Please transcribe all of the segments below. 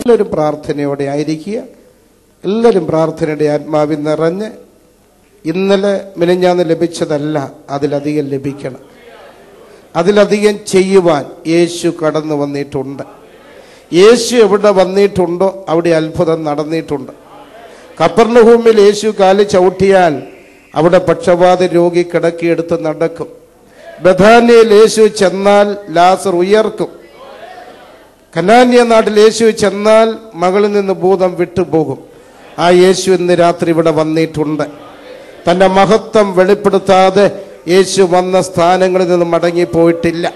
എല്ലാവരും പ്രാർത്ഥനയോടെ ആയിരിക്കുക എല്ലാവരും പ്രാർത്ഥനയുടെ ആത്മാവിൽ നിറഞ്ഞ് ഇന്നലെ മിനിഞ്ഞാന്ന് ലഭിച്ചതല്ല അതിലധികം ലഭിക്കണം അതിലധികം ചെയ്യുവാൻ യേശു കടന്നു വന്നിട്ടുണ്ട് യേശു എവിടെ വന്നിട്ടുണ്ടോ അവിടെ അത്ഭുതം നടന്നിട്ടുണ്ട് കപ്പർണഭൂമിയിൽ യേശു കാല് ചവിട്ടിയാൽ അവിടെ പക്ഷപാത രോഗി കിടക്കിയെടുത്ത് നടക്കും ബഥാനിയയിൽ യേശു ചെന്നാൽ ലാസർ ഉയർക്കും കനാന്യ നാട്ടിൽ യേശു ചെന്നാൽ മകളിൽ നിന്ന് ഭൂതം വിട്ടുപോകും ആ യേശു ഇന്ന് രാത്രി ഇവിടെ വന്നിട്ടുണ്ട് തന്റെ മഹത്വം വെളിപ്പെടുത്താതെ യേശു വന്ന സ്ഥാനങ്ങളിൽ നിന്ന് മടങ്ങിപ്പോയിട്ടില്ല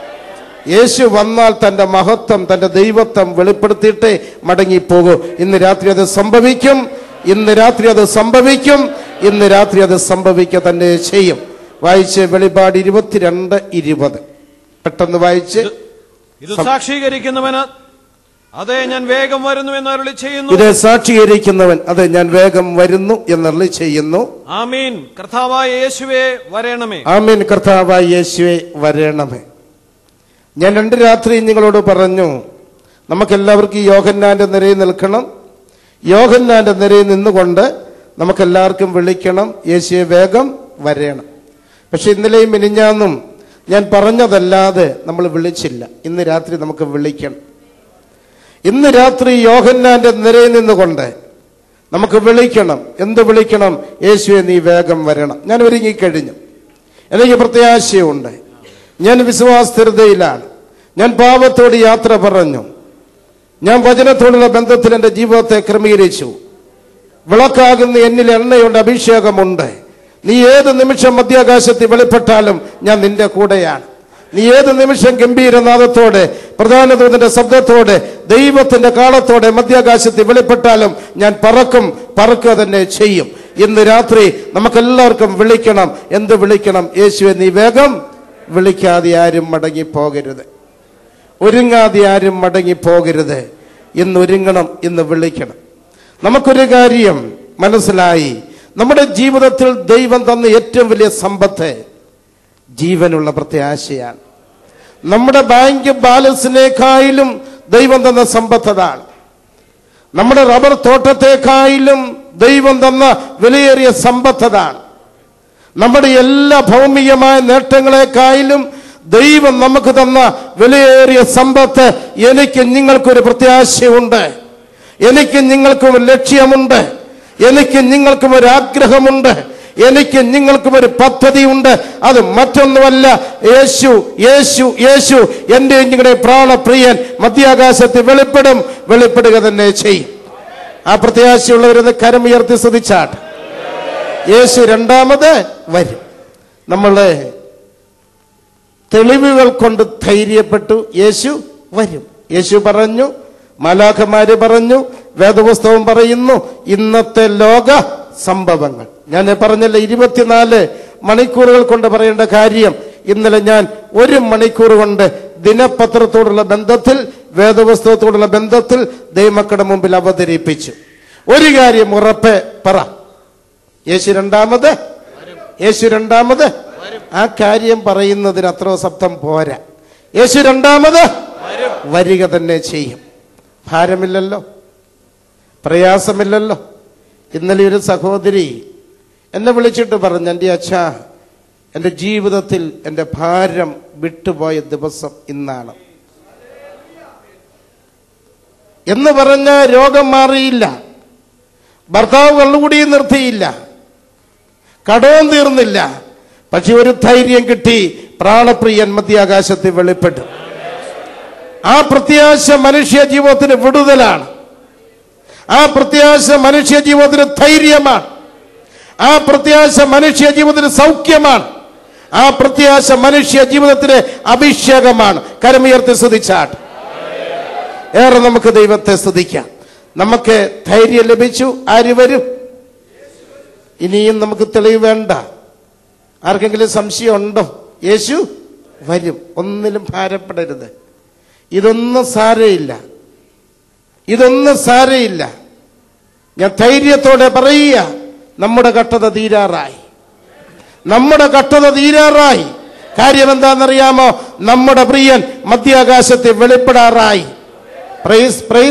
യേശു വന്നാൽ തന്റെ മഹത്വം തന്റെ ദൈവത്വം വെളിപ്പെടുത്തിയിട്ടേ മടങ്ങിപ്പോകൂ ഇന്ന് രാത്രി അത് സംഭവിക്കും ഇന്ന് രാത്രി അത് സംഭവിക്കും ഇന്ന് രാത്രി അത് സംഭവിക്കുക തന്നെ ചെയ്യും വായിച്ച് വെളിപാട് ഇരുപത്തിരണ്ട് ഇരുപത് പെട്ടെന്ന് വായിച്ച് ഇത് സാക്ഷീകരിക്കുന്നവന് അതെ ഞാൻ വേഗം വരുന്നു എന്ന് അരുളി ചെയ്യുന്നു ഇത് സാക്ഷീകരിക്കുന്നവൻ അതെ ഞാൻ വേഗം വരുന്നു എന്നറിളി ചെയ്യുന്നു ആമീൻ കർത്താവായ യേശുവേ വരേണമേ ആമീൻ കർത്താവായ യേശുവെ വരണമേ ഞാൻ രണ്ട് രാത്രി നിങ്ങളോട് പറഞ്ഞു നമുക്കെല്ലാവർക്കും യോഹന്നാന്റെ നിരയിൽ നിൽക്കണം യോഹന്നാന്റെ നിരയിൽ നിന്നുകൊണ്ട് നമുക്കെല്ലാവർക്കും വിളിക്കണം യേശുവെ വേഗം വരേണം പക്ഷെ ഇന്നലെയും മിനിഞ്ഞാന്നും ഞാൻ പറഞ്ഞതല്ലാതെ നമ്മൾ വിളിച്ചില്ല ഇന്ന് രാത്രി നമുക്ക് വിളിക്കണം ഇന്ന് രാത്രി യോഹന്നാന്റെ നിരയിൽ നിന്നുകൊണ്ട് നമുക്ക് വിളിക്കണം എന്ത് വിളിക്കണം യേശുവെ നീ വേഗം വരണം ഞാൻ ഒരുങ്ങിക്കഴിഞ്ഞു എനിക്ക് പ്രത്യാശയുണ്ട് ഞാൻ വിശ്വാസസ്ഥിരതയിലാണ് ഞാൻ പാപത്തോട് യാത്ര പറഞ്ഞു ഞാൻ വചനത്തോടുള്ള ബന്ധത്തിൽ എൻ്റെ ജീവിതത്തെ ക്രമീകരിച്ചു വിളക്കാകുന്ന എന്നിൽ എണ്ണയുണ്ട് അഭിഷേകമുണ്ട് നീ ഏത് നിമിഷം മധ്യാകാശത്തിൽ വെളിപ്പെട്ടാലും ഞാൻ നിന്റെ കൂടെയാണ് നീ ഏത് നിമിഷം ഗംഭീരനാഥത്തോടെ പ്രധാന ദൂതന്റെ ശബ്ദത്തോടെ ദൈവത്തിന്റെ കാലത്തോടെ മധ്യാകാശത്തിൽ വെളിപ്പെട്ടാലും ഞാൻ പറക്കും പറക്കുക തന്നെ ചെയ്യും ഇന്ന് രാത്രി നമുക്കെല്ലാവർക്കും വിളിക്കണം എന്ത് വിളിക്കണം യേശുവെ നീ വേഗം വിളിക്കാതെ ആരും മടങ്ങി പോകരുത് ഒരുങ്ങാതെ ആരും മടങ്ങി പോകരുത് ഇന്ന് ഒരുങ്ങണം ഇന്ന് വിളിക്കണം നമുക്കൊരു കാര്യം മനസ്സിലായി നമ്മുടെ ജീവിതത്തിൽ ദൈവം തന്ന ഏറ്റവും വലിയ സമ്പത്ത് ജീവനുള്ള പ്രത്യാശയാണ് നമ്മുടെ ബാങ്ക് ബാലൻസിനേക്കാളും ദൈവം തന്ന സമ്പത്ത് അതാണ് നമ്മുടെ റബ്ബർ തോട്ടത്തെക്കാളും ദൈവം തന്ന വിലയേറിയ സമ്പത്ത് അതാണ് നമ്മുടെ എല്ലാ ഭൗമികമായ നേട്ടങ്ങളെക്കാളും ദൈവം നമുക്ക് തന്ന വിലയേറിയ സമ്പത്ത് എനിക്ക് നിങ്ങൾക്കൊരു പ്രത്യാശയുണ്ട് എനിക്ക് നിങ്ങൾക്കും ഒരു ലക്ഷ്യമുണ്ട് എനിക്ക് നിങ്ങൾക്കും ഒരു ആഗ്രഹമുണ്ട് എനിക്ക് നിങ്ങൾക്കും ഒരു പദ്ധതിയുണ്ട് അത് മറ്റൊന്നുമല്ല യേശു യേശു യേശു എൻ്റെ നിങ്ങളുടെ പ്രാണപ്രിയൻ മധ്യാകാശത്തിൽ വെളിപ്പെടും വെളിപ്പെടുക തന്നെ ചെയ്യും ആ പ്രത്യാശയുള്ളവരൊന്ന് കരമുയർത്തി സ്തുതിച്ചാട്ട് യേശു രണ്ടാമത് വരും നമ്മള് തെളിവുകൾ കൊണ്ട് ധൈര്യപ്പെട്ടു യേശു വരും യേശു പറഞ്ഞു മാലാഖമാര് പറഞ്ഞു വേദപുസ്തകം പറയുന്നു ഇന്നത്തെ ലോക സംഭവങ്ങൾ ഞാൻ പറഞ്ഞല്ലോ ഇരുപത്തിനാല് മണിക്കൂറുകൾ കൊണ്ട് പറയേണ്ട കാര്യം ഇന്നലെ ഞാൻ ഒരു മണിക്കൂർ കൊണ്ട് ദിനപത്രത്തോടുള്ള ബന്ധത്തിൽ വേദപുസ്തകത്തോടുള്ള ബന്ധത്തിൽ ദൈവമക്കളുടെ മുമ്പിൽ അവതരിപ്പിച്ചു ഒരു കാര്യം ഉറപ്പ് പറ യേശു രണ്ടാമത് യേശു രണ്ടാമത് ആ കാര്യം പറയുന്നതിന് അത്ര ശബ്ദം പോരാ യേശു രണ്ടാമത് വരിക തന്നെ ചെയ്യും ഭാരമില്ലല്ലോ പ്രയാസമില്ലല്ലോ ഇന്നലെ ഒരു സഹോദരി എന്നെ വിളിച്ചിട്ട് പറഞ്ഞു എൻ്റെ അച്ഛാ എൻ്റെ ജീവിതത്തിൽ എൻ്റെ ഭാരം വിട്ടുപോയ ദിവസം ഇന്നാണ് എന്ന് പറഞ്ഞ രോഗം മാറിയില്ല ഭർത്താവ് കള്ളുകൂടി നിർത്തിയില്ല കടവും തീർന്നില്ല പക്ഷെ ഒരു ധൈര്യം കിട്ടി പ്രാണപ്രിയൻ മധ്യാകാശത്തിൽ വെളിപ്പെട്ടു ആ പ്രത്യാശ മനുഷ്യ ജീവിതത്തിന് വിടുതലാണ് ആ പ്രത്യാശ മനുഷ്യ ജീവിതത്തിന് ധൈര്യമാണ് ആ പ്രത്യാശ മനുഷ്യ ജീവിതത്തിന് സൗഖ്യമാണ് ആ പ്രത്യാശ മനുഷ്യ ജീവിതത്തിന് അഭിഷേകമാണ് കരമുയർത്തി സ്തുതിച്ചാട്ട് ഏറെ നമുക്ക് ദൈവത്തെ സ്തുതിക്കാം നമുക്ക് ധൈര്യം ലഭിച്ചു ആര് വരും ഇനിയും നമുക്ക് തെളിവ് വേണ്ട ആർക്കെങ്കിലും സംശയം ഉണ്ടോ യേശു വരും ഒന്നിലും ഭാരപ്പെടരുത് ഇതൊന്നും സാരയില്ല ഇതൊന്നും സാരയില്ല ഞാൻ ധൈര്യത്തോടെ പറയുക നമ്മുടെ കട്ടത തീരാറായി നമ്മുടെ കട്ടത തീരാറായി കാര്യം എന്താണെന്നറിയാമോ നമ്മുടെ പ്രിയൻ മധ്യാകാശത്തിൽ വെളിപ്പെടാറായി പ്രൈസ് പ്രൈസ്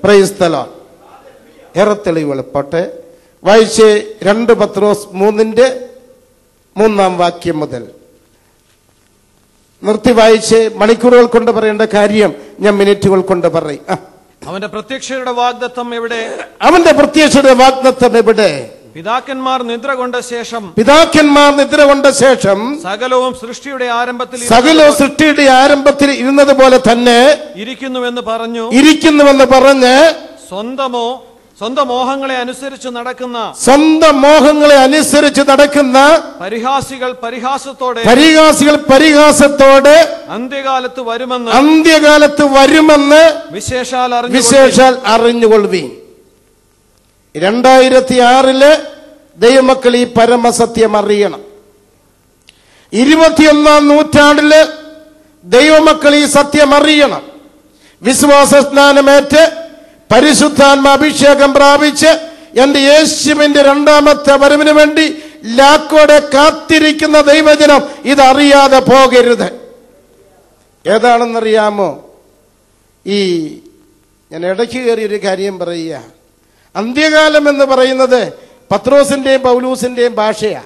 പ്രൈസ്തലോ ഏറെ തെളിവുകൾ പോട്ടെ വായിച്ച് രണ്ട് പത്രോസ് മൂന്നിന്റെ മൂന്നാം വാക്യം മുതൽ നിർത്തി വായിച്ച് മണിക്കൂറുകൾ കൊണ്ട് പറയേണ്ട കാര്യം ഞാൻ മിനിറ്റുകൾ കൊണ്ട് പറയും ആ. അവന്റെ പ്രത്യക്ഷയുടെ വാഗ്ദത്തം എവിടെ അവന്റെ പ്രത്യക്ഷയുടെ വാഗ്ദത്തം എവിടെ പിതാക്കന്മാർ നിദ്ര കൊണ്ട ശേഷം പിതാക്കന്മാർ നിദ്ര കൊണ്ട ശേഷം സകലവും സൃഷ്ടിയുടെ ആരംഭത്തിൽ സകല സൃഷ്ടിയുടെ ആരംഭത്തിൽ ഇരുന്നത് പോലെ തന്നെ ഇരിക്കുന്നുവെന്ന് പറഞ്ഞു ഇരിക്കുന്നുവെന്ന് പറഞ്ഞ് സ്വന്തമോ സ്വന്തം മോഹങ്ങളെ അനുസരിച്ച് നടക്കുന്ന സ്വന്തം മോഹങ്ങളെ അനുസരിച്ച് നടക്കുന്ന പരിഹാസികൾ പരിഹാസത്തോടെ പരിഹാസികൾ പരിഹാസത്തോടെ അന്ത്യകാലത്ത് വരുമെന്ന് അന്ത്യകാലത്ത് വരുമെന്ന് വിശേഷാൽ അറിഞ്ഞു വിശേഷാൽ അറിഞ്ഞുകൊള്ളുവീൻ രണ്ടായിരത്തി ആറില് ദൈവമക്കൾ ഈ പരമസത്യം അറിയണം ഇരുപത്തിയൊന്നാം നൂറ്റാണ്ടില് ദൈവമക്കൾ ഈ സത്യം അറിയണം വിശ്വാസ സ്നാനമേറ്റ് പരിശുദ്ധാത്മ അഭിഷേകം പ്രാപിച്ച് എന്റെ യേശുവിന്റെ രണ്ടാമത്തെ വരവിന് വേണ്ടി ലാക്കോടെ കാത്തിരിക്കുന്ന ദൈവജനം ഇതറിയാതെ പോകരുത് ഏതാണെന്നറിയാമോ ഈ ഞാൻ ഇടയ്ക്ക് കയറി ഒരു കാര്യം പറയുക അന്ത്യകാലം എന്ന് പറയുന്നത് പത്രോസിന്റെയും പൗലൂസിന്റെയും ഭാഷയാ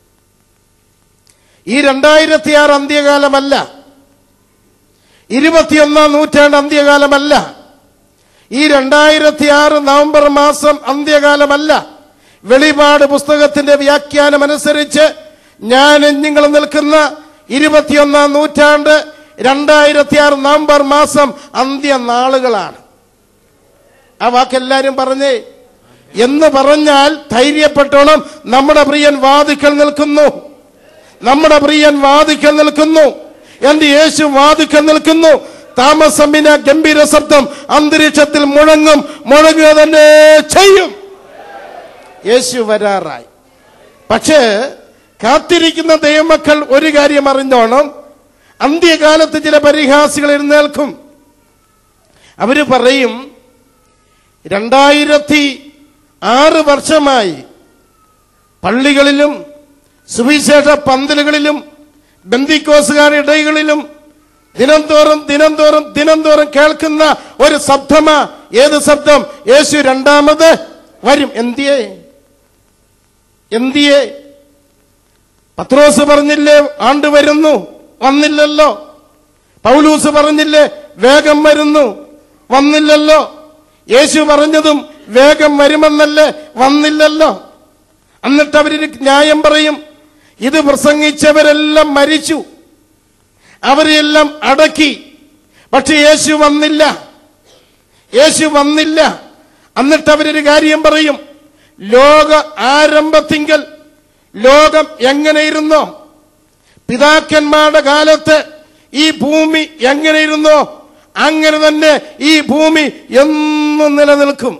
ഈ രണ്ടായിരത്തി ആറ് അന്ത്യകാലമല്ല ഇരുപത്തിയൊന്നാം നൂറ്റാണ്ട് അന്ത്യകാലമല്ല ഈ രണ്ടായിരത്തി ആറ് നവംബർ മാസം അന്ത്യകാലമല്ല വെളിപാട് പുസ്തകത്തിന്റെ വ്യാഖ്യാനം അനുസരിച്ച് ഞാൻ നിങ്ങൾ നിൽക്കുന്ന ഇരുപത്തിയൊന്നാം നൂറ്റാണ്ട് രണ്ടായിരത്തി ആറ് നവംബർ മാസം അന്ത്യനാളുകളാണ് ആ വാക്കെല്ലാരും പറഞ്ഞേ എന്ന് പറഞ്ഞാൽ ധൈര്യപ്പെട്ടോണം നമ്മുടെ പ്രിയൻ വാതിക്കൽ നിൽക്കുന്നു നമ്മുടെ പ്രിയൻ വാതിക്കൽ നിൽക്കുന്നു എന്റെ യേശു വാതിക്കൽ നിൽക്കുന്നു താമസമിന ഗംഭീര ശബ്ദം അന്തരീക്ഷത്തിൽ മുഴങ്ങും മുഴങ്ങുക തന്നെ ചെയ്യും യേശു വരാറായി പക്ഷേ കാത്തിരിക്കുന്ന ദൈവമക്കൾ ഒരു കാര്യം അറിഞ്ഞോണം അന്ത്യകാലത്ത് ചില പരിഹാസികൾ എഴുന്നേൽക്കും അവര് പറയും രണ്ടായിരത്തി ആറ് വർഷമായി പള്ളികളിലും സുവിശേഷ പന്തലുകളിലും ബന്ദിക്കോസുകാരുടെ ഇടകളിലും ദിനം തോറും ദിനം തോറും ദിനം തോറും കേൾക്കുന്ന ഒരു ശബ്ദമാ ഏത് ശബ്ദം യേശു രണ്ടാമത് വരും എന്തിയേ എന്തിയേ പത്രോസ് പറഞ്ഞില്ലേ ആണ്ട് വരുന്നു വന്നില്ലല്ലോ പൗലൂസ് പറഞ്ഞില്ലേ വേഗം വരുന്നു വന്നില്ലല്ലോ യേശു പറഞ്ഞതും വേഗം വരുമെന്നല്ലേ വന്നില്ലല്ലോ എന്നിട്ട് അവരൊരു ന്യായം പറയും ഇത് പ്രസംഗിച്ചവരെല്ലാം മരിച്ചു അവരെല്ലാം അടക്കി പക്ഷെ യേശു വന്നില്ല യേശു വന്നില്ല എന്നിട്ട് അവരൊരു കാര്യം പറയും ലോക ആരംഭത്തിങ്കൽ ലോകം എങ്ങനെയിരുന്നോ പിതാക്കന്മാരുടെ കാലത്ത് ഈ ഭൂമി എങ്ങനെയിരുന്നോ അങ്ങനെ തന്നെ ഈ ഭൂമി എന്നും നിലനിൽക്കും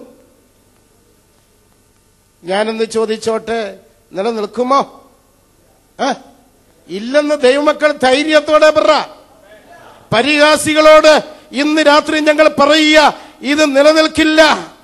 ഞാനൊന്ന് ചോദിച്ചോട്ടെ നിലനിൽക്കുമോ ഏ? ഇല്ലെന്ന് ദൈവമക്കൾ ധൈര്യത്തോടെ പറ പരിഹാസികളോട് ഇന്ന് രാത്രി ഞങ്ങൾ പറയുക ഇത് നിലനിൽക്കില്ല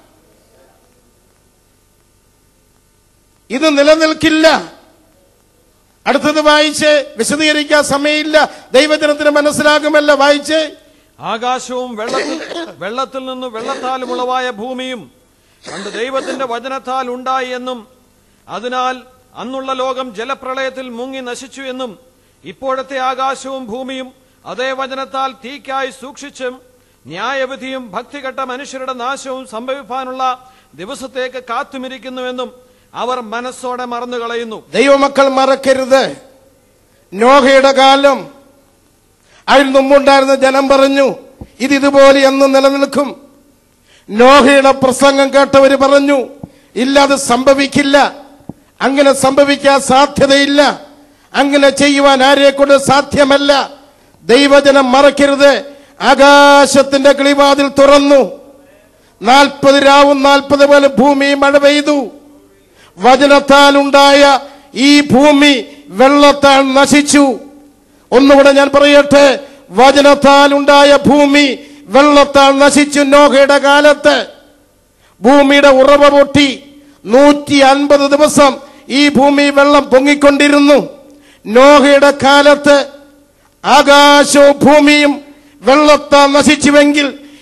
ഇത് നിലനിൽക്കില്ല അടുത്തത് വായിച്ച് വിശദീകരിക്കാൻ സമയമില്ല ദൈവജനത്തിന് മനസ്സിലാകുമല്ല വായിച്ച് ആകാശവും വെള്ളത്തിൽ വെള്ളത്തിൽ നിന്ന് വെള്ളത്താലും ഉളവായ ഭൂമിയും പണ്ട് ദൈവത്തിന്റെ വചനത്താൽ ഉണ്ടായി എന്നും അതിനാൽ അന്നുള്ള ലോകം ജലപ്രളയത്തിൽ മുങ്ങി നശിച്ചു എന്നും ഇപ്പോഴത്തെ ആകാശവും ഭൂമിയും അതേ വചനത്താൽ തീക്കായി സൂക്ഷിച്ചും ന്യായവിധിയും ഭക്തികെട്ട മനുഷ്യരുടെ നാശവും സംഭവിക്കാനുള്ള ദിവസത്തേക്ക് കാത്തുമിരിക്കുന്നുവെന്നും അവർ മനസ്സോടെ മറന്നുകളയുന്നു ദൈവമക്കൾ മറക്കരുത് നോഹയുടെ കാലം അതിന് മുമ്പുണ്ടായിരുന്ന ജനം പറഞ്ഞു ഇത് ഇതുപോലെ എന്ന് നിലനിൽക്കും നോഹയുടെ പ്രസംഗം കേട്ടവര് പറഞ്ഞു ഇല്ല അത് സംഭവിക്കില്ല അങ്ങനെ സംഭവിക്കാൻ സാധ്യതയില്ല അങ്ങനെ ചെയ്യുവാൻ ആരെ കൊണ്ട് സാധ്യമല്ല ദൈവജനം മറക്കരുത് ആകാശത്തിന്റെ കിളിവാതിൽ തുറന്നു നാൽപ്പത് രാവും നാൽപ്പത് പോലെ ഭൂമി മഴ പെയ്തു വചനത്താൽ ഉണ്ടായ ഈ ഭൂമി വെള്ളത്താൽ നശിച്ചു ഒന്നുകൂടെ ഞാൻ പറയട്ടെ വചനത്താൽ ഉണ്ടായ ഭൂമി വെള്ളത്താൽ നശിച്ചു നോഹയുടെ കാലത്ത് ഭൂമിയുടെ ഉറവ പൊട്ടി നൂറ്റി അൻപത് ദിവസം ഈ ഭൂമി വെള്ളം പൊങ്ങിക്കൊണ്ടിരുന്നു നോഹയുടെ കാലത്ത് ആകാശവും ഭൂമിയും വെള്ളത്താൽ നശിച്ചുവെങ്കിൽ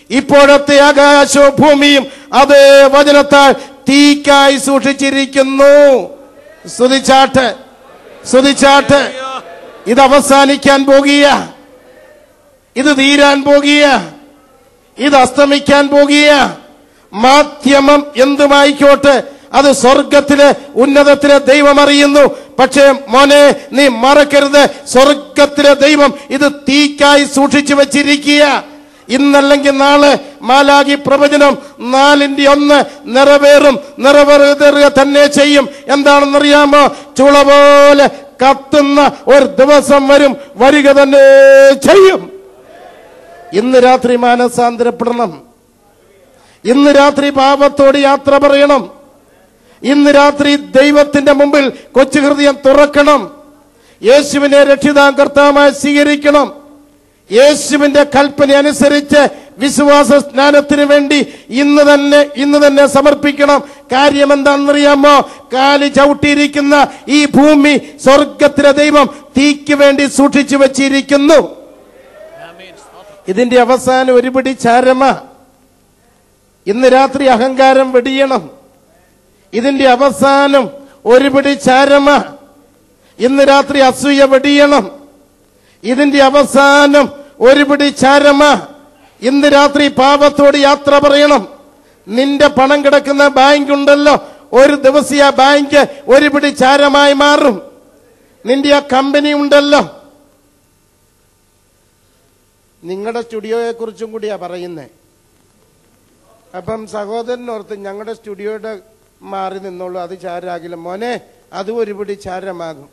ഇപ്പോഴത്തെ ആകാശവും ഭൂമിയും അതേ വചനത്താൽ തീക്കായി സൂക്ഷിച്ചിരിക്കുന്നു സ്തുതിച്ചാട്ട് സ്തുതിച്ചാട്ട് ഇത് അവസാനിക്കാൻ പോകുക ഇത് തീരാൻ പോകുക ഇത് അസ്തമിക്കാൻ പോകുക മാധ്യമം എന്തുമായിക്കോട്ടെ അത് സ്വർഗത്തിലെ ഉന്നതത്തിലെ ദൈവം അറിയുന്നു പക്ഷേ മോനെ നീ മറക്കരുത് സ്വർഗത്തിലെ ദൈവം ഇത് തീക്കായി സൂക്ഷിച്ചു വെച്ചിരിക്കുക ഇന്നല്ലെങ്കിൽ നാളെ മാലാകി പ്രവചനം നാലിന്റെ ഒന്ന് നിറവേറും നിറവേറുക തന്നെ ചെയ്യും എന്താണെന്നറിയാമോ ചുള പോലെ കത്തുന്ന ഒരു ദിവസം വരും വരിക തന്നെ ചെയ്യും ഇന്ന് രാത്രി മാനസാന്തരപ്പെടണം ഇന്ന് രാത്രി പാപത്തോട് യാത്ര പറയണം ഇന്ന് രാത്രി ദൈവത്തിന്റെ മുമ്പിൽ കൊച്ചു ഹൃദയം തുറക്കണം യേശുവിനെ രക്ഷിതാം കർത്താമായി സ്വീകരിക്കണം യേശുവിന്റെ കൽപ്പന അനുസരിച്ച് വിശ്വാസ സ്നാനത്തിന് വേണ്ടി ഇന്ന് തന്നെ ഇന്ന് തന്നെ സമർപ്പിക്കണം കാര്യം എന്താണെന്നറിയാമോ കാലി ചവിട്ടിയിരിക്കുന്ന ഈ ഭൂമി സ്വർഗത്തിലെ ദൈവം തീക്ക് വേണ്ടി സൂക്ഷിച്ചു വെച്ചിരിക്കുന്നു ഇതിന്റെ അവസാനം ഒരുപിടി ചാരമ ഇന്ന് രാത്രി അഹങ്കാരം വെടിയണം ഇതിന്റെ അവസാനം ഒരുപിടി ചാരമ ഇന്ന് രാത്രി അസൂയ വെടിയണം ഇതിന്റെ അവസാനം ഒരുപിടി ചാരമ ഇന്ന് രാത്രി പാപത്തോട് യാത്ര പറയണം നിന്റെ പണം കിടക്കുന്ന ബാങ്ക് ഉണ്ടല്ലോ ഒരു ദിവസം ആ ബാങ്ക് ഒരുപിടി ചാരമായി മാറും നിന്റെ ആ കമ്പനി ഉണ്ടല്ലോ നിങ്ങളുടെ സ്റ്റുഡിയോയെ കുറിച്ചും കൂടിയാ പറയുന്നേ അപ്പം സഹോദരനോർത്ത് ഞങ്ങളുടെ സ്റ്റുഡിയോയുടെ മാറി നിന്നോളൂ അത് ചാരാകില്ല മോനെ അതും ഒരുപിടി ചാരമാകും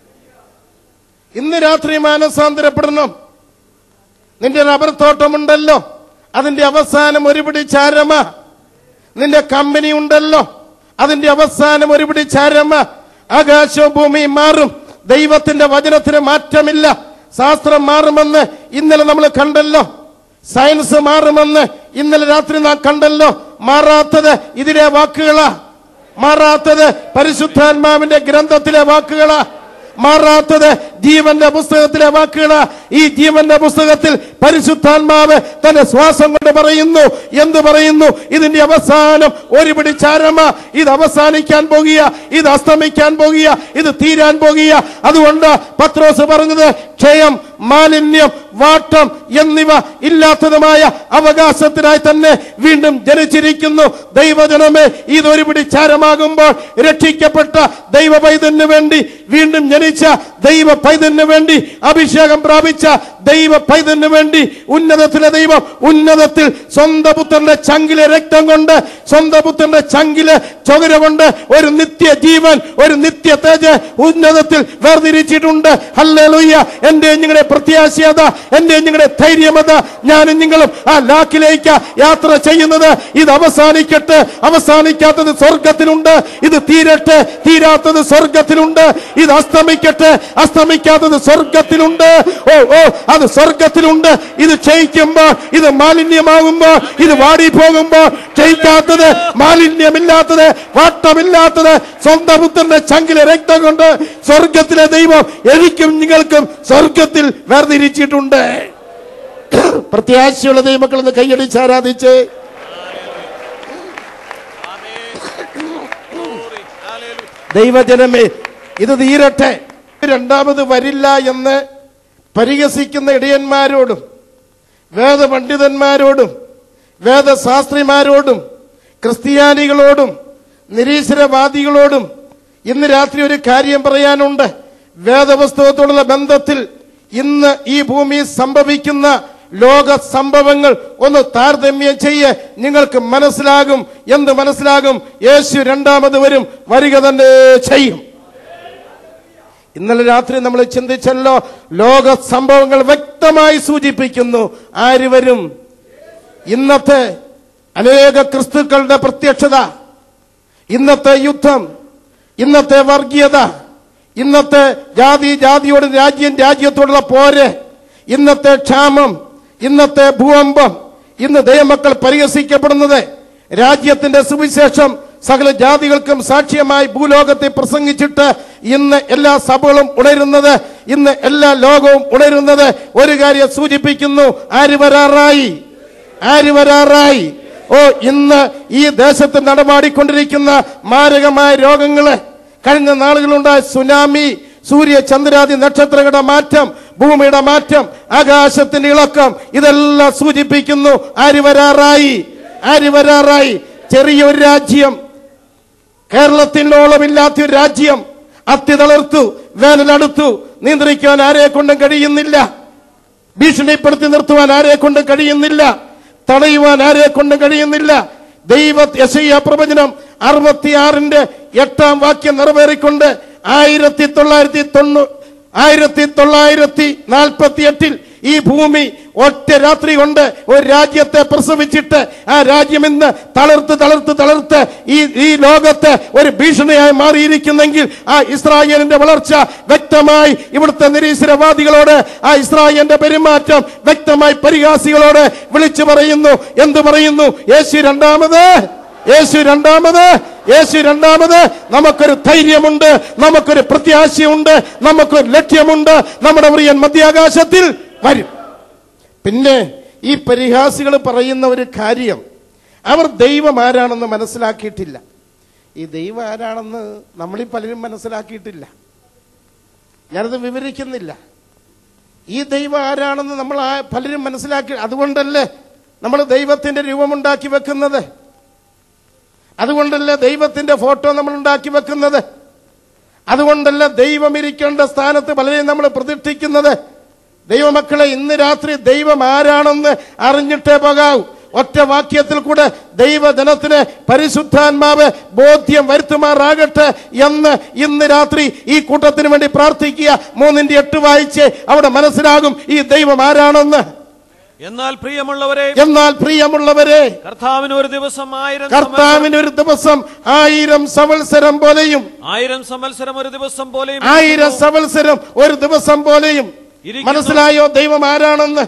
ഇന്ന് രാത്രി മാനസാന്തരപ്പെടണം നിന്റെ റബ്ബർ തോട്ടമുണ്ടല്ലോ അതിന്റെ അവസാനം ഒരുപിടി ചാരമ നിന്റെ കമ്പനി ഉണ്ടല്ലോ അതിന്റെ അവസാനം ഒരുപിടി ചാരമ ആകാശവും ഭൂമിയും മാറും ദൈവത്തിന്റെ വചനത്തിന് മാറ്റമില്ല ശാസ്ത്രം മാറുമെന്ന് ഇന്നലെ നമ്മൾ കണ്ടല്ലോ സയൻസ് മാറുമെന്ന് ഇന്നലെ രാത്രി നാം കണ്ടല്ലോ മാറാത്തത് ഇതിലെ വാക്കുകളാ മാറാത്തത് പരിശുദ്ധാത്മാവിന്റെ ഗ്രന്ഥത്തിലെ വാക്കുകളാ മാറാത്തത് ജീവന്റെ പുസ്തകത്തിലെ വാക്കുകളാ ഈ ജീവന്റെ പുസ്തകത്തിൽ പരിശുദ്ധാത്മാവ് തന്റെ ശ്വാസം കൊണ്ട് പറയുന്നു എന്ത് പറയുന്നു ഇതിന്റെ അവസാനം ഒരുപിടി ചാരമ ഇത് അവസാനിക്കാൻ പോകുക ഇത് അസ്തമിക്കാൻ പോകുക ഇത് തീരാൻ പോകുക അതുകൊണ്ട് പത്രോസ് പറഞ്ഞത് ക്ഷയം മാലിന്യം വാട്ടം എന്നിവ ഇല്ലാത്തതുമായ അവകാശത്തിനായി തന്നെ വീണ്ടും ജനിച്ചിരിക്കുന്നു ദൈവജനമേ ഇതൊരുപിടി ചാരമാകുമ്പോൾ രക്ഷിക്കപ്പെട്ട ദൈവ പൈതന് വേണ്ടി വീണ്ടും ജനിച്ച ദൈവ പൈതന് വേണ്ടി അഭിഷേകം പ്രാപിച്ച ദൈവ പൈതന് വേണ്ടി ഉന്നതത്തിലെ ദൈവം ഉന്നതത്തിൽ സ്വന്തം പുത്രന്റെ ചങ്കിലെ രക്തം കൊണ്ട് സ്വന്തം പുത്രന്റെ ചങ്കിലെ ചൊകര കൊണ്ട് ഒരു നിത്യ ജീവൻ ഒരു നിത്യ തേജ് ഉന്നതത്തിൽ വേർതിരിച്ചിട്ടുണ്ട് ഹല്ലേലൂയ്യ എന്റെ നിങ്ങളുടെ പ്രത്യാശയത എന്റെ നിങ്ങളുടെ ധൈര്യമത ഞാനും നിങ്ങളും ആ ലാക്കിലേക്ക് യാത്ര ചെയ്യുന്നത് ഇത് അവസാനിക്കട്ടെ അവസാനിക്കാത്തത് സ്വർഗത്തിലുണ്ട് ഇത് തീരട്ടെ തീരാത്തത് സ്വർഗത്തിലുണ്ട് ഇത് അസ്തമിക്കട്ടെ അസ്തമിക്കാത്തത് സ്വർഗത്തിലുണ്ട് ഓ ഓ അത് സ്വർഗത്തിലുണ്ട് ഇത് ക്ഷയിക്കുമ്പോ ഇത് മാലിന്യമാകുമ്പോ ഇത് വാടിപ്പോകുമ്പോ ക്ഷയിക്കാത്തത് മാലിന്യമില്ലാത്തത് വാട്ടമില്ലാത്തത് സ്വന്തം പുത്രന്റെ ചങ്കിലെ രക്തം കൊണ്ട് സ്വർഗത്തിലെ ദൈവം എനിക്കും നിങ്ങൾക്കും സ്വർഗത്തിൽ വേർതിരിച്ചിട്ടുണ്ട് പ്രത്യാശയുള്ള ദൈവമക്കൾ ഇന്ന് കൈയടിച്ച് ആരാധിച്ച് ദൈവജനമേ ഇത് തീരട്ടെ രണ്ടാമത് വരില്ല എന്ന് പരിഹസിക്കുന്ന ഇടയന്മാരോടും വേദപണ്ഡിതന്മാരോടും വേദശാസ്ത്രിമാരോടും ക്രിസ്ത്യാനികളോടും നിരീശ്വരവാദികളോടും ഇന്ന് രാത്രി ഒരു കാര്യം പറയാനുണ്ട് വേദപുസ്തകത്തോടുള്ള ബന്ധത്തിൽ ഇന്ന് ഈ ഭൂമിയിൽ സംഭവിക്കുന്ന ലോക സംഭവങ്ങൾ ഒന്ന് താരതമ്യം ചെയ്യ് നിങ്ങൾക്ക് മനസ്സിലാകും എന്ത് മനസ്സിലാകും യേശു രണ്ടാമത് വരും വരിക തന്നെ ചെയ്യും ഇന്നലെ രാത്രി നമ്മൾ ചിന്തിച്ചല്ലോ ലോക സംഭവങ്ങൾ വ്യക്തമായി സൂചിപ്പിക്കുന്നു ആര് വരും ഇന്നത്തെ അനേക ക്രിസ്തുക്കളുടെ പ്രത്യക്ഷത ഇന്നത്തെ യുദ്ധം ഇന്നത്തെ വർഗീയത ഇന്നത്തെ ജാതി ജാതിയോട് രാജ്യം രാജ്യത്തോടുള്ള പോര് ഇന്നത്തെ ക്ഷാമം ഇന്നത്തെ ഭൂകമ്പം ഇന്ന് ദൈവമക്കൾ പരിഹസിക്കപ്പെടുന്നത് രാജ്യത്തിന്റെ സുവിശേഷം സകല ജാതികൾക്കും സാക്ഷ്യമായി ഭൂലോകത്തെ പ്രസംഗിച്ചിട്ട് ഇന്ന് എല്ലാ സഭകളും ഉണരുന്നത് ഇന്ന് എല്ലാ ലോകവും ഉണരുന്നത് ഒരു കാര്യം സൂചിപ്പിക്കുന്നു ആര് വരാറായി ആര് വരാറായി ഓ ഇന്ന് ഈ ദേശത്ത് നടമാടിക്കൊണ്ടിരിക്കുന്ന മാരകമായ രോഗങ്ങള് കഴിഞ്ഞ നാളുകളുണ്ടായ സുനാമി സൂര്യ ചന്ദ്രാദി നക്ഷത്രങ്ങളുടെ മാറ്റം ഭൂമിയുടെ മാറ്റം ആകാശത്തിന്റെ ഇളക്കം ഇതെല്ലാം സൂചിപ്പിക്കുന്നു ആര് വരാറായി ആര് വരാറായി ചെറിയൊരു രാജ്യം കേരളത്തിനോളമില്ലാത്ത ഒരു രാജ്യം അത്തി തളർത്തു വേനലടുത്തു നിയന്ത്രിക്കാൻ ആരെ കൊണ്ടും കഴിയുന്നില്ല ഭീഷണിപ്പെടുത്തി നിർത്തുവാൻ ആരെ കൊണ്ടും കഴിയുന്നില്ല തടയുവാൻ ആരെ കൊണ്ടും കഴിയുന്നില്ല ദൈവ യശയ്യ പ്രവചനം അറുപത്തിയാറിന്റെ എട്ടാം വാക്യം നിറവേറിക്കൊണ്ട് ആയിരത്തി തൊള്ളായിരത്തി തൊണ്ണൂ ആയിരത്തി തൊള്ളായിരത്തി നാൽപ്പത്തി എട്ടിൽ ഈ ഭൂമി ഒറ്റ രാത്രി കൊണ്ട് ഒരു രാജ്യത്തെ പ്രസവിച്ചിട്ട് ആ രാജ്യം ഇന്ന് തളർത്ത് തളർത്ത് തളർത്ത് ഈ ഈ ലോകത്ത് ഒരു ഭീഷണിയായി മാറിയിരിക്കുന്നെങ്കിൽ ആ ഇസ്രായേലിന്റെ വളർച്ച വ്യക്തമായി ഇവിടുത്തെ നിരീശ്വരവാദികളോട് ആ ഇസ്രായേലിന്റെ പെരുമാറ്റം വ്യക്തമായി പരിഹാസികളോട് വിളിച്ചു പറയുന്നു എന്തു പറയുന്നു യേശു രണ്ടാമത് യേശു രണ്ടാമത് യേശു രണ്ടാമത് നമുക്കൊരു ധൈര്യമുണ്ട് നമുക്കൊരു പ്രത്യാശയുണ്ട് നമുക്കൊരു ലക്ഷ്യമുണ്ട് നമ്മുടെ പ്രിയൻ മധ്യാകാശത്തിൽ വരും പിന്നെ ഈ പരിഹാസികൾ പറയുന്ന ഒരു കാര്യം അവർ ദൈവം ആരാണെന്ന് മനസ്സിലാക്കിയിട്ടില്ല ഈ ദൈവം ആരാണെന്ന് നമ്മളീ പലരും മനസ്സിലാക്കിയിട്ടില്ല ഞാനത് വിവരിക്കുന്നില്ല ഈ ദൈവം ആരാണെന്ന് നമ്മൾ ആ- പലരും മനസ്സിലാക്കി അതുകൊണ്ടല്ലേ നമ്മൾ ദൈവത്തിന്റെ രൂപമുണ്ടാക്കി വെക്കുന്നത് അതുകൊണ്ടല്ലേ ദൈവത്തിന്റെ ഫോട്ടോ നമ്മൾ ഉണ്ടാക്കി വെക്കുന്നത് അതുകൊണ്ടല്ല ദൈവം ഇരിക്കേണ്ട സ്ഥാനത്ത് പലരെയും നമ്മൾ പ്രതിഷ്ഠിക്കുന്നത് ദൈവമക്കളെ ഇന്ന് രാത്രി ദൈവം ആരാണെന്ന് അറിഞ്ഞിട്ടേ പോകാവൂ ഒറ്റ വാക്യത്തിൽ കൂടെ ദൈവജനത്തിന് പരിശുദ്ധാത്മാവ് ബോധ്യം വരുത്തുമാറാകട്ടെ എന്ന് ഇന്ന് രാത്രി ഈ കൂട്ടത്തിന് വേണ്ടി പ്രാർത്ഥിക്കുക മൂന്നിന്റെ എട്ട് വായിച്ച് അവിടെ മനസ്സിലാകും ഈ ദൈവം ആരാണെന്ന് എന്നാൽ പ്രിയമുള്ളവരെ എന്നാൽ പ്രിയമുള്ളവരെ കർത്താവിന് ഒരു ദിവസം ആയിരം സംവത്സരം- കർത്താവിന് ഒരു ദിവസം ആയിരം സംവത്സരം പോലെയും ആയിരം സംവത്സരം ഒരു ദിവസം പോലെയും ആയിരം സംവത്സരം ഒരു ദിവസം പോലെയും ഇരിക്കുന്നു. മനസ്സിലായോ ദൈവം ആരാണെന്ന്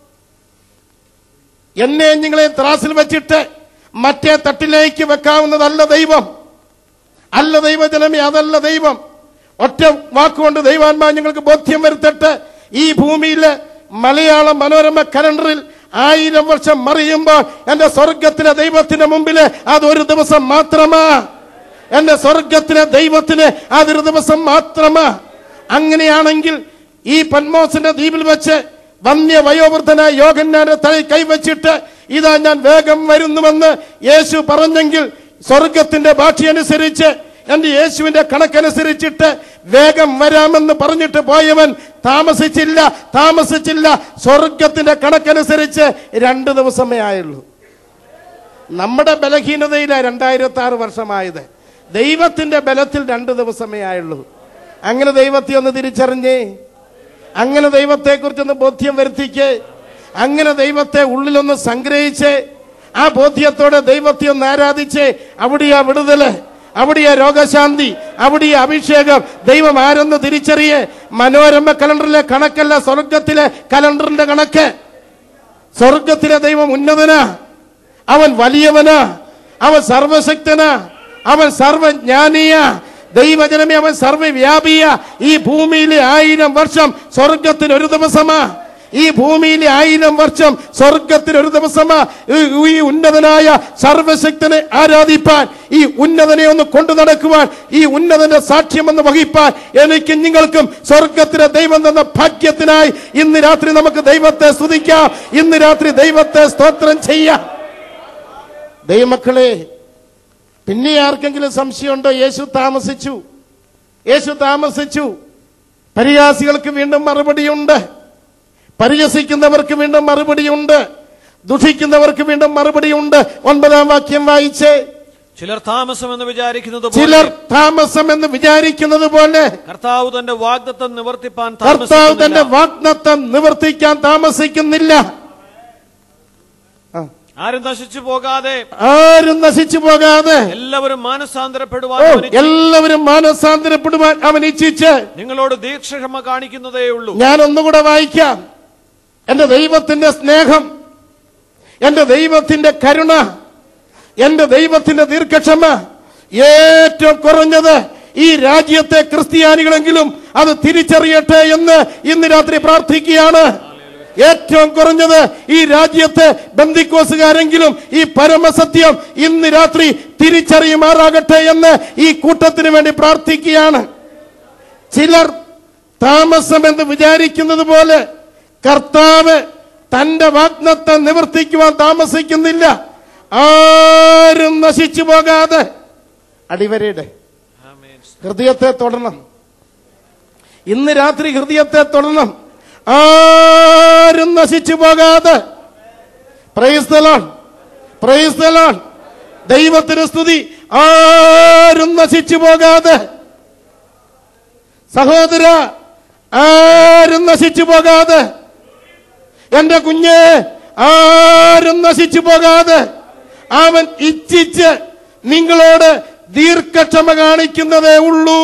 എന്നെ നിങ്ങളെ ത്രാസിൽ വെച്ചിട്ട് മറ്റേ തട്ടിലേക്ക് വെക്കാവുന്നതല്ല ദൈവം അല്ല ദൈവജനമേ അതല്ല ദൈവം ഒറ്റ വാക്കുകൊണ്ട് ദൈവാത്മാ നിങ്ങൾക്ക് ബോധ്യം വരുത്തട്ടെ ഈ ഭൂമിയിലെ മലയാള മനോരമ കലണ്ടറിൽ ആയിരം വർഷം മറിയുമ്പോൾ എന്റെ സ്വർഗത്തിലെ ദൈവത്തിന്റെ മുമ്പില് അത് ഒരു ദിവസം മാത്രമാ എന്റെ സ്വർഗത്തിലെ ദൈവത്തിന് അതൊരു ദിവസം മാത്രമാ അങ്ങനെയാണെങ്കിൽ ഈ പന്മോസിന്റെ ദ്വീപിൽ വെച്ച് വന്യ വയോവൃദ്ധനായ യോഗന്നാന്റെ തലയിൽ കൈവച്ചിട്ട് ഇതാ ഞാൻ വേഗം വരുന്നുവെന്ന് യേശു പറഞ്ഞെങ്കിൽ സ്വർഗത്തിന്റെ ഭാഷയനുസരിച്ച് എന്റെ യേശുവിന്റെ കണക്കനുസരിച്ചിട്ട് വേഗം വരാമെന്ന് പറഞ്ഞിട്ട് പോയവൻ താമസിച്ചില്ല താമസിച്ചില്ല സ്വർഗത്തിന്റെ കണക്കനുസരിച്ച് രണ്ട് ദിവസമേ ആയുള്ളൂ നമ്മുടെ ബലഹീനതയിലാണ് രണ്ടായിരത്തി ആറ് വർഷമായത് ദൈവത്തിന്റെ ബലത്തിൽ രണ്ട് ദിവസമേ ആയുള്ളൂ അങ്ങനെ ദൈവത്തെ ഒന്ന് തിരിച്ചറിഞ്ഞേ അങ്ങനെ ദൈവത്തെക്കുറിച്ചൊന്ന് ബോധ്യം വരുത്തിക്ക് അങ്ങനെ ദൈവത്തെ ഉള്ളിലൊന്ന് സംഗ്രഹിച്ച് ആ ബോധ്യത്തോടെ ദൈവത്തെ ഒന്ന് ആരാധിച്ച് അവിടെയാ വിടുതല് അവിടെയാ രോഗശാന്തി അവിടെയാ അഭിഷേകം ദൈവം ആരെന്ന് തിരിച്ചറിയേ മനോരമ കലണ്ടറിലെ കണക്കല്ല സ്വർഗത്തിലെ കലണ്ടറിന്റെ കണക്ക് സ്വർഗത്തിലെ ദൈവം ഉന്നതനാ അവൻ വലിയവനാ അവൻ സർവശക്തനാ അവൻ സർവജ്ഞാനീയ ദൈവജനമേ അവൻ സർവവ്യാപിയ ഈ ഭൂമിയിലെ ആയിരം വർഷം സ്വർഗത്തിന് ഒരു ദിവസമാ ഈ ഭൂമിയിലെ ആയിരം വർഷം സ്വർഗത്തിന് ഒരു ദിവസമാ ഈ- ഈ ഉന്നതനായ സർവശക്തനെ ആരാധിപ്പാൻ ഈ ഉന്നതനെ ഒന്ന് കൊണ്ടു നടക്കുവാൻ ഈ ഉന്നതന്റെ സാക്ഷ്യമെന്ന് വഹിപ്പാൻ എനിക്കും നിങ്ങൾക്കും സ്വർഗത്തിലെ ദൈവം തന്ന ഭാഗ്യത്തിനായി ഇന്ന് രാത്രി നമുക്ക് ദൈവത്തെ സ്തുതിക്കാം ഇന്ന് രാത്രി ദൈവത്തെ സ്തോത്രം ചെയ്യാം ദൈവമക്കളെ പിന്നെ ആർക്കെങ്കിലും സംശയമുണ്ടോ യേശു താമസിച്ചു യേശു താമസിച്ചു പരിഹാസികൾക്ക് വീണ്ടും മറുപടിയുണ്ട് പരിഹസിക്കുന്നവർക്ക് വീണ്ടും മറുപടിയുണ്ട് ദുഷിക്കുന്നവർക്ക് വീണ്ടും മറുപടിയുണ്ട് ഒൻപതാം വാക്യം വായിച്ച് ചിലർ താമസം എന്ന് വിചാരിക്കുന്നത് ചിലർ പോലെ താമസം എന്ന് വിചാരിക്കുന്നത് പോലെ കർത്താവ് തന്റെ വാഗ്ദത്തം നിവർത്തിപ്പാൻ കർത്താവ് തന്റെ താമസിക്കുന്നില്ല. വാഗ്ദത്തം നിവർത്തിക്കാൻ താമസിക്കുന്നില്ല ആ. ആരും നശിച്ചു പോകാതെ ആരും നശിച്ചു പോകാതെ എല്ലാവരും ഓ മാനസാന്തരപ്പെടുവാൻ അവൻ ഇച്ഛി- എല്ലാവരും മാനസാന്തരപ്പെടുവാൻ അവൻ ഇച്ഛിച്ച് നിങ്ങളോട് ദീർഘക്ഷമ കാണിക്കുന്നതേ ഉള്ളൂ ഞാൻ ഒന്നുകൂടെ വായിക്കാം എന്റെ ദൈവത്തിന്റെ സ്നേഹം എന്റെ ദൈവത്തിന്റെ കരുണ എന്റെ ദൈവത്തിന്റെ ദീർഘക്ഷമ ഏറ്റവും കുറഞ്ഞത് ഈ രാജ്യത്തെ ക്രിസ്ത്യാനികളെങ്കിലും അത് തിരിച്ചറിയട്ടെ എന്ന് ഇന്ന് രാത്രി പ്രാർത്ഥിക്കുകയാണ് ഏറ്റവും കുറഞ്ഞത് ഈ രാജ്യത്തെ ബന്ധിക്കോസുകാരെങ്കിലും ഈ പരമസത്യം ഇന്ന് രാത്രി തിരിച്ചറിയുമാറാകട്ടെ എന്ന് ഈ കൂട്ടത്തിന് വേണ്ടി പ്രാർത്ഥിക്കുകയാണ് ചിലർ താമസമെന്ന് വിചാരിക്കുന്നത് പോലെ കർത്താവ് തന്റെ വാഗ്ദത്തം നിവർത്തിക്കുവാൻ താമസിക്കുന്നില്ല ആരും നശിച്ചു പോകാതെ അടിവരയുടെ ആമേൻ ഹൃദയത്തെ തൊടണം ഇന്ന് രാത്രി ഹൃദയത്തെ തൊടണം ആരും നശിച്ചു പോകാതെ പ്രൈസ്തലോൺ പ്രൈസ്തലോൺ ദൈവത്തിന് സ്തുതി ആരും നശിച്ചു പോകാതെ സഹോദര ആരും നശിച്ചു പോകാതെ എന്റെ കുഞ്ഞെ ആരും നശിച്ചു പോകാതെ അവൻ ഇച്ഛിച്ച് നിങ്ങളോട് ദീർഘക്ഷമ കാണിക്കുന്നതേ ഉള്ളൂ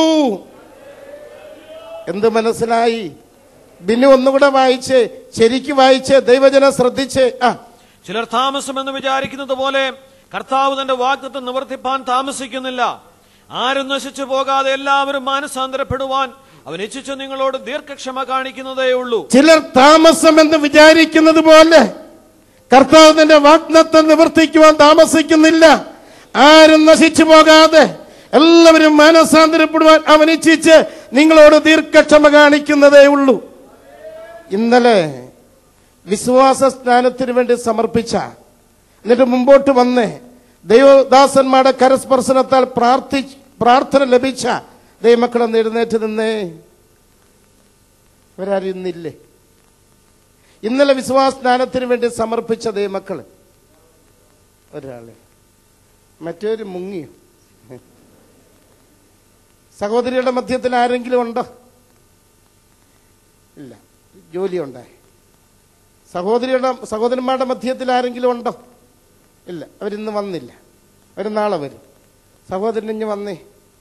എന്ത് മനസ്സിലായി ബിനു ഒന്നുകൂടെ വായിച്ച് ശരിക്ക് വായിച്ച് ദൈവജനം ശ്രദ്ധിച്ച് ആ ചിലർ താമസമെന്ന് വിചാരിക്കുന്നത് പോലെ കർത്താവ് തന്റെ വാഗ്ദത്തം നിവർത്തിപ്പാൻ താമസിക്കുന്നില്ല ആരും നശിച്ചു പോകാതെ എല്ലാവരും മാനസാന്തരപ്പെടുവാൻ അവൻ ഇച്ഛിച്ചു നിങ്ങളോട് ദീർഘക്ഷമ കാണിക്കുന്നതേ ഉള്ളൂ ചിലർ താമസം എന്ന് വിചാരിക്കുന്നത് പോലെ കർത്താവിന്റെ വാഗ്ദത്തം നിവർത്തിക്കുവാൻ താമസിക്കുന്നില്ല ആരും നശിച്ചു പോകാതെ എല്ലാവരും മാനസാന്തരപ്പെടുവാൻ അവൻ ഇച്ഛിച്ച് നിങ്ങളോട് ദീർഘക്ഷമ കാണിക്കുന്നതേ ഉള്ളൂ ഇന്നലെ വിശ്വാസ സ്നാനത്തിന് വേണ്ടി സമർപ്പിച്ച എന്നിട്ട് മുമ്പോട്ട് വന്ന് ദൈവദാസന്മാരുടെ കരസ്പർശനത്താൽ പ്രാർത്ഥി പ്രാർത്ഥന ലഭിച്ച ദൈവമക്കളെന്ന് എഴുന്നേറ്റ് നിന്നേ ഇവരാരും ഇന്നില്ലേ ഇന്നലെ വിശ്വാസ സ്നാനത്തിന് വേണ്ടി സമർപ്പിച്ച ദൈവമക്കള് ഒരാള് മറ്റൊരു മുങ്ങിയോ സഹോദരിയുടെ മധ്യത്തിൽ ആരെങ്കിലും ഉണ്ടോ ഇല്ല ജോലി ഉണ്ടായി സഹോദരിയുടെ സഹോദരന്മാരുടെ മധ്യത്തിൽ ആരെങ്കിലും ഉണ്ടോ ഇല്ല അവരിന്ന് വന്നില്ല അവർ നാളെ വരും സഹോദരൻ ഇഞ്ഞ് വന്നേ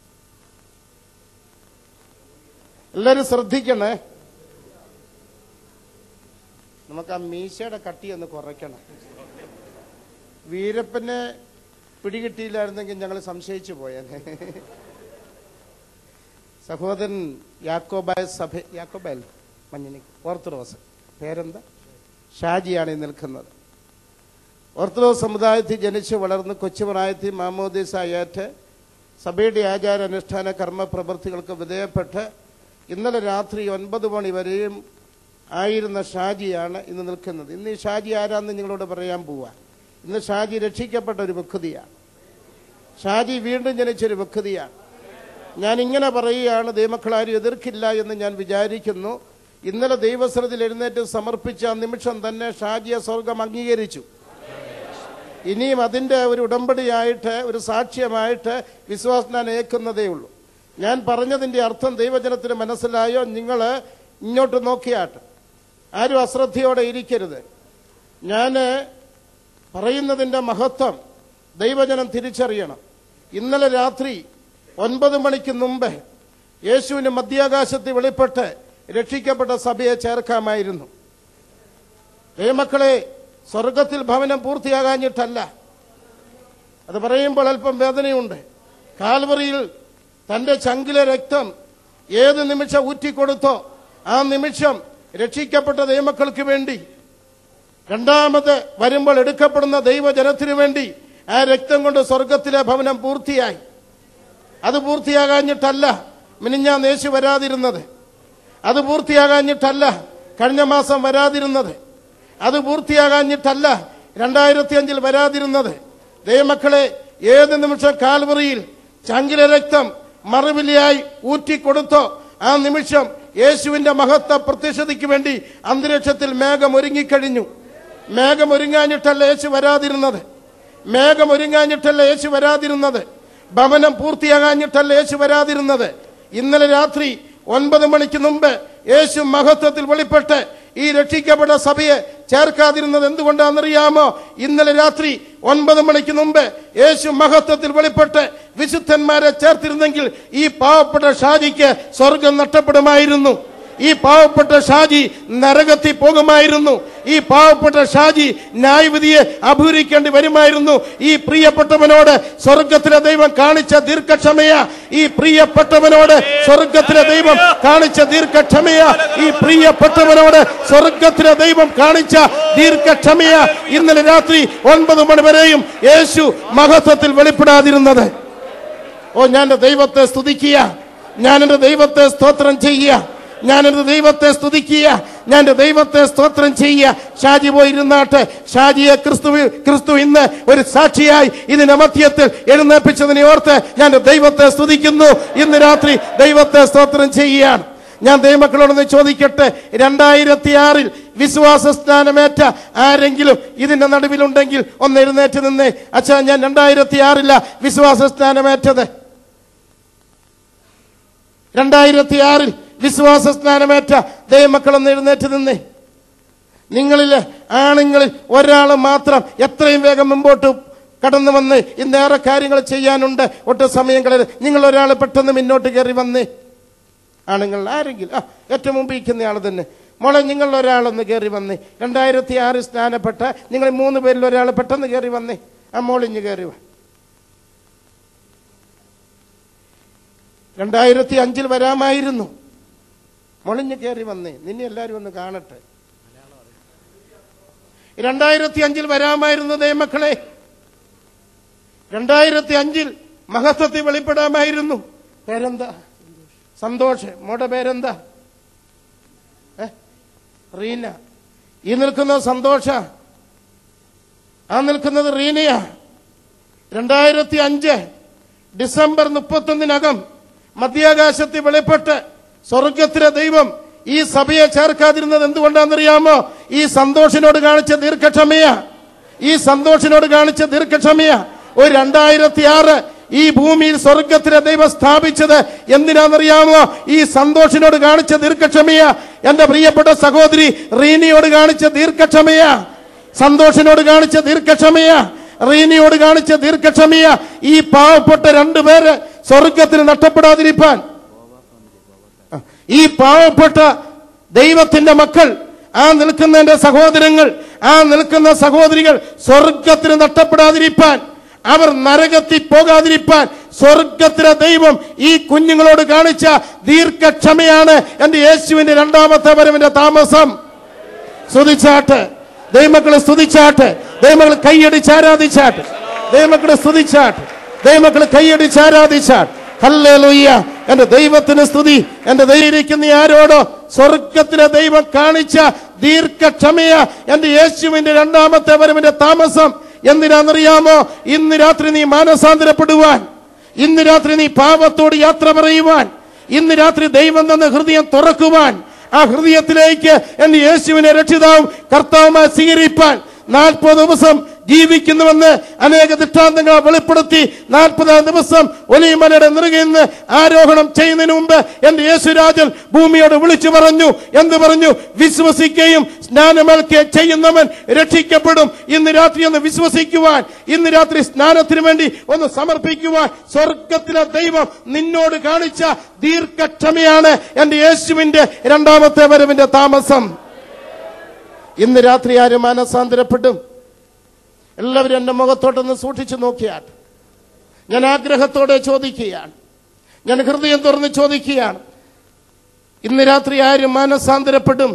എല്ലാരും ശ്രദ്ധിക്കണേ നമുക്ക് ആ മീശയുടെ കട്ടി ഒന്ന് കുറയ്ക്കണം വീരപ്പനെ പിടികിട്ടിയില്ലായിരുന്നെങ്കിൽ ഞങ്ങൾ സംശയിച്ചു പോയേനെ സഹോദരൻ യാക്കോബായ സഭ യാക്കോബായൽ മഞ്ഞിനി ഓർത്തഡോക്സ് പേരെന്താ ഷാജിയാണ് ഈ നിൽക്കുന്നത് ഓർത്തഡോക്സ് സമുദായത്തിൽ ജനിച്ച് വളർന്ന് കൊച്ചുപ്രായത്തിൽ മാമോദീസ ഏറ്റ് സഭയുടെ ആചാര അനുഷ്ഠാന കർമ്മ പ്രവൃത്തികൾക്ക് വിധേയപ്പെട്ട് ഇന്നലെ രാത്രി ഒൻപത് മണി വരെയും ആയിരുന്ന ഷാജിയാണ് ഇന്ന് നിൽക്കുന്നത് ഇന്ന് ഈ ഷാജി ആരാന്ന് നിങ്ങളോട് പറയാൻ പോവാ ഇന്ന് ഷാജി രക്ഷിക്കപ്പെട്ട ഒരു വ്യക്തിയാണ് ഷാജി വീണ്ടും ജനിച്ചൊരു വ്യക്തിയാണ് ഞാൻ ഇങ്ങനെ പറയുകയാണ് ദൈവമക്കളാരും എതിർക്കില്ല എന്ന് ഞാൻ വിചാരിക്കുന്നു ഇന്നലെ ദൈവസ്രത്തിൽ എഴുന്നേറ്റ് സമർപ്പിച്ച ആ നിമിഷം തന്നെ ഷാജിയെ സ്വർഗം അംഗീകരിച്ചു ഇനിയും അതിന്റെ ഒരു ഉടമ്പടിയായിട്ട് ഒരു സാക്ഷ്യമായിട്ട് വിശ്വാസനാൻ ഏക്കുന്നതേ ഉള്ളൂ ഞാൻ പറഞ്ഞതിന്റെ അർത്ഥം ദൈവജനത്തിന് മനസ്സിലായോ നിങ്ങൾ ഇങ്ങോട്ട് നോക്കിയാട്ട് ആരും അശ്രദ്ധയോടെ ഇരിക്കരുത് ഞാൻ പറയുന്നതിന്റെ മഹത്വം ദൈവജനം തിരിച്ചറിയണം ഇന്നലെ രാത്രി ഒൻപത് മണിക്ക് മുമ്പ് യേശുവിന് മധ്യാകാശത്തിൽ വെളിപ്പെട്ട് രക്ഷിക്കപ്പെട്ട സഭയെ ചേർക്കാമായിരുന്നു ദൈവമക്കളെ സ്വർഗത്തിൽ ഭവനം പൂർത്തിയാകാഞ്ഞിട്ടല്ല അത് പറയുമ്പോൾ അല്പം വേദനയുണ്ട് കാൽവറിയിൽ തന്റെ ചങ്കിലെ രക്തം ഏത് നിമിഷം ഊറ്റിക്കൊടുത്തോ ആ നിമിഷം രക്ഷിക്കപ്പെട്ട ദൈവമക്കൾക്ക് വേണ്ടി രണ്ടാമത് വരുമ്പോൾ എടുക്കപ്പെടുന്ന ദൈവജനത്തിനു വേണ്ടി ആ രക്തം കൊണ്ട് സ്വർഗത്തിലെ ഭവനം പൂർത്തിയായി അത് പൂർത്തിയാകാഞ്ഞിട്ടല്ല മിനിഞ്ഞാൻ യേശു വരാതിരുന്നത് അത് പൂർത്തിയാകാഞ്ഞിട്ടല്ല കഴിഞ്ഞ മാസം വരാതിരുന്നത് അത് പൂർത്തിയാകാഞ്ഞിട്ടല്ല രണ്ടായിരത്തി അഞ്ചിൽ വരാതിരുന്നത് ദൈവമക്കളെ ഏത് നിമിഷം കാൽവറിയിൽ ചങ്കിലെ രക്തം മറുവിലയായി ഊറ്റിക്കൊടുത്തോ ആ നിമിഷം യേശുവിന്റെ മഹത്വ പ്രത്യക്ഷതയ്ക്ക് വേണ്ടി അന്തരീക്ഷത്തിൽ മേഘം ഒരുങ്ങിക്കഴിഞ്ഞു മേഘം ഒരുങ്ങാഞ്ഞിട്ടല്ല യേശു വരാതിരുന്നത് മേഘം ഒരുങ്ങാഞ്ഞിട്ടല്ല യേശു വരാതിരുന്നത് ഭവനം പൂർത്തിയാകാഞ്ഞിട്ടല്ല യേശു വരാതിരുന്നത് ഇന്നലെ രാത്രി ഒൻപത് മണിക്ക് മുമ്പ് യേശു മഹത്വത്തിൽ വെളിപ്പെട്ട് ഈ രക്ഷിക്കപ്പെട്ട സഭയെ ചേർക്കാതിരുന്നത് എന്തുകൊണ്ടാണെന്നറിയാമോ ഇന്നലെ രാത്രി ഒൻപത് മണിക്ക് മുമ്പ് യേശു മഹത്വത്തിൽ വെളിപ്പെട്ട് വിശുദ്ധന്മാരെ ചേർത്തിരുന്നെങ്കിൽ ഈ പാവപ്പെട്ട ഷാജിക്ക് സ്വർഗം നഷ്ടപ്പെടുമായിരുന്നു ഈ പാവപ്പെട്ട ഷാജി നരകത്തിൽ പോകുമായിരുന്നു ഈ പാവപ്പെട്ട ഷാജി ന്യായവിധിയെ അഭിമുഖീകരിക്കേണ്ടി വരുമായിരുന്നു ഈ പ്രിയപ്പെട്ടവനോട് സ്വർഗത്തിലെ ദൈവം കാണിച്ച ദീർഘക്ഷമയ ഈ പ്രിയപ്പെട്ടവനോട് സ്വർഗത്തിലെ ദൈവം കാണിച്ച ദീർഘക്ഷമയ ഈ പ്രിയപ്പെട്ടവനോട് സ്വർഗത്തിലെ ദൈവം കാണിച്ച ദീർഘക്ഷമയ ഇന്നലെ രാത്രി ഒൻപത് മണി വരെയും യേശു മഹത്വത്തിൽ വെളിപ്പെടാതിരുന്നത് ഓ ഞാൻ എൻ്റെ ദൈവത്തെ സ്തുതിക്കുക ഞാൻ എൻ്റെ ദൈവത്തെ സ്തോത്രം ചെയ്യുക ഞാൻ എൻ്റെ ദൈവത്തെ സ്തുതിക്കുക ഞാൻ എൻ്റെ ദൈവത്തെ സ്തോത്രം ചെയ്യുക ഷാജി പോയി ഇരുന്നാട്ടെ ഷാജിയെ ക്രിസ്തു ക്രിസ്തു ഇന്ന് ഒരു സാക്ഷിയായി ഇതിന്റെ മധ്യത്തിൽ എഴുന്നേൽപ്പിച്ചതിനെ ഓർത്ത് ഞാൻ എൻ്റെ ദൈവത്തെ സ്തുതിക്കുന്നു ഇന്ന് രാത്രി ദൈവത്തെ സ്തോത്രം ചെയ്യുകയാണ് ഞാൻ ദൈവമക്കളോടൊന്ന് ചോദിക്കട്ടെ രണ്ടായിരത്തി ആറിൽ വിശ്വാസ സ്നാനമേറ്റ ആരെങ്കിലും ഇതിന്റെ നടുവിലുണ്ടെങ്കിൽ ഒന്ന് എഴുന്നേറ്റ് നിന്നേ അച്ഛാ ഞാൻ രണ്ടായിരത്തി ആറില്ല വിശ്വാസ സ്നാനമേറ്റത് രണ്ടായിരത്തി ആറിൽ വിശ്വാസ സ്നാനമേറ്റ ദൈവമക്കളൊന്ന് എഴുന്നേറ്റ് നിന്നേ നിങ്ങളിൽ ആണുങ്ങളിൽ ഒരാൾ മാത്രം എത്രയും വേഗം മുമ്പോട്ട് കടന്നു വന്ന് ഇന്നേറെ കാര്യങ്ങൾ ചെയ്യാനുണ്ട് ഒട്ടും സമയം കളയരുത് നിങ്ങൾ ഒരാൾ പെട്ടെന്ന് മുന്നോട്ട് കയറി വന്നേ ആണുങ്ങൾ ആരെങ്കിലും ആ ഏറ്റവും മുമ്പ് ഇരിക്കുന്ന ആൾ തന്നെ മോളെ നിങ്ങൾ ഒരാളൊന്ന് കയറി വന്നേ രണ്ടായിരത്തി ആറിൽ സ്നാനപ്പെട്ട നിങ്ങൾ മൂന്ന് പേരിൽ ഒരാൾ പെട്ടെന്ന് കയറി വന്നേ ആ മോളിഞ്ഞ് കയറി വാ രണ്ടായിരത്തി അഞ്ചിൽ വരാമായിരുന്നു മൊളിഞ്ഞ് കയറി വന്നേ നിന്നെ എല്ലാവരും ഒന്ന് കാണട്ടെ രണ്ടായിരത്തി അഞ്ചിൽ വരാമായിരുന്നു ദൈവമക്കളെ രണ്ടായിരത്തി അഞ്ചിൽ മഹത്വത്തിൽ വെളിപ്പെടാമായിരുന്നു പേരെന്താ സന്തോഷ് മോടെ പേരെന്താ ഏ? റീന ഈ നിൽക്കുന്ന സന്തോഷ ആ നിൽക്കുന്നത് റീനയാ രണ്ടായിരത്തി അഞ്ച് ഡിസംബർ മുപ്പത്തൊന്നിനകം മധ്യാകാശത്തിൽ വെളിപ്പെട്ട് സ്വർഗത്തിലെ ദൈവം ഈ സഭയെ ചേർക്കാതിരുന്നത് എന്തുകൊണ്ടാണെന്നറിയാമോ ഈ സന്തോഷിനോട് കാണിച്ച ദീർഘക്ഷമയ ഈ സന്തോഷിനോട് കാണിച്ച ദീർഘക്ഷമയ ഒരു രണ്ടായിരത്തി ആറ് ഈ ഭൂമിയിൽ സ്വർഗത്തിലെ ദൈവം സ്ഥാപിച്ചത് എന്തിനാണെന്നറിയാമോ ഈ സന്തോഷിനോട് കാണിച്ച ദീർഘക്ഷമയ എന്റെ പ്രിയപ്പെട്ട സഹോദരി റീനിയോട് കാണിച്ച ദീർഘക്ഷമയ സന്തോഷിനോട് കാണിച്ച ദീർഘക്ഷമയ റീനിയോട് കാണിച്ച ദീർഘക്ഷമയ ഈ പാവപ്പെട്ട രണ്ടുപേര് സ്വർഗത്തിന് നഷ്ടപ്പെടാതിരിപ്പാൻ ഈ പാവപ്പെട്ട ദൈവത്തിന്റെ മക്കൾ ആ നിൽക്കുന്ന എന്റെ സഹോദരങ്ങൾ ആ നിൽക്കുന്ന സഹോദരികൾ സ്വർഗത്തിന് നഷ്ടപ്പെടാതിരിപ്പാൻ അവർ നരകത്തിൽ പോകാതിരിപ്പാൻ സ്വർഗത്തിലെ ദൈവം ഈ കുഞ്ഞുങ്ങളോട് കാണിച്ച ദീർഘക്ഷമയാണ് എന്റെ യേശുവിന്റെ രണ്ടാമത്തെ വരവിന്റെ താമസം സ്തുതിച്ചാട്ട് ദൈവമക്കളെ സ്തുതിച്ചാട്ട് ദൈവമക്കൾ കൈയടിച്ച് ആരാധിച്ചാട്ട് ദൈവമക്കളെ സ്തുതിച്ചാട്ട് ദൈവമക്കൾ കൈയടിച്ച് ആരാധിച്ചാട്ട് ഹല്ലേലൂയ്യ എന്റെ ദൈവത്തിന് സ്തുതി എന്റെ ദൈവം ആരോടോ സ്വർഗത്തിലെ ദൈവം കാണിച്ച ദീർഘക്ഷമയ എന്റെ യേശുവിന്റെ രണ്ടാമത്തെ വരവിന്റെ താമസം എന്തിനാണെന്നറിയാമോ ഇന്ന് രാത്രി നീ മാനസാന്തരപ്പെടുവാൻ ഇന്ന് രാത്രി നീ പാപത്തോട് യാത്ര പറയുവാൻ ഇന്ന് രാത്രി ദൈവം തന്ന ഹൃദയം തുറക്കുവാൻ ആ ഹൃദയത്തിലേക്ക് എന്റെ യേശുവിനെ രക്ഷിതാവും കർത്താവുമായി സ്വീകരിപ്പാൻ നാൽപ്പത് ദിവസം ജീവിക്കുന്നുവെന്ന് അനേക ദൃഷ്ടാന്തങ്ങൾ വെളിപ്പെടുത്തി നാൽപ്പതാം ദിവസം ഒലിമലയുടെ നെറുകയിൽ നിന്ന് ആരോഹണം ചെയ്യുന്നതിന് മുമ്പ് എന്റെ യേശുരാജൻ ഭൂമിയോട് വിളിച്ചു പറഞ്ഞു എന്ത് പറഞ്ഞു വിശ്വസിക്കുകയും സ്നാനമേൽക്കുകയും ചെയ്യുന്നവൻ രക്ഷിക്കപ്പെടും ഇന്ന് രാത്രി ഒന്ന് വിശ്വസിക്കുവാൻ ഇന്ന് രാത്രി സ്നാനത്തിന് വേണ്ടി ഒന്ന് സമർപ്പിക്കുവാൻ സ്വർഗത്തിലെ ദൈവം നിന്നോട് കാണിച്ച ദീർഘക്ഷമയാണ് എന്റെ യേശുവിന്റെ രണ്ടാമത്തെ വരവിന്റെ താമസം ഇന്ന് രാത്രി ആരും മാനസാന്തരപ്പെടും എല്ലാവരും എന്റെ മുഖത്തോട്ടൊന്ന് സൂക്ഷിച്ചു നോക്കിയാൽ ഞാൻ ആഗ്രഹത്തോടെ ചോദിക്കുകയാണ് ഞാൻ ഹൃദയം തുറന്ന് ചോദിക്കുകയാണ് ഇന്ന് രാത്രി ആര് മാനസാന്തരപ്പെടും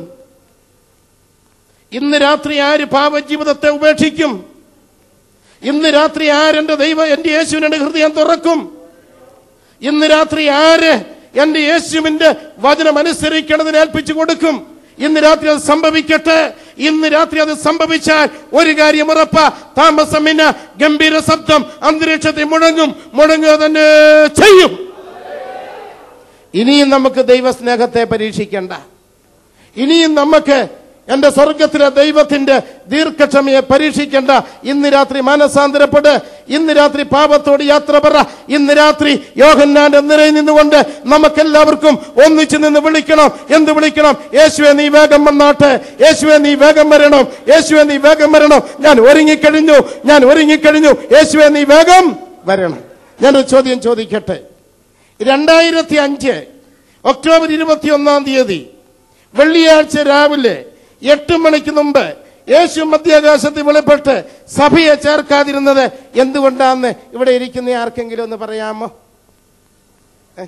ഇന്ന് രാത്രി ആര് പാപജീവിതത്തെ ഉപേക്ഷിക്കും ഇന്ന് രാത്രി ആരെന്റെ ദൈവം എന്റെ യേശുവിനെ ഹൃദയം തുറക്കും ഇന്ന് രാത്രി ആര് എന്റെ യേശുവിന്റെ വചനം അനുസരിക്കണതിന് ഏൽപ്പിച്ചു കൊടുക്കും ഇന്ന് രാത്രി അത് സംഭവിക്കട്ടെ ഇന്ന് രാത്രി അത് സംഭവിച്ചാൽ ഒരു കാര്യം ഉറപ്പ താമസമിന ഗംഭീര ശബ്ദം അന്തരീക്ഷത്തിൽ മുഴങ്ങും മുഴങ്ങുക തന്നെ ചെയ്യും ഇനിയും നമുക്ക് ദൈവസ്നേഹത്തെ പരീക്ഷിക്കണ്ട ഇനിയും നമുക്ക് എന്റെ സ്വർഗത്തിലെ ദൈവത്തിന്റെ ദീർഘക്ഷമയെ പരീക്ഷിക്കേണ്ട ഇന്ന് രാത്രി മാനസാന്തരപ്പെട്ട് ഇന്ന് രാത്രി പാപത്തോട് യാത്ര പറ ഇന്ന് രാത്രി യോഹന്നാന്റെ നിറയിൽ നിന്നുകൊണ്ട് നമുക്കെല്ലാവർക്കും ഒന്നിച്ചു നിന്ന് വിളിക്കണം എന്ത് വിളിക്കണം യേശുവെ നീ വേഗം വന്നാട്ടെ യേശുവെ നീ വേഗം വരണം യേശുവെ നീ വേഗം വരണം ഞാൻ ഒരുങ്ങിക്കഴിഞ്ഞു ഞാൻ ഒരുങ്ങിക്കഴിഞ്ഞു യേശുവെ നീ വേഗം വരണം ഞാനൊരു ചോദ്യം ചോദിക്കട്ടെ രണ്ടായിരത്തി അഞ്ച് ഒക്ടോബർ ഇരുപത്തി ഒന്നാം തീയതി വെള്ളിയാഴ്ച രാവിലെ എട്ട് മണിക്ക് മുമ്പ് യേശു മധ്യാകാശത്തിൽ വെളിപ്പെട്ട് സഭയെ ചേർക്കാതിരുന്നത് എന്തുകൊണ്ടാന്ന് ഇവിടെ ഇരിക്കുന്ന ആർക്കെങ്കിലും ഒന്ന് പറയാമോ ഏ?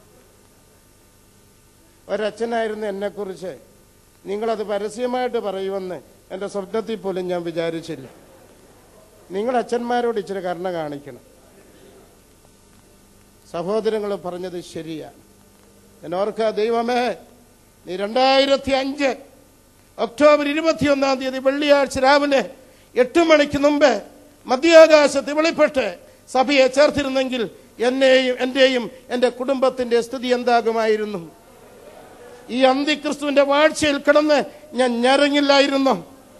ഒരച്ഛനായിരുന്നു എന്നെക്കുറിച്ച് നിങ്ങളത് പരസ്യമായിട്ട് പറയുമെന്ന് എൻ്റെ സ്വപ്നത്തിൽ പോലും ഞാൻ വിചാരിച്ചില്ല നിങ്ങൾ അച്ഛന്മാരോട് ഇച്ചിരി കരുണ കാണിക്കണം സഹോദരങ്ങൾ പറഞ്ഞത് ശരിയാണ് ഞാൻ ഓർക്കുക ദൈവമേ നീ രണ്ടായിരത്തി അഞ്ച് ഒക്ടോബർ ഇരുപത്തിയൊന്നാം തീയതി വെള്ളിയാഴ്ച രാവിലെ എട്ട് മണിക്ക് മുമ്പ് മധ്യാകാശത്ത് വെളിപ്പെട്ട് സഭയെ ചേർത്തിരുന്നെങ്കിൽ എന്നെയും എന്റെയും എന്റെ കുടുംബത്തിന്റെ സ്ഥിതി എന്താകുമായിരുന്നു ഈ അന്തിക്രിസ്തുവിന്റെ വാഴ്ചയിൽ കിടന്ന് ഞാൻ ഞരങ്ങില്ലായിരുന്നു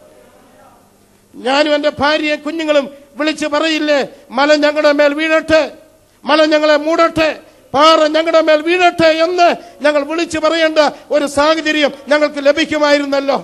ഞാനും എന്റെ ഭാര്യയും കുഞ്ഞുങ്ങളും വിളിച്ചു പറയില്ലേ മല ഞങ്ങളുടെ മേൽ വീഴട്ടെ മല ഞങ്ങളെ മൂടട്ടെ പാറ ഞങ്ങളുടെ മേൽ വീഴട്ടെ എന്ന് ഞങ്ങൾ വിളിച്ചു പറയേണ്ട ഒരു സാഹചര്യം ഞങ്ങൾക്ക് ലഭിക്കുമായിരുന്നല്ലോ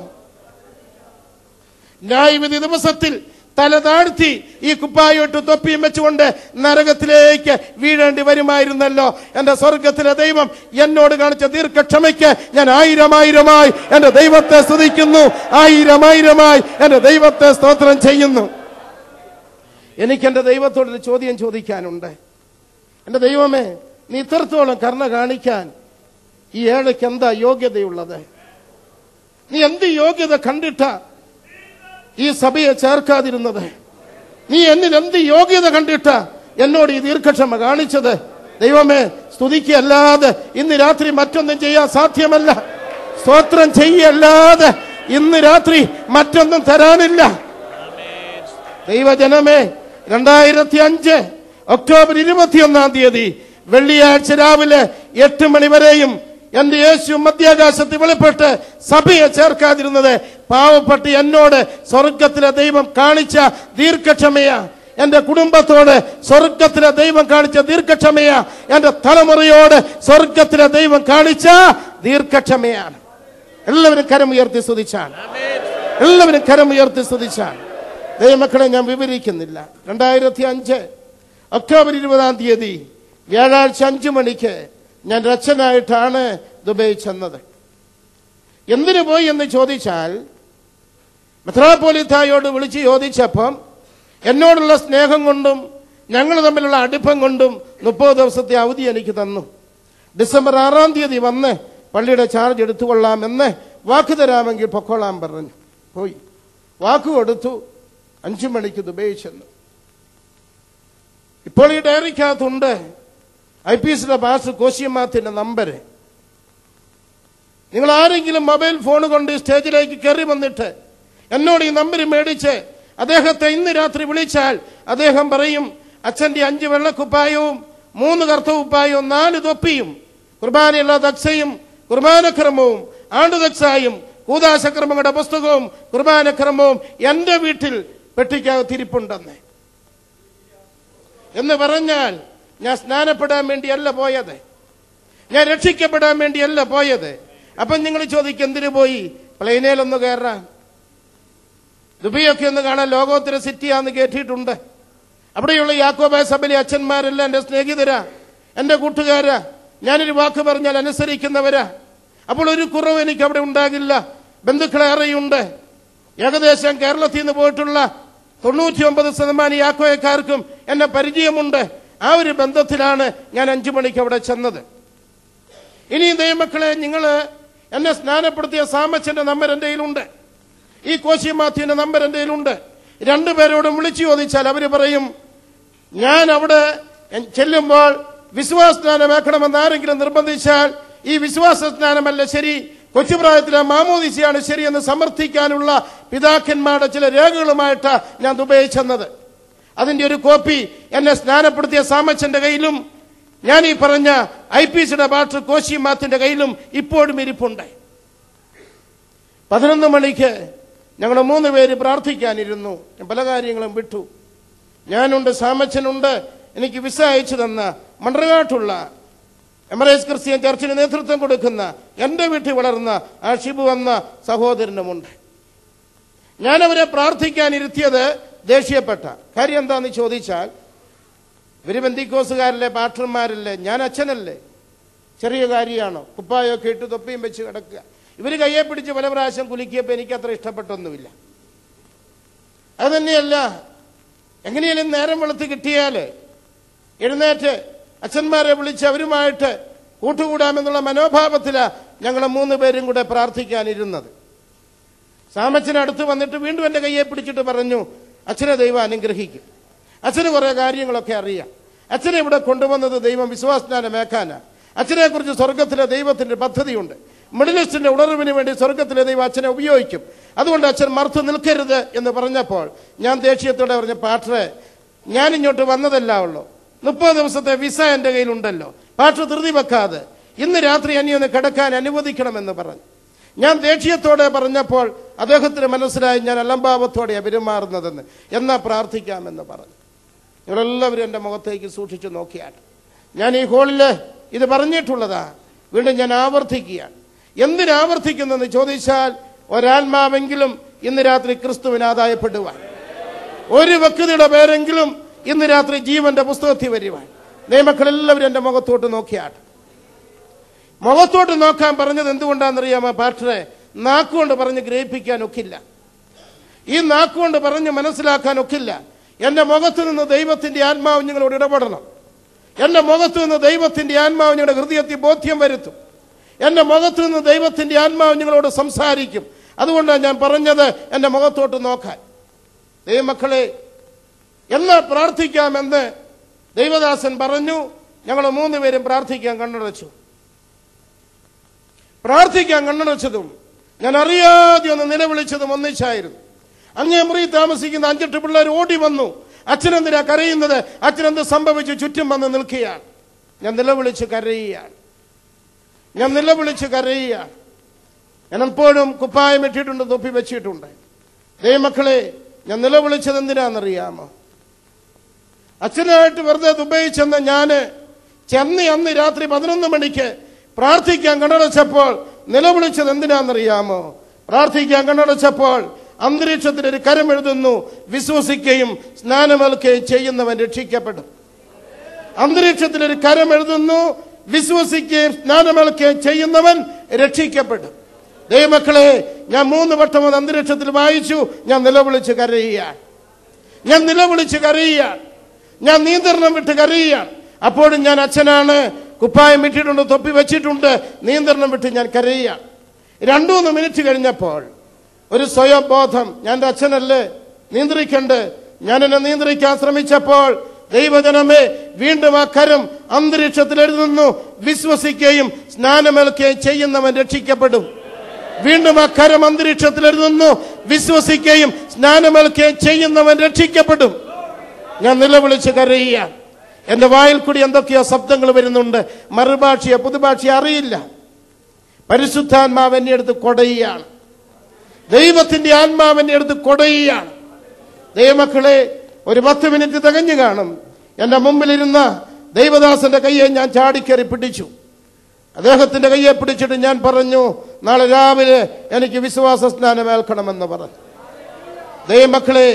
ന്യായവിധി ദിവസത്തിൽ തല താഴ്ത്തി ഈ കുപ്പായോട്ട് തൊപ്പിയും വെച്ചുകൊണ്ട് നരകത്തിലേക്ക് വീഴേണ്ടി വരുമായിരുന്നല്ലോ എന്റെ സ്വർഗത്തിലെ ദൈവം എന്നോട് കാണിച്ച ദീർഘക്ഷമയ്ക്ക് ഞാൻ ആയിരമായിരമായി എന്റെ ദൈവത്തെ സ്തുതിക്കുന്നു ആയിരമായിരമായി എന്റെ ദൈവത്തെ സ്തോത്രം ചെയ്യുന്നു എനിക്ക് എന്റെ ദൈവത്തോടൊരു ചോദ്യം ചോദിക്കാനുണ്ട് എന്റെ ദൈവമേ നീ ഇത്രത്തോളം കരുണ കാണിക്കാൻ ഈ ഏഴയ്ക്ക് എന്താ യോഗ്യതയുള്ളത് നീ എന്ത് യോഗ്യത കണ്ടിട്ടാ ഈ സഭയെ ചേർക്കാതിരുന്നത് നീ എന്നിൽ എന്ത് യോഗ്യത കണ്ടിട്ടാ എന്നോട് ഈ ദീർഘക്ഷമ കാണിച്ചത് ദൈവമേ സ്തുതിക്കല്ലാതെ ഇന്ന് രാത്രി മറ്റൊന്നും ചെയ്യാൻ സാധ്യമല്ല സ്തോത്രം ചെയ്യല്ലാതെ ഇന്ന് രാത്രി മറ്റൊന്നും തരാനില്ല ദൈവജനമേ രണ്ടായിരത്തി അഞ്ച് ഒക്ടോബർ ഇരുപത്തിയൊന്നാം തീയതി വെള്ളിയാഴ്ച രാവിലെ എട്ട് മണി വരെയും എന്റെ യേശു മധ്യാകാശത്തിൽ വെളിപ്പെട്ട് സഭയെ ചേർക്കാതിരുന്നത് പാവപ്പെട്ട എന്നോട് സ്വർഗത്തിലെ ദൈവം കാണിച്ച ദീർഘക്ഷമയാ എന്റെ കുടുംബത്തോട് സ്വർഗത്തിലെ ദൈവം കാണിച്ച ദീർഘക്ഷമയാ എന്റെ തലമുറയോട് സ്വർഗത്തിലെ ദൈവം കാണിച്ച ദീർഘക്ഷമയാണ് എല്ലാവരും കരമുയർത്തി സ്തുതിച്ചാണ് എല്ലാവരും കരമുയർത്തി സ്തുതിച്ചാണ് ദൈവമക്കളെ ഞാൻ വിവരിക്കുന്നില്ല രണ്ടായിരത്തി അഞ്ച് ഒക്ടോബർ ഇരുപതാം തീയതി വ്യാഴാഴ്ച അഞ്ചു മണിക്ക് ഞാൻ രച്ചനായിട്ടാണ് ദുബൈ ചെന്നത് എന്തിനു പോയി എന്ന് ചോദിച്ചാൽ മെത്രാപോലിത്തായോട് വിളിച്ച് ചോദിച്ചപ്പം എന്നോടുള്ള സ്നേഹം കൊണ്ടും ഞങ്ങൾ തമ്മിലുള്ള അടുപ്പം കൊണ്ടും മുപ്പത് ദിവസത്തെ അവധി എനിക്ക് തന്നു ഡിസംബർ ആറാം തീയതി വന്ന് പള്ളിയുടെ ചാർജ് എടുത്തുകൊള്ളാമെന്ന് വാക്ക് തരാമെങ്കിൽ പൊക്കോളാൻ പറഞ്ഞു പോയി വാക്ക് കൊടുത്തു അഞ്ചു മണിക്ക് ദുബൈ ചെന്നു ഇപ്പോൾ ഈ ഡയറിക്കകത്തുണ്ട് ഐ പി എസിന്റെ പാസ്റ്റർ കോശിയമാത്തിന്റെ നമ്പർ നിങ്ങൾ ആരെങ്കിലും മൊബൈൽ ഫോൺ കൊണ്ട് ഈ സ്റ്റേജിലേക്ക് കയറി വന്നിട്ട് എന്നോട് ഈ നമ്പർ മേടിച്ച് അദ്ദേഹത്തെ ഇന്ന് രാത്രി വിളിച്ചാൽ അദ്ദേഹം പറയും അച്ഛന്റെ അഞ്ച് വെള്ളക്കുപ്പായവും മൂന്ന് കർത്തവുപ്പായവും നാല് തൊപ്പിയും കുർബാനയുള്ള ദക്ഷയും കുർബാനക്രമവും ആണ്ടുദക്ഷായും കൂതാശക്രമങ്ങളുടെ പുസ്തകവും കുർബാനക്രമവും എന്റെ വീട്ടിൽ പെട്ടിക്കകത്തിരിപ്പുണ്ടെന്ന് എന്ന് പറഞ്ഞാൽ ഞാൻ സ്നാനപ്പെടാൻ വേണ്ടിയല്ല പോയത് ഞാൻ രക്ഷിക്കപ്പെടാൻ വേണ്ടിയല്ല പോയത് അപ്പം നിങ്ങൾ ചോദിക്കും എന്തിനു പോയി പ്ലെയിനേലൊന്ന് കയറാൻ ദുബൈയൊക്കെ ഒന്ന് കാണാൻ ലോകോത്തര സിറ്റിയാന്ന് കേട്ടിട്ടുണ്ട് അവിടെയുള്ള യാക്കോബായ സഭയിലെ അച്ഛന്മാരെല്ലാം എൻ്റെ സ്നേഹിതരാ എൻ്റെ കൂട്ടുകാരാ ഞാനൊരു വാക്ക് പറഞ്ഞാൽ അനുസരിക്കുന്നവരാ അപ്പോൾ ഒരു കുറവ് എനിക്ക് അവിടെ ഉണ്ടാകില്ല ബന്ധുക്കളേറെയുണ്ട് ഏകദേശം കേരളത്തിൽ നിന്ന് പോയിട്ടുള്ള തൊണ്ണൂറ്റി ഒമ്പത് ശതമാനം യാക്കോയക്കാർക്കും എന്നെ പരിചയമുണ്ട് ആ ഒരു ബന്ധത്തിലാണ് ഞാൻ അഞ്ചു മണിക്ക് അവിടെ ചെന്നത് ഇനി ദൈവമക്കളെ നിങ്ങൾ എന്നെ സ്നാനപ്പെടുത്തിയ സാമച്ചന്റെ നമ്പർ എൻ്റെ കയ്യിലുണ്ട് ഈ കോശി മാത്യുവിന്റെ നമ്പർ എൻ്റെ കയ്യിലുണ്ട് രണ്ടുപേരോടും വിളിച്ചു ചോദിച്ചാൽ അവര് പറയും ഞാൻ അവിടെ ചെല്ലുമ്പോൾ വിശ്വാസ സ്നാനമാക്കണമെന്ന് ആരെങ്കിലും നിർബന്ധിച്ചാൽ ഈ വിശ്വാസ സ്നാനമല്ല ശരി കൊച്ചുപ്രായത്തിലെ മാമോദിസയാണ് ശരിയെന്ന് സമർത്ഥിക്കാനുള്ള പിതാക്കന്മാരുടെ ചില രേഖകളുമായിട്ട് ഞാൻ ദുബൈ ചെന്നത് അതിന്റെ ഒരു കോപ്പി എന്നെ സ്നാനപ്പെടുത്തിയ സാമച്ചന്റെ കയ്യിലും ഞാൻ ഈ പറഞ്ഞ ഐ പി സിയുടെ ബാട്ടർ കോശി മാത്തിന്റെ കയ്യിലും ഇപ്പോഴും ഇരിപ്പുണ്ട് പതിനൊന്ന് മണിക്ക് ഞങ്ങൾ മൂന്ന് പേര് പ്രാർത്ഥിക്കാനിരുന്നു ഞാൻ പല കാര്യങ്ങളും വിട്ടു ഞാനുണ്ട് സാമച്ചനുണ്ട് എനിക്ക് വിസ അയച്ചു തന്ന മണ്ടർകാട്ടുള്ള എമറേസ് ക്രിസ്ത്യൻ ചർച്ചിന് നേതൃത്വം കൊടുക്കുന്ന എന്റെ വീട്ടിൽ വളർന്ന ആ ഷിബു എന്ന സഹോദരനുമുണ്ട് ഞാനവരെ പ്രാർത്ഥിക്കാനിരുത്തിയത് ദേഷ്യപ്പെട്ട കാര്യം എന്താന്ന് ചോദിച്ചാൽ ഇവര് ബന്ധിക്കോസുകാരല്ലേ പാട്ടർമാരല്ലേ ഞാൻ അച്ഛനല്ലേ ചെറിയ കാര്യമാണോ കുപ്പായൊക്കെ ഇട്ട് തൊപ്പിയും വെച്ച് കിടക്കുക ഇവർ കയ്യെ പിടിച്ച് പല പ്രാവശ്യം കുലുക്കിയപ്പോൾ എനിക്ക് അത്ര ഇഷ്ടപ്പെട്ടൊന്നുമില്ല അത് തന്നെയല്ല എങ്ങനെയാലും നേരം വെളുത്ത് കിട്ടിയാൽ എഴുന്നേറ്റ് അച്ഛന്മാരെ വിളിച്ച് അവരുമായിട്ട് കൂട്ടുകൂടാമെന്നുള്ള മനോഭാവത്തിലാണ് ഞങ്ങൾ മൂന്ന് പേരും കൂടെ പ്രാർത്ഥിക്കാനിരുന്നത് സാമച്ചൻ അടുത്ത് വന്നിട്ട് വീണ്ടും എൻ്റെ കയ്യെ പിടിച്ചിട്ട് പറഞ്ഞു അച്ഛനെ ദൈവം അനുഗ്രഹിക്കും അച്ഛന് കുറേ കാര്യങ്ങളൊക്കെ അറിയാം അച്ഛനെ ഇവിടെ കൊണ്ടുവന്നത് ദൈവം വിശ്വാസജ്ഞാനമേക്കാനാണ് അച്ഛനെക്കുറിച്ച് സ്വർഗത്തിലെ ദൈവത്തിന്റെ പദ്ധതിയുണ്ട് മിഡിൽ ഈസ്റ്റിന്റെ ഉണർവിന് വേണ്ടി സ്വർഗത്തിലെ ദൈവം അച്ഛനെ ഉപയോഗിക്കും അതുകൊണ്ട് അച്ഛൻ മറുത്ത് നിൽക്കരുത് എന്ന് പറഞ്ഞപ്പോൾ ഞാൻ ദേഷ്യത്തോടെ പറഞ്ഞ പാട്ടറെ ഞാൻ ഇങ്ങോട്ട് വന്നതല്ല ഉള്ളൂ മുപ്പത് ദിവസത്തെ വിസ എൻ്റെ കയ്യിലുണ്ടല്ലോ പാട്ട് ധൃതി വെക്കാതെ ഇന്ന് രാത്രി എന്നെ ഒന്ന് കിടക്കാൻ അനുവദിക്കണമെന്ന് പറഞ്ഞു ഞാൻ ദേഷ്യത്തോടെ പറഞ്ഞപ്പോൾ അദ്ദേഹത്തിന് മനസ്സിലായി ഞാൻ അലംഭാവത്തോടെയാണ് പെരുമാറുന്നതെന്ന് എന്നാ പ്രാർത്ഥിക്കാമെന്ന് പറഞ്ഞു നിങ്ങളെല്ലാവരും എൻ്റെ മുഖത്തേക്ക് സൂക്ഷിച്ചു നോക്കിയാണ് ഞാൻ ഈ ഹോളിൽ ഇത് പറഞ്ഞിട്ടുള്ളതാ വീണ്ടും ഞാൻ ആവർത്തിക്കുകയാണ് എന്തിനാവർത്തിക്കുന്നെന്ന് ചോദിച്ചാൽ ഒരാത്മാവെങ്കിലും ഇന്ന് രാത്രി ക്രിസ്തുവിന് ആദായപ്പെടുവാൻ ഒരു വ്യക്തിയുടെ പേരെങ്കിലും ഇന്ന് രാത്രി ജീവന്റെ പുസ്തകത്തിൽ വരുവാൻ നിയമക്കളെല്ലാവരും എൻ്റെ മുഖത്തോട്ട് നോക്കിയാട്ട് മുഖത്തോട്ട് നോക്കാൻ പറഞ്ഞത് എന്തുകൊണ്ടാണെന്നറിയാമോ പാസ്റ്ററെ നാക്കുകൊണ്ട് പറഞ്ഞ് ഗ്രഹിപ്പിക്കാൻ ഒക്കില്ല ഈ നാക്കുകൊണ്ട് പറഞ്ഞ് മനസ്സിലാക്കാൻ ഒക്കില്ല എന്റെ മുഖത്ത് നിന്ന് ദൈവത്തിന്റെ ആത്മാവ് നിങ്ങളോട് ഇടപെടണം എന്റെ മുഖത്ത് നിന്ന് ദൈവത്തിന്റെ ആത്മാവ് നിങ്ങളുടെ ഹൃദയത്തിൽ ബോധ്യം വരുത്തും എന്റെ മുഖത്ത് നിന്ന് ദൈവത്തിന്റെ ആത്മാവ് നിങ്ങളോട് സംസാരിക്കും അതുകൊണ്ടാണ് ഞാൻ പറഞ്ഞത് എന്റെ മുഖത്തോട്ട് നോക്കാൻ ദൈവമക്കളെ എന്നാ പ്രാർത്ഥിക്കാമെന്ന് ദൈവദാസൻ പറഞ്ഞു ഞങ്ങൾ മൂന്നുപേരും പ്രാർത്ഥിക്കാൻ കണ്ണടച്ചു പ്രാർത്ഥിക്കാൻ കണ്ണടച്ചതും ഞാൻ അറിയാതെ ഒന്ന് നിലവിളിച്ചതും ഒന്നിച്ചായിരുന്നു അങ്ങേ മുറി താമസിക്കുന്ന അഞ്ചെട്ട് പിള്ളേർ ഓടി വന്നു അച്ഛനെന്തിനാ കരയുന്നത് അച്ഛനെന്ത് സംഭവിച്ചു ചുറ്റും വന്ന് നിൽക്കുകയാണ് ഞാൻ നിലവിളിച്ച് കരയുകയാണ് ഞാൻ നിലവിളിച്ച് കരയുകയാണ് ഞാൻ എപ്പോഴും കുപ്പായം ഇട്ടിട്ടുണ്ട് തൊപ്പി വെച്ചിട്ടുണ്ട് ദൈവമക്കളെ ഞാൻ നിലവിളിച്ചത് എന്തിനാണെന്നറിയാമോ അച്ഛനായിട്ട് വെറുതെ ദുബൈ ചെന്ന ഞാന് ചെന്ന് അന്ന് രാത്രി പതിനൊന്ന് മണിക്ക് പ്രാർത്ഥിക്കാൻ കണ്ണടച്ചപ്പോൾ നിലവിളിച്ചത് എന്തിനാണെന്നറിയാമോ പ്രാർത്ഥിക്കാൻ കണ്ണടച്ചപ്പോൾ അന്തരീക്ഷത്തിൽ ഒരു കരം എഴുതുന്നു വിശ്വസിക്കുകയും സ്നാനമേൽക്കുകയും ചെയ്യുന്നവൻ രക്ഷിക്കപ്പെടും അന്തരീക്ഷത്തിൽ ഒരു കരം എഴുതുന്നു വിശ്വസിക്കുകയും സ്നാനമേൽക്കുകയും ചെയ്യുന്നവൻ രക്ഷിക്കപ്പെടും ദൈവമക്കളെ ഞാൻ മൂന്ന് വട്ടം അത് അന്തരീക്ഷത്തിൽ വായിച്ചു ഞാൻ നിലവിളിച്ച് കരയുകയാണ് ഞാൻ നിലവിളിച്ച് കരയുകയാണ് ഞാൻ നിയന്ത്രണം വിട്ട് കരയുകയാണ് അപ്പോഴും ഞാൻ അച്ഛനാണ് കുപ്പായം വിട്ടിട്ടുണ്ട് തൊപ്പി വെച്ചിട്ടുണ്ട് നിയന്ത്രണം വിട്ട് ഞാൻ കരയുകയാണ് രണ്ടു മൂന്ന് മിനിറ്റ് കഴിഞ്ഞപ്പോൾ ഒരു സ്വയം ബോധം ഞാൻ എൻ്റെ അച്ഛനല്ലേ നിയന്ത്രിക്കണ്ട് ഞാൻ എന്നെ നിയന്ത്രിക്കാൻ ശ്രമിച്ചപ്പോൾ ദൈവജനമേ വീണ്ടും ആ കരം അന്തരീക്ഷത്തിൽ എഴുതുന്നു വിശ്വസിക്കുകയും സ്നാനമേൽക്കുകയും ചെയ്യുന്നവൻ രക്ഷിക്കപ്പെടും വീണ്ടും ആ കരം അന്തരീക്ഷത്തിൽ എഴുതുന്നു വിശ്വസിക്കുകയും സ്നാനമേൽക്കുകയും ചെയ്യുന്നവൻ രക്ഷിക്കപ്പെടും ഞാൻ നിലവിളിച്ച് കരയുകയാണ് എന്റെ വായിൽ കൂടി എന്തൊക്കെയോ ശബ്ദങ്ങൾ വരുന്നുണ്ട് മറുഭാഷയോ പുതുഭാഷയോ അറിയില്ല പരിശുദ്ധാത്മാവ് എന്നെ എടുത്ത് കൊടയുകയാണ് ദൈവത്തിന്റെ ആത്മാവ് എന്നെ എടുത്ത് കൊടയുകയാണ് ദൈവമക്കളെ ഒരു പത്ത് മിനിറ്റ് തികഞ്ഞു കാണും എന്റെ മുമ്പിലിരുന്ന ദൈവദാസന്റെ കയ്യെ ഞാൻ ചാടിക്കറി പിടിച്ചു അദ്ദേഹത്തിന്റെ കയ്യെ പിടിച്ചിട്ട് ഞാൻ പറഞ്ഞു നാളെ രാവിലെ എനിക്ക് വിശ്വാസ സ്നാനമേൽക്കണമെന്ന് പറഞ്ഞു ദൈവമക്കളെ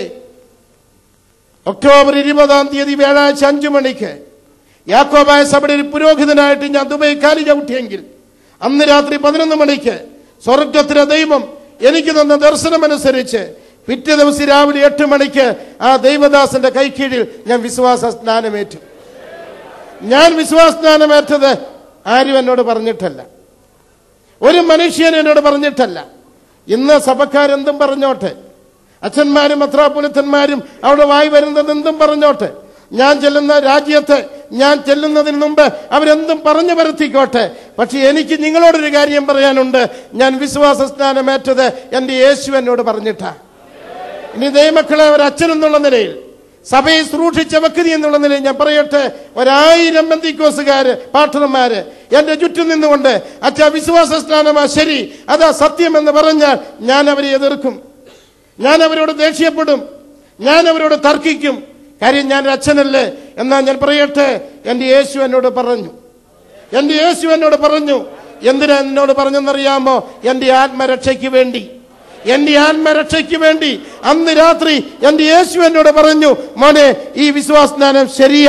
ഒക്ടോബർ ഇരുപതാം തീയതി വ്യാഴാഴ്ച അഞ്ചു മണിക്ക് യാക്കോബായ സഭയുടെ ഒരു പുരോഹിതനായിട്ട് ഞാൻ ദുബൈ കാലി ചവിട്ടിയെങ്കിൽ അന്ന് രാത്രി പതിനൊന്ന് മണിക്ക് സ്വർഗത്തിലെ ദൈവം എനിക്ക് തന്ന ദർശനമനുസരിച്ച് പിറ്റേ ദിവസം രാവിലെ എട്ട് മണിക്ക് ആ ദൈവദാസന്റെ കൈക്കീഴിൽ ഞാൻ വിശ്വാസ സ്നാനമേറ്റു ഞാൻ വിശ്വാസ സ്നാനമേറ്റത് ആരും എന്നോട് പറഞ്ഞിട്ടല്ല ഒരു മനുഷ്യൻ എന്നോട് പറഞ്ഞിട്ടല്ല ഇന്ന് സഭക്കാരെന്തും പറഞ്ഞോട്ടെ അച്ഛന്മാരും മെത്രാപൊലിത്തന്മാരും അവിടെ വായി വരുന്നത് എന്തും പറഞ്ഞോട്ടെ ഞാൻ ചെല്ലുന്ന രാജ്യത്ത് ഞാൻ ചെല്ലുന്നതിന് മുമ്പ് അവരെന്തും പറഞ്ഞു വരുത്തിക്കോട്ടെ പക്ഷെ എനിക്ക് നിങ്ങളോടൊരു കാര്യം പറയാനുണ്ട് ഞാൻ വിശ്വാസ സ്നാനമേറ്റത് എൻ്റെ യേശു എന്നോട് പറഞ്ഞിട്ടാ ഇനി ദൈവമക്കളെ ഒരു അച്ഛൻ എന്നുള്ള നിലയിൽ സഭയെ സൂക്ഷിച്ച വ്യക്തി എന്നുള്ള നിലയിൽ ഞാൻ പറയട്ടെ ഒരായിരം ബന്ധിക്കോസുകാര് പാട്ടർമാര് എന്റെ ചുറ്റും നിന്നുകൊണ്ട് അച്ഛ വിശ്വാസ സ്നാനമാ ശരി അതാ സത്യം എന്ന് പറഞ്ഞാൽ ഞാൻ അവരെ എതിർക്കും ഞാൻ അവരോട് ദേഷ്യപ്പെടും ഞാൻ അവരോട് തർക്കിക്കും കാര്യം ഞാൻ ഒരു അച്ഛനല്ലേ എന്നാൽ ഞാൻ പറയട്ടെ എൻ്റെ യേശു എന്നോട് പറഞ്ഞു എൻ്റെ യേശു എന്നോട് പറഞ്ഞു എന്തിനാ എന്നോട് പറഞ്ഞെന്നറിയാമോ എൻ്റെ ആത്മരക്ഷയ്ക്ക് വേണ്ടി എന്റെ ആത്മരക്ഷയ്ക്ക് വേണ്ടി അന്ന് രാത്രി എന്റെ യേശു എന്നോട് പറഞ്ഞു മോനെ ഈ വിശ്വാസസ്നാനം ശരിയാ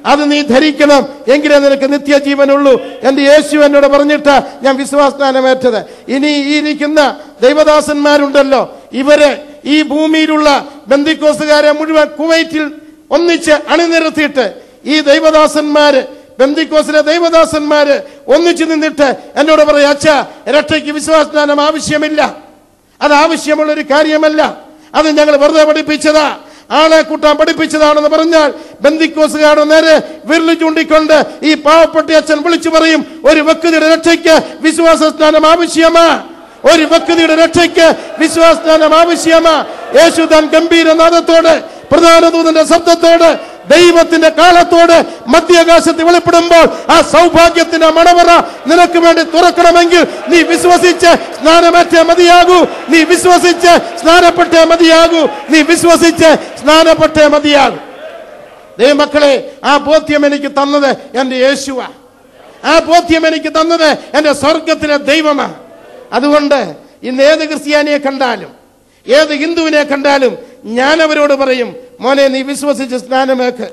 അത് നീ ധരിക്കണം എങ്കിലേ നിനക്ക് നിത്യജീവനുള്ളൂ എന്റെ യേശു എന്നോട് പറഞ്ഞിട്ട് ഞാൻ വിശ്വാസസ്നാനമേറ്റത് ഇനി ഈ ഇരിക്കുന്ന ദൈവദാസന്മാരുണ്ടല്ലോ ഇവരെ ഈ ഭൂമിയിലുള്ള ബന്ധിക്കോസുകാരെ മുഴുവൻ കുവൈറ്റിൽ ഒന്നിച്ച് അണിനിരത്തിയിട്ട് ഈ ദൈവദാസന്മാര് ബന്ധിക്കോസിലെ ദൈവദാസന്മാര് ഒന്നിച്ചു നിന്നിട്ട് എന്നോട് പറയാ അച്ഛ രക്ഷയ്ക്ക് വിശ്വാസസ്നാനം ആവശ്യമില്ല അത് ആവശ്യമുള്ള ഒരു കാര്യമല്ല അത് ഞങ്ങൾ വെറുതെ പഠിപ്പിച്ചതാ ആളെ കൂട്ടാൻ പഠിപ്പിച്ചതാണെന്ന് പറഞ്ഞാൽ ബന്ധിക്കോസുകാരുടെ നേരെ വിരല് ചൂണ്ടിക്കൊണ്ട് ഈ പാവപ്പെട്ട അച്ഛൻ വിളിച്ചു പറയും ഒരു വ്യക്തിയുടെ രക്ഷയ്ക്ക് വിശ്വാസ സ്നാനം ആവശ്യമാ ഒരു വ്യക്തിയുടെ രക്ഷയ്ക്ക് വിശ്വാസ സ്നാനം ആവശ്യമാ യേശു താൻ ഗംഭീരനാഥത്തോട് പ്രധാന ദൂതന്റെ ശബ്ദത്തോട് ദൈവത്തിന്റെ കാലത്തോട് മധ്യാകാശത്ത് വെളിപ്പെടുമ്പോൾ ആ സൗഭാഗ്യത്തിന്റെ മണവറ നിനക്ക് വേണ്ടി തുറക്കണമെങ്കിൽ നീ വിശ്വസിച്ച് സ്നാനമേറ്റേ മതിയാകൂ നീ വിശ്വസിച്ച് സ്നാനപ്പെട്ടേ മതിയാകൂ നീ വിശ്വസിച്ച് സ്നാനപ്പെട്ടേ മതിയാകൂ ദൈവമക്കളെ ആ ബോധ്യം എനിക്ക് തന്നത് എന്റെ യേശുവ ആ ബോധ്യം എനിക്ക് തന്നത് എന്റെ സ്വർഗത്തിലെ ദൈവമാ അതുകൊണ്ട് ഇന്ന് ഏത് ക്രിസ്ത്യാനിയെ കണ്ടാലും ഏത് ഹിന്ദുവിനെ കണ്ടാലും ഞാൻ അവരോട് പറയും മോനെ നീ വിശ്വസിച്ച് സ്നാനമേക്ക്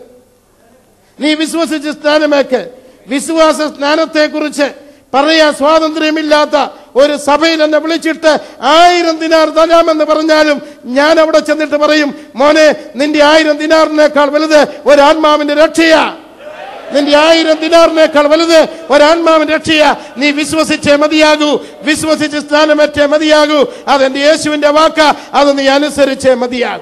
നീ വിശ്വസിച്ച് സ്നാനമേക്ക് വിശ്വാസ സ്നാനത്തെക്കുറിച്ച് പറയാൻ സ്വാതന്ത്ര്യമില്ലാത്ത ഒരു സഭയിൽ എന്നെ വിളിച്ചിട്ട് ആയിരം ദിനാർ തരാമെന്ന് പറഞ്ഞാലും ഞാൻ അവിടെ ചെന്നിട്ട് പറയും മോനെ നിന്റെ ആയിരം ദിനാറിനേക്കാൾ വലുത് ഒരാത്മാവിന്റെ രക്ഷയാ നിന്റെ ആയിരം ദിനാറിനേക്കാൾ വലുത് ഒരാത്മാവിന്റെ രക്ഷയാ നീ വിശ്വസിച്ചേ മതിയാകൂ വിശ്വസിച്ച് സ്നാനമേറ്റേ മതിയാകൂ അതെന്റെ യേശുവിന്റെ വാക്ക അത് നീ അനുസരിച്ചേ മതിയാകൂ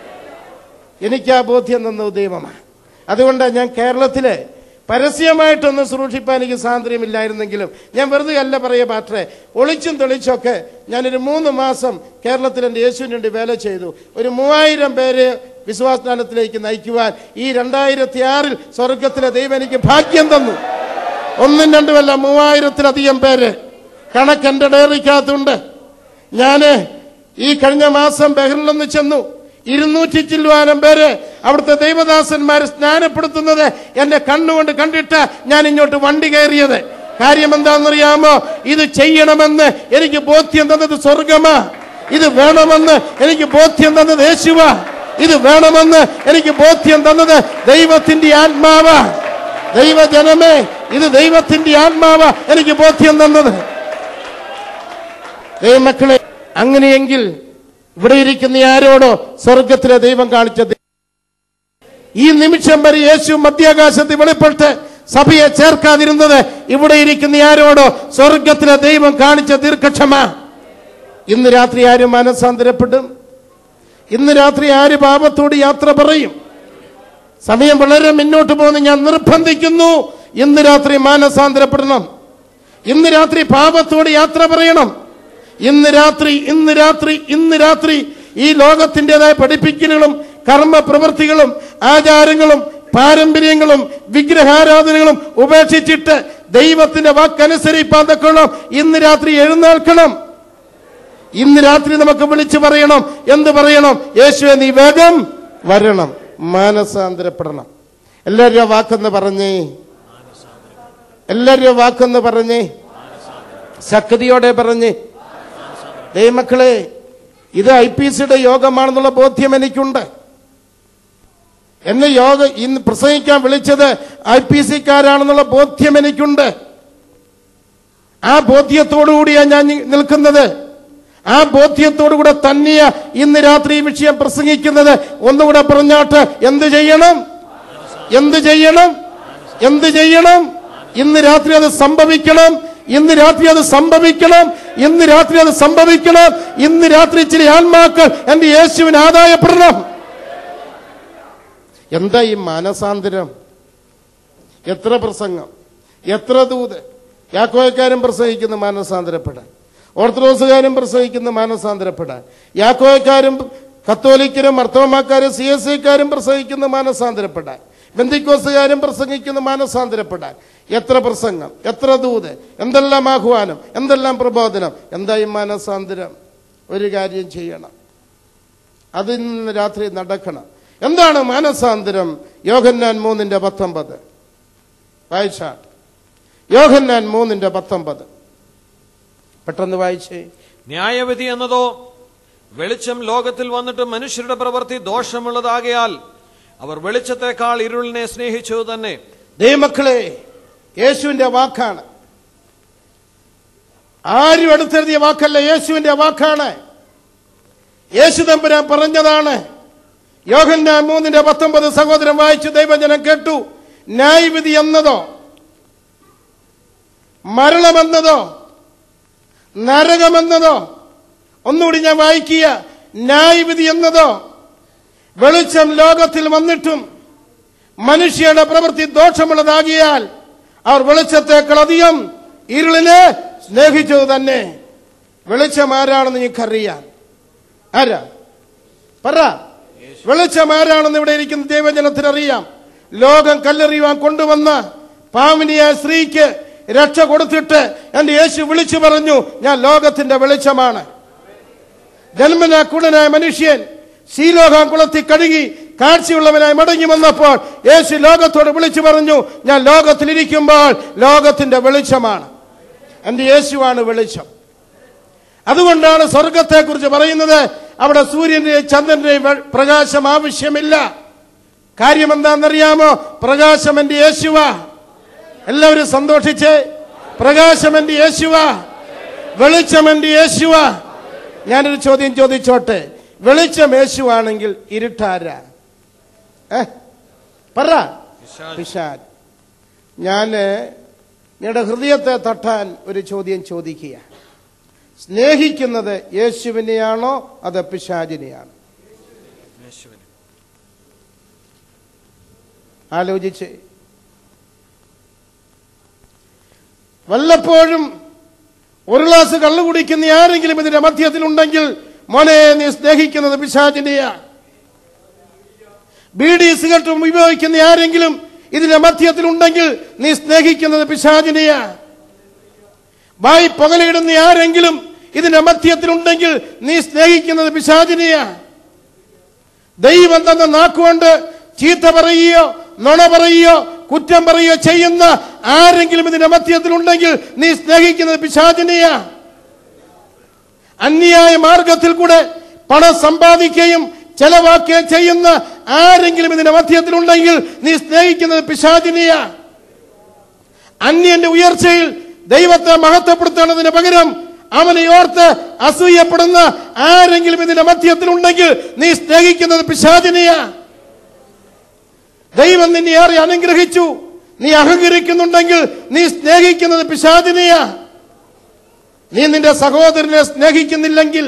എനിക്ക് ആ ബോധ്യം തന്ന ദൈവമാണ് അതുകൊണ്ട് ഞാൻ കേരളത്തിലെ പരസ്യമായിട്ടൊന്നും സൂക്ഷിപ്പാൻ എനിക്ക് സ്വാതന്ത്ര്യമില്ലായിരുന്നെങ്കിലും ഞാൻ വെറുതെ അല്ല പറയ പാത്രേ ഒളിച്ചും തെളിച്ചൊക്കെ ഞാനൊരു മൂന്ന് മാസം കേരളത്തിൽ എൻ്റെ യേശുവിന് വേണ്ടി വേല ചെയ്തു ഒരു മൂവായിരം പേര് വിശ്വാസനാലത്തിലേക്ക് നയിക്കുവാൻ ഈ രണ്ടായിരത്തി ആറിൽ സ്വർഗത്തിലെ ദൈവം എനിക്ക് ഭാഗ്യം തന്നു ഒന്നും രണ്ടുമല്ല മൂവായിരത്തിലധികം പേര് കണക്ക് എൻ്റെ ഡയറിക്കകത്തുണ്ട് ഞാന് ഈ കഴിഞ്ഞ മാസം ബഹ്റിലൊന്ന് ചെന്നു ഇരുന്നൂറ്റി ചില്ലുവാനം പേര് അവിടുത്തെ ദൈവദാസന്മാർ സ്നാനപ്പെടുത്തുന്നത് എന്റെ കണ്ണുകൊണ്ട് കണ്ടിട്ട് ഞാൻ ഇങ്ങോട്ട് വണ്ടി കയറിയത് കാര്യം എന്താണെന്നറിയാമോ ഇത് ചെയ്യണമെന്ന് എനിക്ക് ബോധ്യം തന്നത് സ്വർഗമാ ഇത് വേണമെന്ന് എനിക്ക് ബോധ്യം തന്നത് യേശുവാ ഇത് വേണമെന്ന് എനിക്ക് ബോധ്യം തന്നത് ദൈവത്തിന്റെ ആത്മാവാ ദൈവജനമേ ഇത് ദൈവത്തിന്റെ ആത്മാവാ എനിക്ക് ബോധ്യം തന്നത് ദൈവമക്കളെ അങ്ങനെയെങ്കിൽ ഇവിടെ ഇരിക്കുന്ന ആരോടോ സ്വർഗത്തിലെ ദൈവം കാണിച്ച ദൈ- ഈ നിമിഷം വരെ യേശു മധ്യാകാശത്ത് വെളിപ്പെട്ട് സഭയെ ചേർക്കാതിരുന്നത് ഇവിടെ ഇരിക്കുന്ന ആരോടോ സ്വർഗത്തിലെ ദൈവം കാണിച്ച ദീർഘക്ഷമ ഇന്ന് രാത്രി ആര് മാനസാന്തരപ്പെടും ഇന്ന് രാത്രി ആര് പാപത്തോട് യാത്ര പറയും സമയം വളരെ മുന്നോട്ട് പോകുന്ന ഞാൻ നിർബന്ധിക്കുന്നു ഇന്ന് രാത്രി മാനസാന്തരപ്പെടണം ഇന്ന് രാത്രി പാപത്തോട് യാത്ര പറയണം ഇന്ന് രാത്രി ഇന്ന് രാത്രി ഇന്ന് രാത്രി ഈ ലോകത്തിൻ്റെതായ പഠിപ്പിക്കലുകളും കർമ്മ പ്രവൃത്തികളും ആചാരങ്ങളും പാരമ്പര്യങ്ങളും വിഗ്രഹാരാധനകളും ഉപേക്ഷിച്ചിട്ട് ദൈവത്തിന്റെ വാക്കനുസരിപ്പാൻ തക്കണം ഇന്ന് രാത്രി എഴുന്നേൽക്കണം ഇന്ന് രാത്രി നമുക്ക് വിളിച്ചു പറയണം എന്ത് പറയണം യേശുവെ നീ വേഗം വരണം മാനസാന്തരപ്പെടണം എല്ലാവരും ആ വാക്കെന്ന് പറഞ്ഞേ എല്ലാവരും ആ വാക്കെന്ന് പറഞ്ഞേ ശക്തിയോടെ പറഞ്ഞേ ദൈവമക്കളെ ഇത് ഐ പി സിയുടെ യോഗമാണെന്നുള്ള ബോധ്യം എനിക്കുണ്ട് എന്നെ യോഗ ഇന്ന് പ്രസംഗിക്കാൻ വിളിച്ചത് ഐ പി സിക്കാരാണെന്നുള്ള ബോധ്യം എനിക്കുണ്ട് ആ ബോധ്യത്തോടുകൂടിയാണ് ഞാൻ നി- നിൽക്കുന്നത് ആ ബോധ്യത്തോടുകൂടെ തന്നെയാ ഇന്ന് രാത്രി ഈ വിഷയം പ്രസംഗിക്കുന്നത് ഒന്നുകൂടെ പറഞ്ഞാട്ട് എന്ത് ചെയ്യണം എന്ത് ചെയ്യണം എന്ത് ചെയ്യണം ഇന്ന് രാത്രി അത് സംഭവിക്കണം ഇന്ന് രാത്രി അത് സംഭവിക്കണം ഇന്ന് രാത്രി അത് സംഭവിക്കണം ഇന്ന് രാത്രി ഇച്ചിരി ആത്മാക്കൾ എന്റെ യേശുവിന് ആദായപ്പെടണം എന്താ ഈ മാനസാന്തരം എത്ര പ്രസംഗം എത്ര ദൂത് യാക്കോയക്കാരും പ്രസംഗിക്കുന്ന മാനസാന്തരപ്പെടാൻ ഓർത്തഡോക്സുകാരും പ്രസംഗിക്കുന്ന മാനസാന്തരപ്പെടാൻ യാക്കോയക്കാരും കത്തോലിക്കരും മർത്തോമാക്കാരും സി എസ് ഐക്കാരും പ്രസംഗിക്കുന്ന മാനസാന്തരപ്പെടാൻ ബന്ധിക്കോസുകാരും പ്രസംഗിക്കുന്ന മാനസാന്തരപ്പെടാൻ എത്ര പ്രസംഗം എത്ര ദൂത് എന്തെല്ലാം ആഹ്വാനം എന്തെല്ലാം പ്രബോധനം എന്താ ഈ മാനസാന്തരം ഒരു കാര്യം ചെയ്യണം അത് ഇന്ന് രാത്രി നടക്കണം എന്താണ് മാനസാന്തരം യോഹന്നാൻ മൂന്നിന്റെ പത്തൊമ്പത് വായിച്ച യോഹന്നാൻ മൂന്നിന്റെ പത്തൊമ്പത് പെട്ടെന്ന് വായിച്ചേ ന്യായവിധി എന്നതോ വെളിച്ചം ലോകത്തിൽ വന്നിട്ട് മനുഷ്യരുടെ പ്രവൃത്തി ദോഷമുള്ളതാകയാൽ അവർ വെളിച്ചത്തെക്കാൾ ഇരുളിനെ സ്നേഹിച്ചു തന്നെ ദൈവമക്കളെ യേശുവിന്റെ വാക്കാണ് ആരും എടുത്തെഴുതിയ വാക്കല്ല യേശുവിന്റെ വാക്കാണ് യേശു തമ്പുരാൻ പറഞ്ഞതാണ് യോഹന്നാൻ മൂന്നിന്റെ പത്തൊമ്പത് സഹോദരൻ വായിച്ചു ദൈവജനം കേട്ടു ന്യായവിധി എന്നതോ മരണമെന്നതോ നരകമെന്നതോ ഒന്നുകൂടി ഞാൻ വായിക്കുക ന്യായവിധി എന്നതോ വെളിച്ചം ലോകത്തിൽ വന്നിട്ടും മനുഷ്യരുടെ പ്രവൃത്തി ദോഷമുള്ളതാകിയാൽ അവർ വെളിച്ചത്തെക്കാൾ അധികം ഇരുളിനെ സ്നേഹിച്ചത് തന്നെ വെളിച്ചം ആരാണെന്ന് നിങ്ങൾക്കറിയാം ആരാ പറ വെളിച്ചം ആരാണെന്ന് ഇവിടെ ഇരിക്കുന്ന ദൈവജനത്തിന് അറിയാം ലോകം കല്ലെറിയുവാൻ കൊണ്ടുവന്ന പാമിനിയായ സ്ത്രീക്ക് രക്ഷ കൊടുത്തിട്ട് എന്റെ യേശു വിളിച്ചു പറഞ്ഞു ഞാൻ ലോകത്തിന്റെ വെളിച്ചമാണ് ജന്മന കുടനായ മനുഷ്യൻ ശീലോഹാം കുളത്തി കഴുകി കാഴ്ചയുള്ളവനായി മടങ്ങി വന്നപ്പോൾ യേശു ലോകത്തോട് വിളിച്ചു പറഞ്ഞു ഞാൻ ലോകത്തിലിരിക്കുമ്പോൾ ലോകത്തിന്റെ വെളിച്ചമാണ് എന്റെ യേശുവാണ് വെളിച്ചം അതുകൊണ്ടാണ് സ്വർഗത്തെക്കുറിച്ച് പറയുന്നത് അവിടെ സൂര്യന്റെയും ചന്ദ്രന്റെയും വെ- പ്രകാശം ആവശ്യമില്ല കാര്യം എന്താണെന്നറിയാമോ പ്രകാശം എന്റെ യേശുവ എല്ലാവരും സന്തോഷിച്ച് പ്രകാശം എന്റെ യേശുവ വെളിച്ചം എന്റെ യേശുവ ഞാനൊരു ചോദ്യം ചോദിച്ചോട്ടെ വെളിച്ചം യേശുവാണെങ്കിൽ ഇരുട്ടാരാ ഏ പറ പിശാച്. പിശാൻ ഞാന് നിങ്ങളുടെ ഹൃദയത്തെ തട്ടാൻ ഒരു ചോദ്യം ചോദിക്കുക സ്നേഹിക്കുന്നത് യേശുവിനെയാണോ അത് പിശാചിനെയാണോ യേശുവിനെ ആലോചിച്ച് വല്ലപ്പോഴും ഒരു ഗ്ലാസ് കള്ളു കുടിക്കുന്ന ആരെങ്കിലും ഇതിന്റെ മധ്യത്തിലുണ്ടെങ്കിൽ മോനെ നീ സ്നേഹിക്കുന്നത് പിശാചിനെയാ ബീഡി സിഗരറ്റും ഉപയോഗിക്കുന്ന ആരെങ്കിലും ഇതിന്റെ മധ്യത്തിലുണ്ടെങ്കിൽ നീ സ്നേഹിക്കുന്നത് പിശാചിനെയാ വായി പുകലിടുന്ന ആരെങ്കിലും ഇതിന്റെ മധ്യത്തിലുണ്ടെങ്കിൽ നീ സ്നേഹിക്കുന്നത് പിശാചിനെയാ ദൈവം തന്ന നാക്കുകൊണ്ട് ചീത്ത പറയുകയോ നുണ പറയുകയോ കുറ്റം പറയുകയോ ചെയ്യുന്ന ആരെങ്കിലും ഇതിന്റെ മധ്യത്തിലുണ്ടെങ്കിൽ നീ സ്നേഹിക്കുന്നത് പിശാചിനെയാ അന്യായ മാർഗത്തിൽ കൂടെ പണം സമ്പാദിക്കുകയും ചെലവാക്കുകയും ചെയ്യുന്ന ആരെങ്കിലും ഇതിന്റെ മധ്യത്തിലുണ്ടെങ്കിൽ നീ സ്നേഹിക്കുന്നത് പിശാചിനെയാ അന്യന്റെ ഉയർച്ചയിൽ ദൈവത്തെ മഹത്വപ്പെടുത്തുന്നതിന് പകരം അവനെ ഓർത്ത് അസൂയപ്പെടുന്ന ആരെങ്കിലും ഇതിന്റെ മധ്യത്തിലുണ്ടെങ്കിൽ നീ സ്നേഹിക്കുന്നത് പിശാചിനെയാ ദൈവം നിന്നെ ഏറെ അനുഗ്രഹിച്ചു നീ അഹങ്കരിക്കുന്നുണ്ടെങ്കിൽ നീ സ്നേഹിക്കുന്നത് പിശാചിനെയാ നീ നിന്റെ സഹോദരനെ സ്നേഹിക്കുന്നില്ലെങ്കിൽ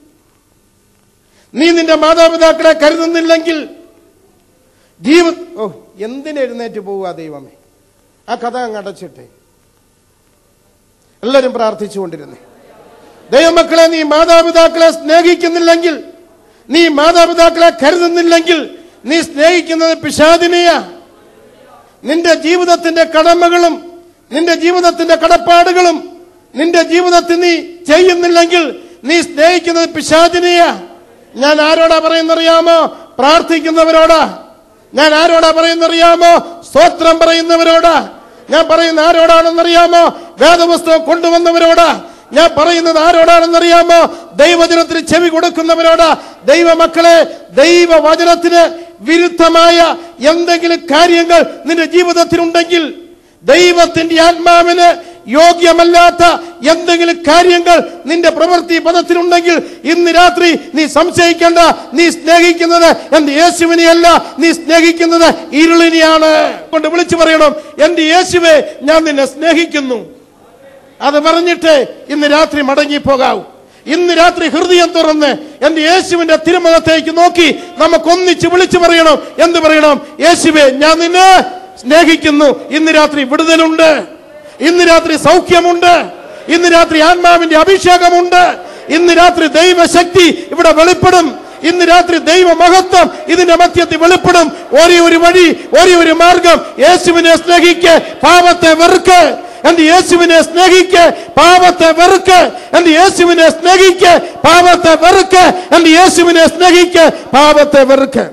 നീ നിന്റെ മാതാപിതാക്കളെ കരുതുന്നില്ലെങ്കിൽ ജീവ ഓ എന്തിനെഴുന്നേറ്റ് പോവുക ദൈവമേ ആ കഥ അങ്ങ് അടച്ചിട്ടെ എല്ലാവരും പ്രാർത്ഥിച്ചുകൊണ്ടിരുന്നേ ദൈവമക്കളെ നീ മാതാപിതാക്കളെ സ്നേഹിക്കുന്നില്ലെങ്കിൽ നീ മാതാപിതാക്കളെ കരുതുന്നില്ലെങ്കിൽ നീ സ്നേഹിക്കുന്നത് പിശാദിനെയാ നിന്റെ ജീവിതത്തിന്റെ കടമകളും നിന്റെ ജീവിതത്തിന്റെ കടപ്പാടുകളും നിന്റെ ജീവിതത്തിൽ നീ ചെയ്യുന്നില്ലെങ്കിൽ നീ സ്നേഹിക്കുന്നത് പിശാചിനെയാ ഞാൻ ആരോടാ പറയുന്നറിയാമോ പ്രാർത്ഥിക്കുന്നവരോടാ ഞാൻ ആരോടാ പറയുന്നറിയാമോ സ്തോത്രം പറയുന്നവരോടാ ഞാൻ പറയുന്ന ആരോടാണെന്നറിയാമോ വേദപുസ്തകം കൊണ്ടുവന്നവരോടാ ഞാൻ പറയുന്നത് ആരോടാണെന്നറിയാമോ ദൈവജനത്തിന് ചെവി കൊടുക്കുന്നവരോടാ ദൈവമക്കളെ ദൈവവചനത്തിന് വിരുദ്ധമായ എന്തെങ്കിലും കാര്യങ്ങൾ നിന്റെ ജീവിതത്തിലുണ്ടെങ്കിൽ ദൈവത്തിന്റെ ആത്മാവിന് യോഗ്യമല്ലാത്ത എന്തെങ്കിലും കാര്യങ്ങൾ നിന്റെ പ്രവൃത്തി പദത്തിലുണ്ടെങ്കിൽ ഇന്ന് രാത്രി നീ സംശയിക്കേണ്ട നീ സ്നേഹിക്കുന്നത് എന്റെ യേശുവിനെയല്ല നീ സ്നേഹിക്കുന്നത് ഇരുളിനെയാണ് കൊണ്ട് വിളിച്ചു പറയണം എന്റെ യേശുവെ ഞാൻ നിന്നെ സ്നേഹിക്കുന്നു അത് പറഞ്ഞിട്ട് ഇന്ന് രാത്രി മടങ്ങിപ്പോകാവൂ ഇന്ന് രാത്രി ഹൃദയം തുറന്ന് എന്റെ യേശുവിന്റെ തിരുമുഖത്തേക്ക് നോക്കി നമുക്കൊന്നിച്ച് വിളിച്ചു പറയണം എന്ത് പറയണം യേശുവെ ഞാൻ നിന്നെ സ്നേഹിക്കുന്നു ഇന്ന് രാത്രി വിടുതലുണ്ട് ഇന്ന് രാത്രി സൗഖ്യമുണ്ട് ഇന്ന് രാത്രി ആത്മാവിന്റെ അഭിഷേകമുണ്ട് ഇന്ന് രാത്രി ദൈവശക്തി ഇവിടെ വെളിപ്പെടും ഇന്ന് രാത്രി ദൈവ മഹത്വം ഇതിന്റെ മധ്യത്തിൽ വെളിപ്പെടും ഒരേ ഒരു വഴി ഒരേ ഒരു മാർഗം യേശുവിനെ സ്നേഹിക്ക് പാപത്തെ വെറുക്ക് എന്റെ യേശുവിനെ സ്നേഹിക്ക് പാപത്തെ വെറുക്ക് എന്റെ യേശുവിനെ സ്നേഹിക്ക് പാപത്തെ വെറുക്ക് എന്റെ യേശുവിനെ സ്നേഹിക്ക് പാപത്തെ വെറുക്ക്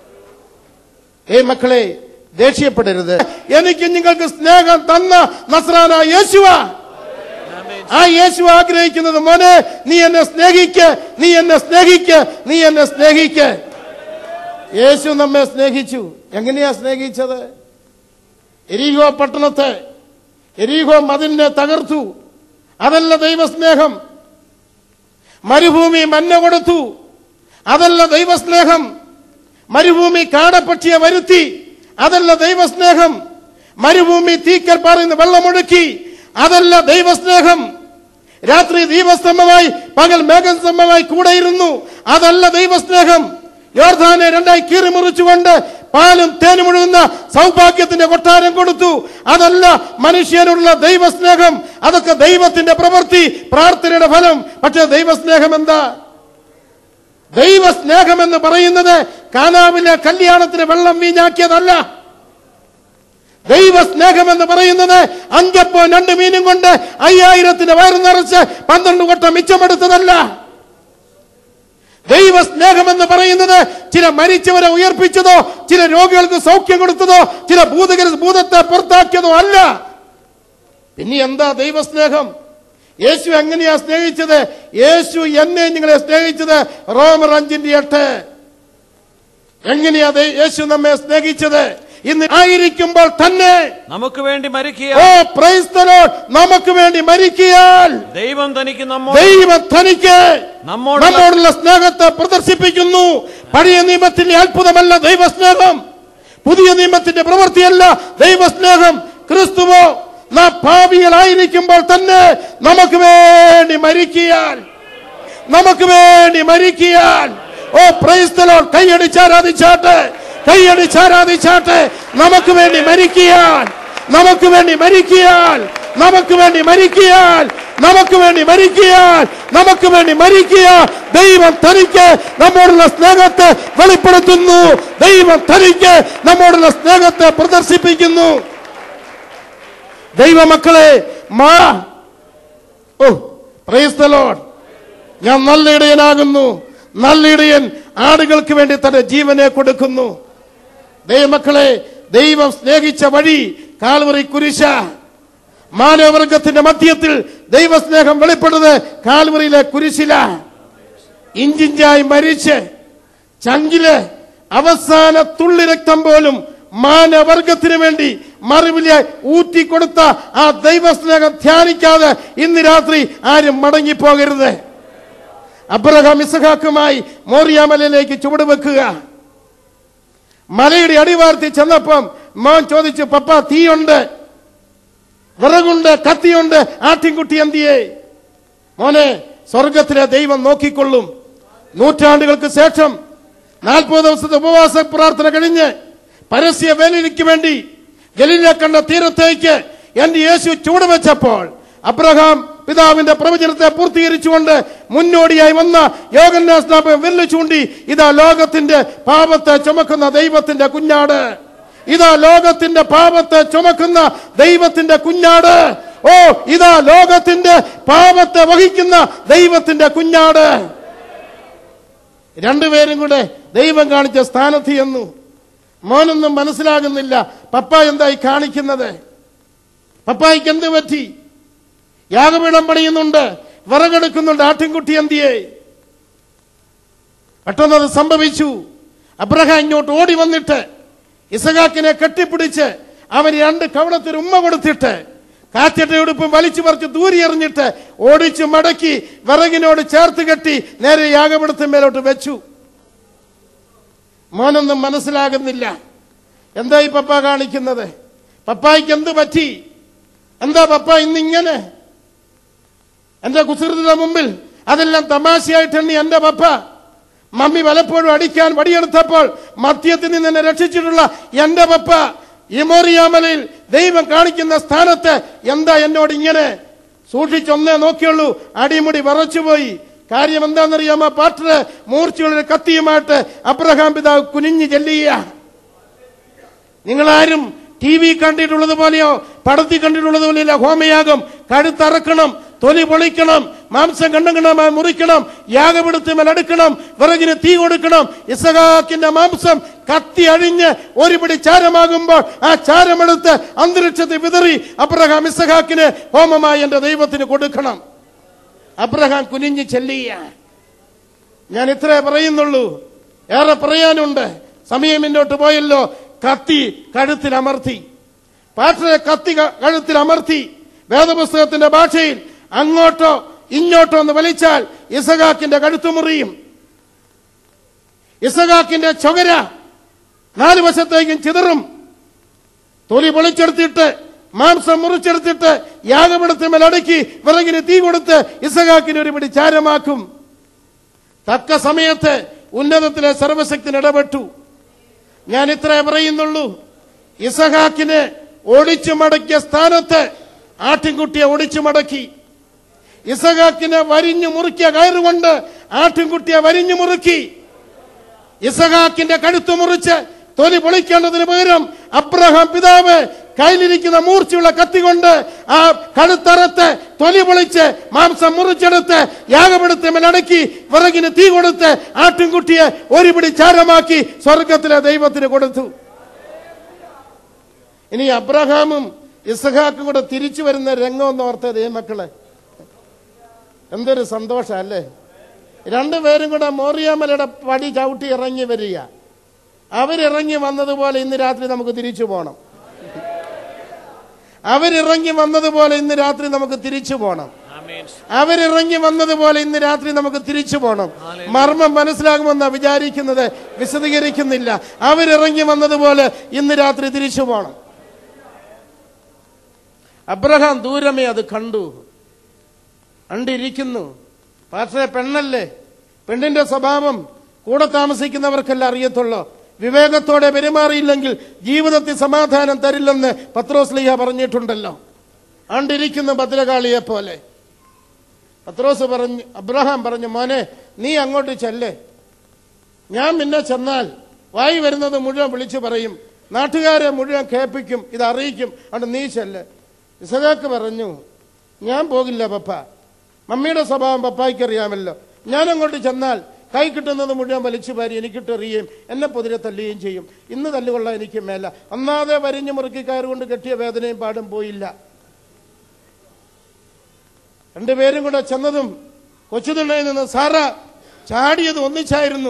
ഏ മക്കളെ ദേഷ്യപ്പെടരുത് എനിക്ക് നിങ്ങൾക്ക് സ്നേഹം തന്ന നസ്രാന യേശുവ ആ യേശു ആഗ്രഹിക്കുന്നത് മോനെ നീ എന്നെ സ്നേഹിക്ക് നീ എന്നെ സ്നേഹിക്ക് നീ എന്നെ സ്നേഹിക്ക് യേശു നമ്മെ സ്നേഹിച്ചു എങ്ങനെയാ സ്നേഹിച്ചത് എരീഹോ പട്ടണത്തെ എരീഹോ മതിലിനെ തകർത്തു അതല്ല ദൈവസ്നേഹം മരുഭൂമി മഞ്ഞ കൊടുത്തു അതല്ല ദൈവസ്നേഹം മരുഭൂമി കാടപ്പക്ഷിയെ വരുത്തി അതല്ല ദൈവസ്നേഹം മരുഭൂമി തീക്കൽ പറയുന്ന വെള്ളമൊഴുക്കി അതല്ല ദൈവസ്നേഹം രാത്രി ദീപസ്തംഭമായി പകൽ മേഘസ്തംഭമായി കൂടെ ഇരുന്നു അതല്ല ദൈവസ്നേഹം യോർധാനെ രണ്ടായി കീറി മുറിച്ചുകൊണ്ട് പാലും തേനും ഒഴുകുന്ന സൗഭാഗ്യത്തിന്റെ കൊട്ടാരം കൊടുത്തു അതല്ല മനുഷ്യനുള്ള ദൈവസ്നേഹം അതൊക്കെ ദൈവത്തിന്റെ പ്രവൃത്തി പ്രാർത്ഥനയുടെ ഫലം പക്ഷെ ദൈവസ്നേഹം എന്താ ദൈവസ്നേഹം എന്ന് പറയുന്നത് കാനാവിലെ കല്യാണത്തിന് വെള്ളം വീഞ്ഞാക്കിയതല്ല ദൈവസ്നേഹം എന്ന് പറയുന്നത് അഞ്ചപ്പോ രണ്ട് മീനും കൊണ്ട് അയ്യായിരത്തിന് വയറ് നിറച്ച് പന്ത്രണ്ട് കൊട്ടം മിച്ചമെടുത്തതല്ല ദൈവസ്നേഹം എന്ന് പറയുന്നത് ചില മരിച്ചവരെ ഉയർപ്പിച്ചതോ ചില രോഗികൾക്ക് സൗഖ്യം കൊടുത്തതോ ചില ഭൂതകര ഭൂതത്തെ പുറത്താക്കിയതോ അല്ല പിന്നെ എന്താ ദൈവസ്നേഹം യേശു എങ്ങനെയാ സ്നേഹിച്ചത് യേശു എന്നെ നിങ്ങളെ സ്നേഹിച്ചത് റോമർ അഞ്ചിന്റെ എട്ട് എങ്ങനെയാ ദൈ- യേശു നമ്മെ സ്നേഹിച്ചത് ഇന്ന് ആയിരിക്കുമ്പോൾ തന്നെ നമുക്ക് വേണ്ടി മരിക്കുക ഓ പ്രൈസ്തലോ നമുക്ക് വേണ്ടി മരിക്കിയാൽ ദൈവം തനിക്ക് നമ്മോ ദൈവം തനിക്ക് നമ്മോടുള്ള നമ്മോടുള്ള സ്നേഹത്തെ പ്രദർശിപ്പിക്കുന്നു പഴയ നിയമത്തിന്റെ അത്ഭുതമല്ല ദൈവസ്നേഹം പുതിയ നിയമത്തിന്റെ പ്രവൃത്തിയല്ല ദൈവസ്നേഹം ക്രിസ്തുവോ നാം പാപികളായിരിക്കുമ്പോൾ തന്നെ നമുക്ക് വേണ്ടി മരിക്കിയാൽ നമുക്ക് വേണ്ടി മരിക്കിയാൽ ഓ പ്രൈസ്തലോ കൈയടിച്ചാരാധിച്ചാട്ടെ കൈയടിച്ചാരാധിച്ചാട്ടെ നമുക്ക് വേണ്ടി മരിക്കിയാൽ നമുക്ക് വേണ്ടി മരിക്കിയാൽ നമുക്ക് വേണ്ടി മരിക്കിയാൽ നമുക്ക് വേണ്ടി മരിക്കിയാൽ നമുക്ക് വേണ്ടി മരിക്കിയാൽ ദൈവം തനിക്ക് നമ്മോടുള്ള സ്നേഹത്തെ വെളിപ്പെടുത്തുന്നു ദൈവം തനിക്ക് നമ്മോടുള്ള സ്നേഹത്തെ പ്രദർശിപ്പിക്കുന്നു ദൈവമക്കളെ മാ ഓ പ്രൈസ് ദ ലോർഡ് ഞാൻ നല്ല ഇടയനാകുന്നു നല്ല ഇടയൻ ആടുകൾക്ക് വേണ്ടി തന്റെ ജീവനെ കൊടുക്കുന്നു ദൈവമക്കളെ ദൈവം സ്നേഹിച്ച വഴി കാൽവറി കുരിശ മാനവവർഗത്തിന്റെ മധ്യത്തിൽ ദൈവസ്നേഹം വെളിപ്പെടുന്നത് കാൽവറിയിലെ കുരിശില ഇഞ്ചിഞ്ചായി മരിച്ച് ചങ്കില് അവസാന തുള്ളി രക്തം പോലും മാനവർഗത്തിന് വേണ്ടി മറുവിലായി ഊറ്റിക്കൊടുത്ത ആ ദൈവസ്നേഹം ധ്യാനിക്കാതെ ഇന്ന് രാത്രി ആരും മടങ്ങിപ്പോകരുത് അബ്രഹാം ഇസഹാക്കുമായി മോറിയാമലയിലേക്ക് ചുവടുവെക്കുക മലയുടെ അടിവാർത്തി ചെന്നപ്പം മോൻ ചോദിച്ചു പപ്പ തീയുണ്ട് വിറകുണ്ട് കത്തിയുണ്ട് ആട്ടിൻകുട്ടി എന്തിയേ മോനെ സ്വർഗത്തിലെ ദൈവം നോക്കിക്കൊള്ളും നൂറ്റാണ്ടുകൾക്ക് ശേഷം നാൽപ്പത് ദിവസത്തെ ഉപവാസ പ്രാർത്ഥന കഴിഞ്ഞ് പരസ്യ വേലിക്ക് വേണ്ടി ഗലീല കണ്ട തീരത്തേക്ക് എന്റെ യേശു ചൂടുവെച്ചപ്പോൾ അബ്രഹാം പിതാവിന്റെ പ്രവചനത്തെ പൂർത്തീകരിച്ചുകൊണ്ട് മുന്നോടിയായി വന്ന യോഗന്യാസ്നാപ വെല്ലു ചൂണ്ടി ഇതാ ലോകത്തിന്റെ പാപത്തെ ചുമക്കുന്ന ദൈവത്തിന്റെ കുഞ്ഞാട് ഇതാ ലോകത്തിന്റെ പാപത്തെ ചുമക്കുന്ന ദൈവത്തിന്റെ കുഞ്ഞാട് ഓ ഇതാ ലോകത്തിന്റെ പാപത്തെ വഹിക്കുന്ന ദൈവത്തിന്റെ കുഞ്ഞാട് രണ്ടുപേരും കൂടെ ദൈവം കാണിച്ച സ്ഥാനത്ത് ചെന്നു മോനൊന്നും മനസ്സിലാകുന്നില്ല പപ്പ എന്തായി കാണിക്കുന്നത് പപ്പായിക്ക് എന്ത് പറ്റി യാഗപീഠം പണിയുന്നുണ്ട് വിറകെടുക്കുന്നുണ്ട് ആട്ടിൻകുട്ടി എന്തിയെ പെട്ടെന്നത് സംഭവിച്ചു അബ്രഹാം ഇങ്ങോട്ട് ഓടി വന്നിട്ട് ഇസഹാക്കിനെ കെട്ടിപ്പിടിച്ച് അവൻ രണ്ട് കവളത്തിൽ ഉമ്മ കൊടുത്തിട്ട് കാറ്റട്ട ഉടുപ്പും വലിച്ചു പറിച്ച് ദൂരി എറിഞ്ഞിട്ട് ഓടിച്ചു മടക്കി വിറകിനോട് ചേർത്ത് കെട്ടി നേരെ യാഗപീഠത്തിന് മേലോട്ട് വെച്ചു മോനൊന്നും മനസ്സിലാകുന്നില്ല എന്താ ഈ പപ്പ കാണിക്കുന്നത് പപ്പായ്ക്ക് എന്ത് പറ്റി എന്താ പപ്പ ഇന്നിങ്ങനെ എന്റെ കുസൃതിയുടെ മുമ്പിൽ അതെല്ലാം തമാശയായിട്ട് എണ്ണി എന്റെ പപ്പ മമ്മി പലപ്പോഴും അടിക്കാൻ വടിയെടുത്തപ്പോൾ മദ്യത്തിൽ നിന്ന് എന്നെ രക്ഷിച്ചിട്ടുള്ള എന്റെ പപ്പ ഇമോറിയാമലയിൽ ദൈവം കാണിക്കുന്ന സ്ഥാനത്ത് എന്താ എന്നോട് ഇങ്ങനെ സൂക്ഷിച്ചൊന്നേ നോക്കിയുള്ളൂ അടിമുടി വിറച്ചുപോയി കാര്യം എന്താണെന്നറിയാമോ പാട്ടില് മൂർച്ചയുള്ള കത്തിയുമായിട്ട് അബ്രഹാം പിതാവ് കുനിഞ്ഞു ചെല്ലുക നിങ്ങളാരും ടി വി കണ്ടിട്ടുള്ളത് പോലെയോ പടത്തിൽ കണ്ടിട്ടുള്ളത് പോലെയല്ല ഹോമയാഗം കഴുത്തറക്കണം തൊലി പൊളിക്കണം മാംസം കണ്ണുകണമായി മുറിക്കണം യാഗപിടുത്തമേൽ അടുക്കണം വിറകിന് തീ കൊടുക്കണം ഇസഹാക്കിന്റെ മാംസം കത്തി അഴിഞ്ഞ് ഒരു പിടി ചാരമാകുമ്പോൾ ആ ചാരമെടുത്ത് അന്തരീക്ഷത്തിൽ വിതറി അബ്രഹാം ഇസഹാക്കിന് ഹോമമായി എന്റെ ദൈവത്തിന് കൊടുക്കണം അബ്രഹാം കുനിഞ്ഞ് ചെല്ലിയ ഞാൻ ഇത്രേ പറയുന്നുള്ളൂ ഏറെ പറയാനുണ്ട് സമയം മുന്നോട്ട് പോയല്ലോ കത്തി കഴുത്തിൽ അമർത്തി പാസ്റ്ററെ കത്തി ക- കഴുത്തിൽ അമർത്തി വേദപുസ്തകത്തിന്റെ ഭാഷയിൽ അങ്ങോട്ടോ ഇങ്ങോട്ടോ എന്ന് വലിച്ചാൽ ഇസഹാക്കിന്റെ കഴുത്തു മുറിയും ഇസഹാക്കിന്റെ ചൊകര നാല് വശത്തേക്കും ചിതറും തൊലി പൊളിച്ചെടുത്തിട്ട് മാംസം മുറിച്ചെടുത്തിട്ട് യാഗപടത്തിന്മേൽ അടക്കി വിറകിന് തീ കൊടുത്ത് ഇസഹാക്കിന് ഒരു പിടി ചാരമാക്കും തക്ക സമയത്ത് ഉന്നതത്തിലെ സർവശക്തിന് ഇടപെട്ടു ഞാൻ ഇത്രേ പറയുന്നുള്ളൂ ഇസഹാക്കിന് ഒടിച്ചു മടക്കിയ സ്ഥാനത്ത് ആട്ടിൻകുട്ടിയെ ഒടിച്ചു മടക്കി ഇസഹാക്കിനെ വരിഞ്ഞു മുറുക്കിയ കയറുകൊണ്ട് ആട്ടിൻകുട്ടിയെ വരിഞ്ഞു മുറുക്കി ഇസഹാക്കിന്റെ കഴുത്ത് മുറിച്ച് തൊലി പൊളിക്കേണ്ടതിന് പകരം അബ്രഹാം പിതാവ് കയ്യിലിരിക്കുന്ന മൂർച്ചയുള്ള കത്തി കൊണ്ട് ആ കഴുത്തറത്ത് തൊലി പൊളിച്ച് മാംസം മുറിച്ചെടുത്ത് യാഗപ്പെടുത്തി അടക്കി വിറകിന് തീ കൊടുത്ത് ആട്ടിൻകുട്ടിയെ ഒരു പിടി ചാരമാക്കി സ്വർഗത്തിലെ ദൈവത്തിന് കൊടുത്തു ഇനി അബ്രഹാമും ഇസഹാക്കും കൂടെ തിരിച്ചു വരുന്ന രംഗം എന്ന് ഓർത്തത് ഈ മക്കളെ എന്തൊരു സന്തോഷം അല്ലേ രണ്ടുപേരും കൂടെ മോറിയാമലയുടെ പടി ചവിട്ടി ഇറങ്ങി വരിക അവരിറങ്ങി വന്നതുപോലെ ഇന്ന് രാത്രി നമുക്ക് തിരിച്ചു പോകണം അവരിറങ്ങി വന്നതുപോലെ ഇന്ന് രാത്രി നമുക്ക് തിരിച്ചു പോകണം അവരിറങ്ങി വന്നതുപോലെ ഇന്ന് രാത്രി നമുക്ക് തിരിച്ചു പോകണം മർമ്മം മനസ്സിലാകുമെന്നാ വിചാരിക്കുന്നത് വിശദീകരിക്കുന്നില്ല അവരിറങ്ങി വന്നതുപോലെ ഇന്ന് രാത്രി തിരിച്ചു പോകണം അബ്രഹാം ദൂരമേ അത് കണ്ടു കണ്ടിരിക്കുന്നു പക്ഷേ പെണ്ണല്ലേ പെണ്ണിന്റെ സ്വഭാവം കൂടെ താമസിക്കുന്നവർക്കെല്ലാം അറിയത്തുള്ളൂ വിവേകത്തോടെ പെരുമാറിയില്ലെങ്കിൽ ജീവിതത്തിൽ സമാധാനം തരില്ലെന്ന് പത്രോസ്ലിഹ പറഞ്ഞിട്ടുണ്ടല്ലോ ആണ്ടിരിക്കുന്ന ഭദ്രകാളിയെ പോലെ പത്രോസ് പറഞ്ഞു അബ്രഹാം പറഞ്ഞു മോനെ നീ അങ്ങോട്ട് ചെല്ലേ ഞാൻ പിന്നെ ചെന്നാൽ വായി വരുന്നത് മുഴുവൻ വിളിച്ചു പറയും നാട്ടുകാരെ മുഴുവൻ കേൾപ്പിക്കും ഇത് അറിയിക്കും അതുകൊണ്ട് നീ ചെല്ല് ഇസഹാക്ക് പറഞ്ഞു ഞാൻ പോകില്ല പപ്പ മമ്മിയുടെ സ്വഭാവം പപ്പായ്ക്ക് അറിയാമല്ലോ ഞാൻ അങ്ങോട്ട് ചെന്നാൽ കൈ കിട്ടുന്നത് മുഴുവൻ വലിച്ചു പാരി എനിക്കിട്ട് എറിയുകയും എന്നെ പൊതിരെ തല്ലുകയും ചെയ്യും ഇന്ന് തല്ലുകൊള്ളാൻ എനിക്ക് മേല ഒന്നാതെ വരിഞ്ഞു മുറുക്കി കയറുകൊണ്ട് കെട്ടിയ വേദനയും പാടും പോയില്ല രണ്ടുപേരും കൂടെ ചെന്നതും കൊച്ചുതിണ്ണയിൽ നിന്ന് സാറ ചാടിയത് ഒന്നിച്ചായിരുന്നു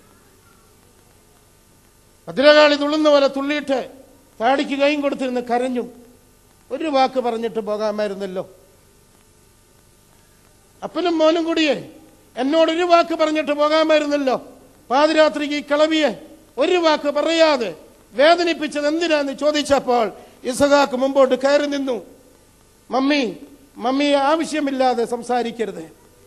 ഭദ്രകാളി തുള്ളുന്ന പോലെ തുള്ളിയിട്ട് താടിക്ക് കൈയും കൊടുത്തിരുന്ന് കരഞ്ഞു ഒരു വാക്ക് പറഞ്ഞിട്ട് പോകാമായിരുന്നല്ലോ അപ്പനും മോനും കൂടിയേ എന്നോട് ഒരു വാക്ക് പറഞ്ഞിട്ട് പോകാമായിരുന്നല്ലോ പാതിരാത്രിക്ക് ഈ കിളവിയെ ഒരു വാക്ക് പറയാതെ വേദനിപ്പിച്ചത് എന്തിനാന്ന് ചോദിച്ചപ്പോൾ ഇസഹാക്ക് മുമ്പോട്ട് കയറി നിന്നു മമ്മി മമ്മി ആവശ്യമില്ലാതെ സംസാരിക്കരുത്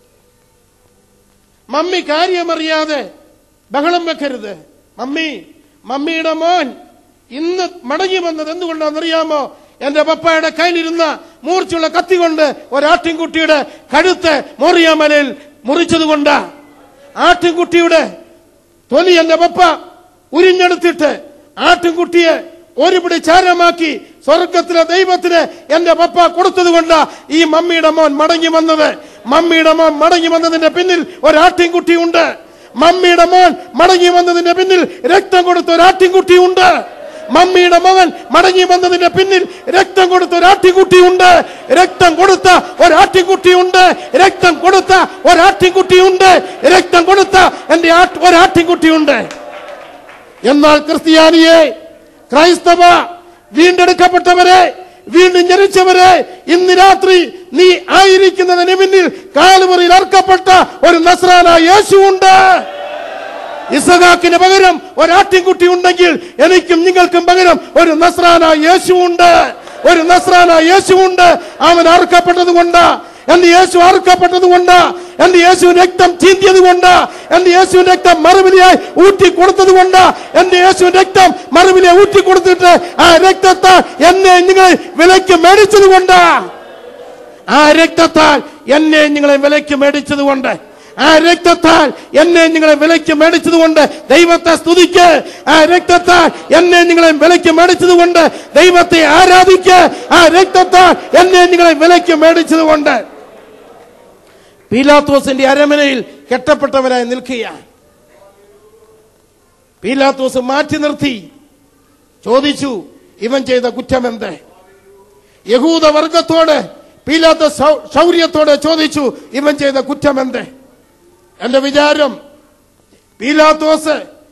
മമ്മി കാര്യമറിയാതെ ബഹളം വെക്കരുത് മമ്മി മമ്മിയുടെ മോൻ ഇന്ന് മടങ്ങി വന്നത് എന്തുകൊണ്ടാണെന്നറിയാമോ എന്റെ പപ്പായുടെ കയ്യിലിരുന്ന മൂർച്ചുള്ള കത്തി കൊണ്ട് ഒരാട്ടിൻകുട്ടിയുടെ കഴുത്ത് മോറിയാമലയിൽ മുറിച്ചതുകൊണ്ട് ആട്ടിൻകുട്ടിയുടെ തൊലി എന്റെ പപ്പ ഉരിഞ്ഞെടുത്തിട്ട് ആട്ടിൻകുട്ടിയെ ഒരു പിടി ചാരമാക്കി സ്വർഗത്തിലെ ദൈവത്തിന് എന്റെ പപ്പ കൊടുത്തതുകൊണ്ട് ഈ മമ്മിയുടെ മോൻ മടങ്ങി വന്നത് മമ്മിയുടെ മോൻ മടങ്ങി വന്നതിന്റെ പിന്നിൽ ഒരാട്ടിൻകുട്ടിയുണ്ട് മമ്മിയുടെ മോൻ മടങ്ങി വന്നതിന്റെ പിന്നിൽ രക്തം കൊടുത്ത ഒരാട്ടിൻകുട്ടിയുണ്ട് മമ്മിയുടെ മകൻ മടങ്ങി വന്നതിന്റെ പിന്നിൽ രക്തം കൊടുത്ത ഒരാട്ടിൻകുട്ടിയുണ്ട് രക്തം കൊടുത്ത ഒരാട്ടിൻകുട്ടിയുണ്ട് രക്തം കൊടുത്ത ഒരാട്ടിൻകുട്ടിയുണ്ട് രക്തം കൊടുത്ത എന്റെ ആട്ട്- ഒരാട്ടിൻകുട്ടിയുണ്ട് എന്നാൽ ക്രിസ്ത്യാനിയെ ക്രൈസ്തവ വീണ്ടെടുക്കപ്പെട്ടവരെ വീണ്ടും ജനിച്ചവരെ ഇന്ന് രാത്രി നീ ആയിരിക്കുന്നതിന് മുന്നിൽ കാലുമുറിയിൽ അർക്കപ്പെട്ട ഒരു നസ്രാന യേശുവുണ്ട് ഇസഹാക്കിന് പകരം ഒരാട്ടിൻകുട്ടി ഉണ്ടെങ്കിൽ എനിക്കും നിങ്ങൾക്കും പകരം ഒരു നസ്രാന യേശുവുണ്ട് ഒരു നസ്രാന യേശുവുണ്ട് അവൻ അറുക്കപ്പെട്ടത് കൊണ്ട് എന്റെ യേശു അറുക്കപ്പെട്ടത് കൊണ്ട് എന്റെ യേശു രക്തം ചീന്തിയത് കൊണ്ട് എന്റെ യേശു രക്തം മറുപടിയായി ഊറ്റി കൊടുത്തത് കൊണ്ട് എന്റെ യേശു രക്തം മറുപടിയായി ഊറ്റി കൊടുത്തിട്ട് ആ രക്തത്താൽ എന്നെ നിങ്ങൾ വിലയ്ക്ക് മേടിച്ചത് കൊണ്ട് ആ രക്തത്താൽ എന്നെ നിങ്ങളെ വിലയ്ക്ക് മേടിച്ചത് കൊണ്ട് ആ രക്തത്താൽ എന്നെ നിങ്ങളെ വിലയ്ക്ക് മേടിച്ചത് കൊണ്ട് ദൈവത്തെ സ്തുതിക്ക് ആ രക്തത്താൽ എന്നെ നിങ്ങളെ വിലയ്ക്ക് മേടിച്ചത് കൊണ്ട് ദൈവത്തെ ആരാധിക്ക് ആ രക്തത്താൽ എന്നെ നിങ്ങളെ വിലയ്ക്ക് മേടിച്ചത് കൊണ്ട് പീലാത്തോസിന്റെ അരമനയിൽ കെട്ടപ്പെട്ടവനായി നിൽക്കുകയാണ് പീലാത്തോസ് മാറ്റി നിർത്തി ചോദിച്ചു ഇവൻ ചെയ്ത കുറ്റമെന്ത് യഹൂദ വർഗത്തോട് പീലാത്ത ശൗ- ശൗര്യത്തോടെ ചോദിച്ചു ഇവൻ ചെയ്ത കുറ്റമെന്ത് എന്റെ വിചാരം പീലാത്തോസ്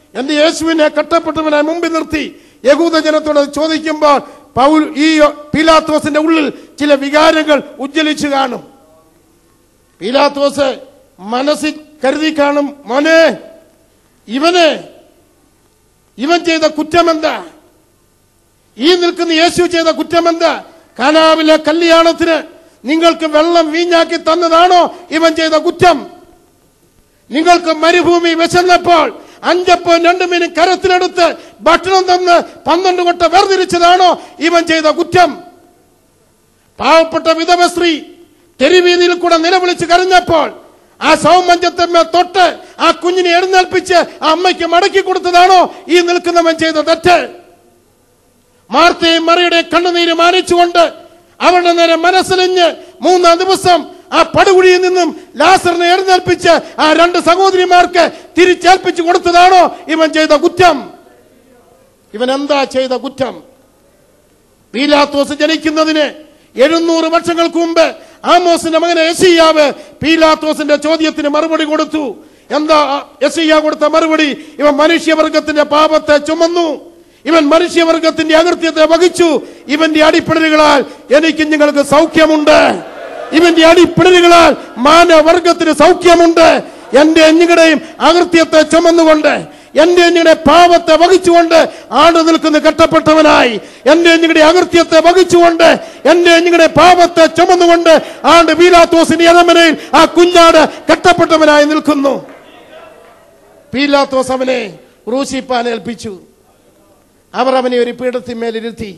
എന്റെ യേശുവിനെ കട്ടപ്പെട്ടവനായി മുമ്പിൽ നിർത്തി യഹൂദ ജനത്തോട് അത് ചോദിക്കുമ്പോൾ പൗൽ ഈ പീലാത്തോസിന്റെ ഉള്ളിൽ ചില വികാരങ്ങൾ ഉജ്ജ്വലിച്ചു കാണും പീലാത്തോസ് മനസ്സിൽ കരുതി കാണും മോനെ ഇവന് ഇവൻ ചെയ്ത കുറ്റമെന്താ ഈ നിൽക്കുന്ന യേശു ചെയ്ത കുറ്റമെന്താ കാനാവിലെ കല്യാണത്തിന് നിങ്ങൾക്ക് വെള്ളം വീഞ്ഞാക്കി തന്നതാണോ ഇവൻ ചെയ്ത കുറ്റം നിങ്ങൾക്ക് മരുഭൂമി വിശന്നപ്പോൾ അഞ്ചപ്പം രണ്ടു മീൻ കരത്തിലെടുത്ത് ഭക്ഷണം തന്ന് പന്ത്രണ്ട് കൊട്ട വേർതിരിച്ചതാണോ ഇവൻ ചെയ്ത കുറ്റം പാവപ്പെട്ട വിധവ സ്ത്രീ തെരുവീതിയിൽ കൂടെ നിലവിളിച്ച് കരഞ്ഞപ്പോൾ ആ സൗമഞ്ചത്തമ്മ തൊട്ട് ആ കുഞ്ഞിനെ എഴുന്നേൽപ്പിച്ച് ആ അമ്മയ്ക്ക് മടക്കി കൊടുത്തതാണോ ഈ നിൽക്കുന്നവൻ ചെയ്ത തെറ്റ് മാർത്തയും മറിയുടെ കണ്ണുനീര് മാനിച്ചുകൊണ്ട് അവരുടെ നേരെ മനസ്സിലിഞ്ഞ് മൂന്നാം ദിവസം ആ പടുകുഴിയിൽ നിന്നും ലാസറിനെ എഴുന്നേൽപ്പിച്ച് ആ രണ്ട് സഹോദരിമാർക്ക് തിരിച്ചേൽപ്പിച്ചു കൊടുത്തതാണോ ഇവൻ ചെയ്ത കുറ്റം ഇവൻ എന്താ ചെയ്ത കുറ്റം പീലാത്തോസ് ജനിക്കുന്നതിന് എഴുന്നൂറ് വർഷങ്ങൾക്ക് മുമ്പ് ആമോസിന്റെ മകൻ എസിയാവ് പീലാത്തോസിന്റെ ചോദ്യത്തിന് മറുപടി കൊടുത്തു എന്താ എസിയ കൊടുത്ത മറുപടി ഇവൻ മനുഷ്യവർഗത്തിന്റെ പാപത്തെ ചുമന്നു ഇവൻ മനുഷ്യവർഗത്തിന്റെ അകൃത്യത്തെ വഹിച്ചു ഇവന്റെ അടിപ്പിണരുകളാൽ എനിക്ക് നിങ്ങൾക്ക് സൗഖ്യമുണ്ട് ഇവന്റെ അടിപ്പിണരുകളാൽ മാനവർഗത്തിന് സൗഖ്യമുണ്ട് എന്റെ നിങ്ങളുടെയും അകൃത്യത്തെ ചുമന്നുകൊണ്ട് എന്റെ നിങ്ങളുടെ പാപത്തെ വഹിച്ചുകൊണ്ട് ആണ്ട് നിൽക്കുന്ന കെട്ടപ്പെട്ടവനായി എന്റെ നിങ്ങളുടെ അകൃത്യത്തെ വഹിച്ചുകൊണ്ട് എന്റെ നിങ്ങളുടെ പാപത്തെ ചുമന്നുകൊണ്ട് ആണ്ട് പീലാത്തോസിന്റെ ഇളമനയിൽ ആ കുഞ്ഞാട് കെട്ടപ്പെട്ടവനായി നിൽക്കുന്നു പീലാത്തോസ് അവനെ ക്രൂശിപ്പാൻ ഏൽപ്പിച്ചു അവർ അവനെ ഒരു പീഠത്തിന്മേലിരുത്തി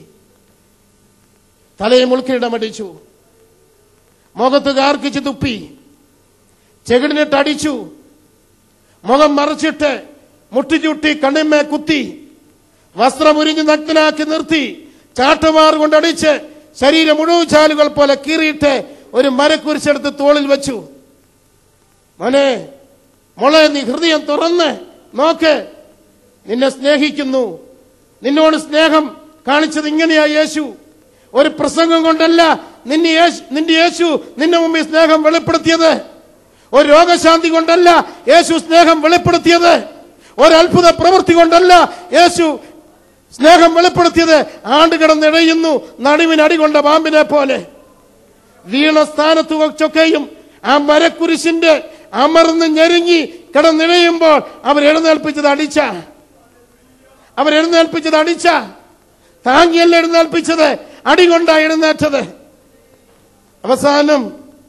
തലയെ മുൾക്കിടമടിച്ചു മുഖത്ത് കാർക്കിച്ച് തുപ്പി ചെകിടിനിട്ട് അടിച്ചു മുഖം മറച്ചിട്ട് മുട്ടിച്ചുട്ടി കണ്ണിന്മേ കുത്തി വസ്ത്രമുരിഞ്ഞ് നഗ്നാക്കി നിർത്തി ചാട്ടമാർ കൊണ്ടടിച്ച് ശരീരം മുഴുവൻ ചാലുകൾ പോലെ കീറിയിട്ട് ഒരു മരക്കുരിശെടുത്ത് തോളിൽ വെച്ചു മോനെ മോളെ നീ ഹൃദയം തുറന്ന് നോക്ക് നിന്നെ സ്നേഹിക്കുന്നു നിന്നോട് സ്നേഹം കാണിച്ചത് ഇങ്ങനെയാ യേശു ഒരു പ്രസംഗം കൊണ്ടല്ല നിന്നെ യേശു നിന്റെ യേശു നിന്റെ മുമ്പിൽ സ്നേഹം വെളിപ്പെടുത്തിയത് ഒരു രോഗശാന്തി കൊണ്ടല്ല യേശു സ്നേഹം വെളിപ്പെടുത്തിയത് ഒരു അത്ഭുത പ്രവൃത്തി കൊണ്ടല്ല യേശു സ്നേഹം വെളിപ്പെടുത്തിയത് ആണ്ട് കിടന്നിഴയുന്നു നടുവിന് അടികൊണ്ട പാമ്പിനെ പോലെ വീണ സ്ഥാനത്ത് വച്ചൊക്കെയും ആ മരക്കുരിശിന്റെ അമർന്ന് ഞെരുങ്ങി കിടന്നിഴയുമ്പോൾ അവർ എഴുന്നേൽപ്പിച്ചത് അടിച്ച അവർ എഴുന്നേൽപ്പിച്ചത് അടിച്ച താങ്ങിയല്ല എഴുന്നേൽപ്പിച്ചത് അടികൊണ്ടാ എഴുന്നേറ്റത് അവസാനം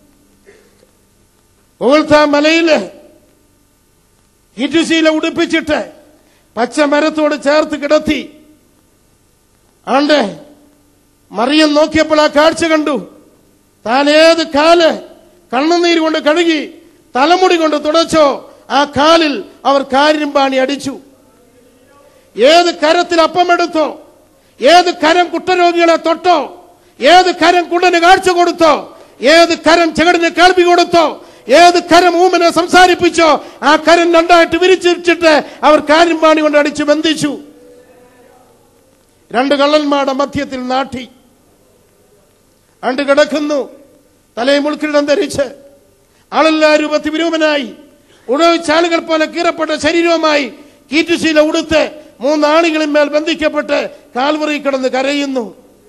മുകൾത്ത മലയില് ഇറ്റുശീല ഉടുപ്പിച്ചിട്ട് പച്ച മരത്തോട് ചേർത്ത് കിടത്തി ആണ്ട് മറിയം നോക്കിയപ്പോൾ ആ കാഴ്ച കണ്ടു താൻ ഏത് കാല് കണ്ണുനീര് കൊണ്ട് കഴുകി തലമുടി കൊണ്ട് തുടച്ചോ ആ കാലിൽ അവർ കാര്യം അടിച്ചു ഏത് കരത്തിൽ അപ്പമെടുത്തോ ഏത് കരം കുട്ടരോഗികളെ തൊട്ടോ ഏത് കരം കുണ്ടന് കാഴ്ച കൊടുത്തോ ഏത് കരം ചെകടിന് കേൾവി കൊടുത്തോ ഏത് കരം ഊമനെ സംസാരിപ്പിച്ചോ ആ കരം രണ്ടായിട്ട് വിരിച്ചിട്ട് അവർ കാര്യമ്പാണി കൊണ്ട് അടിച്ചു ബന്ധിച്ചു രണ്ട് കള്ളന്മാരുടെ മധ്യത്തിൽ നാട്ടി അണ്ട് കിടക്കുന്നു തലയിൽ മുൾക്കിടം ധരിച്ച് ആളെല്ലാ രൂപത്തിൽ വിരൂപനായി ഉടവിച്ചാലുകൾ പോലെ കീറപ്പെട്ട ശരീരവുമായി കീറ്റുശീല ഉടുത്ത് മൂന്നാണികളിന്മേൽ ബന്ധിക്കപ്പെട്ട് കാൽവറി കിടന്ന് കരയുന്നു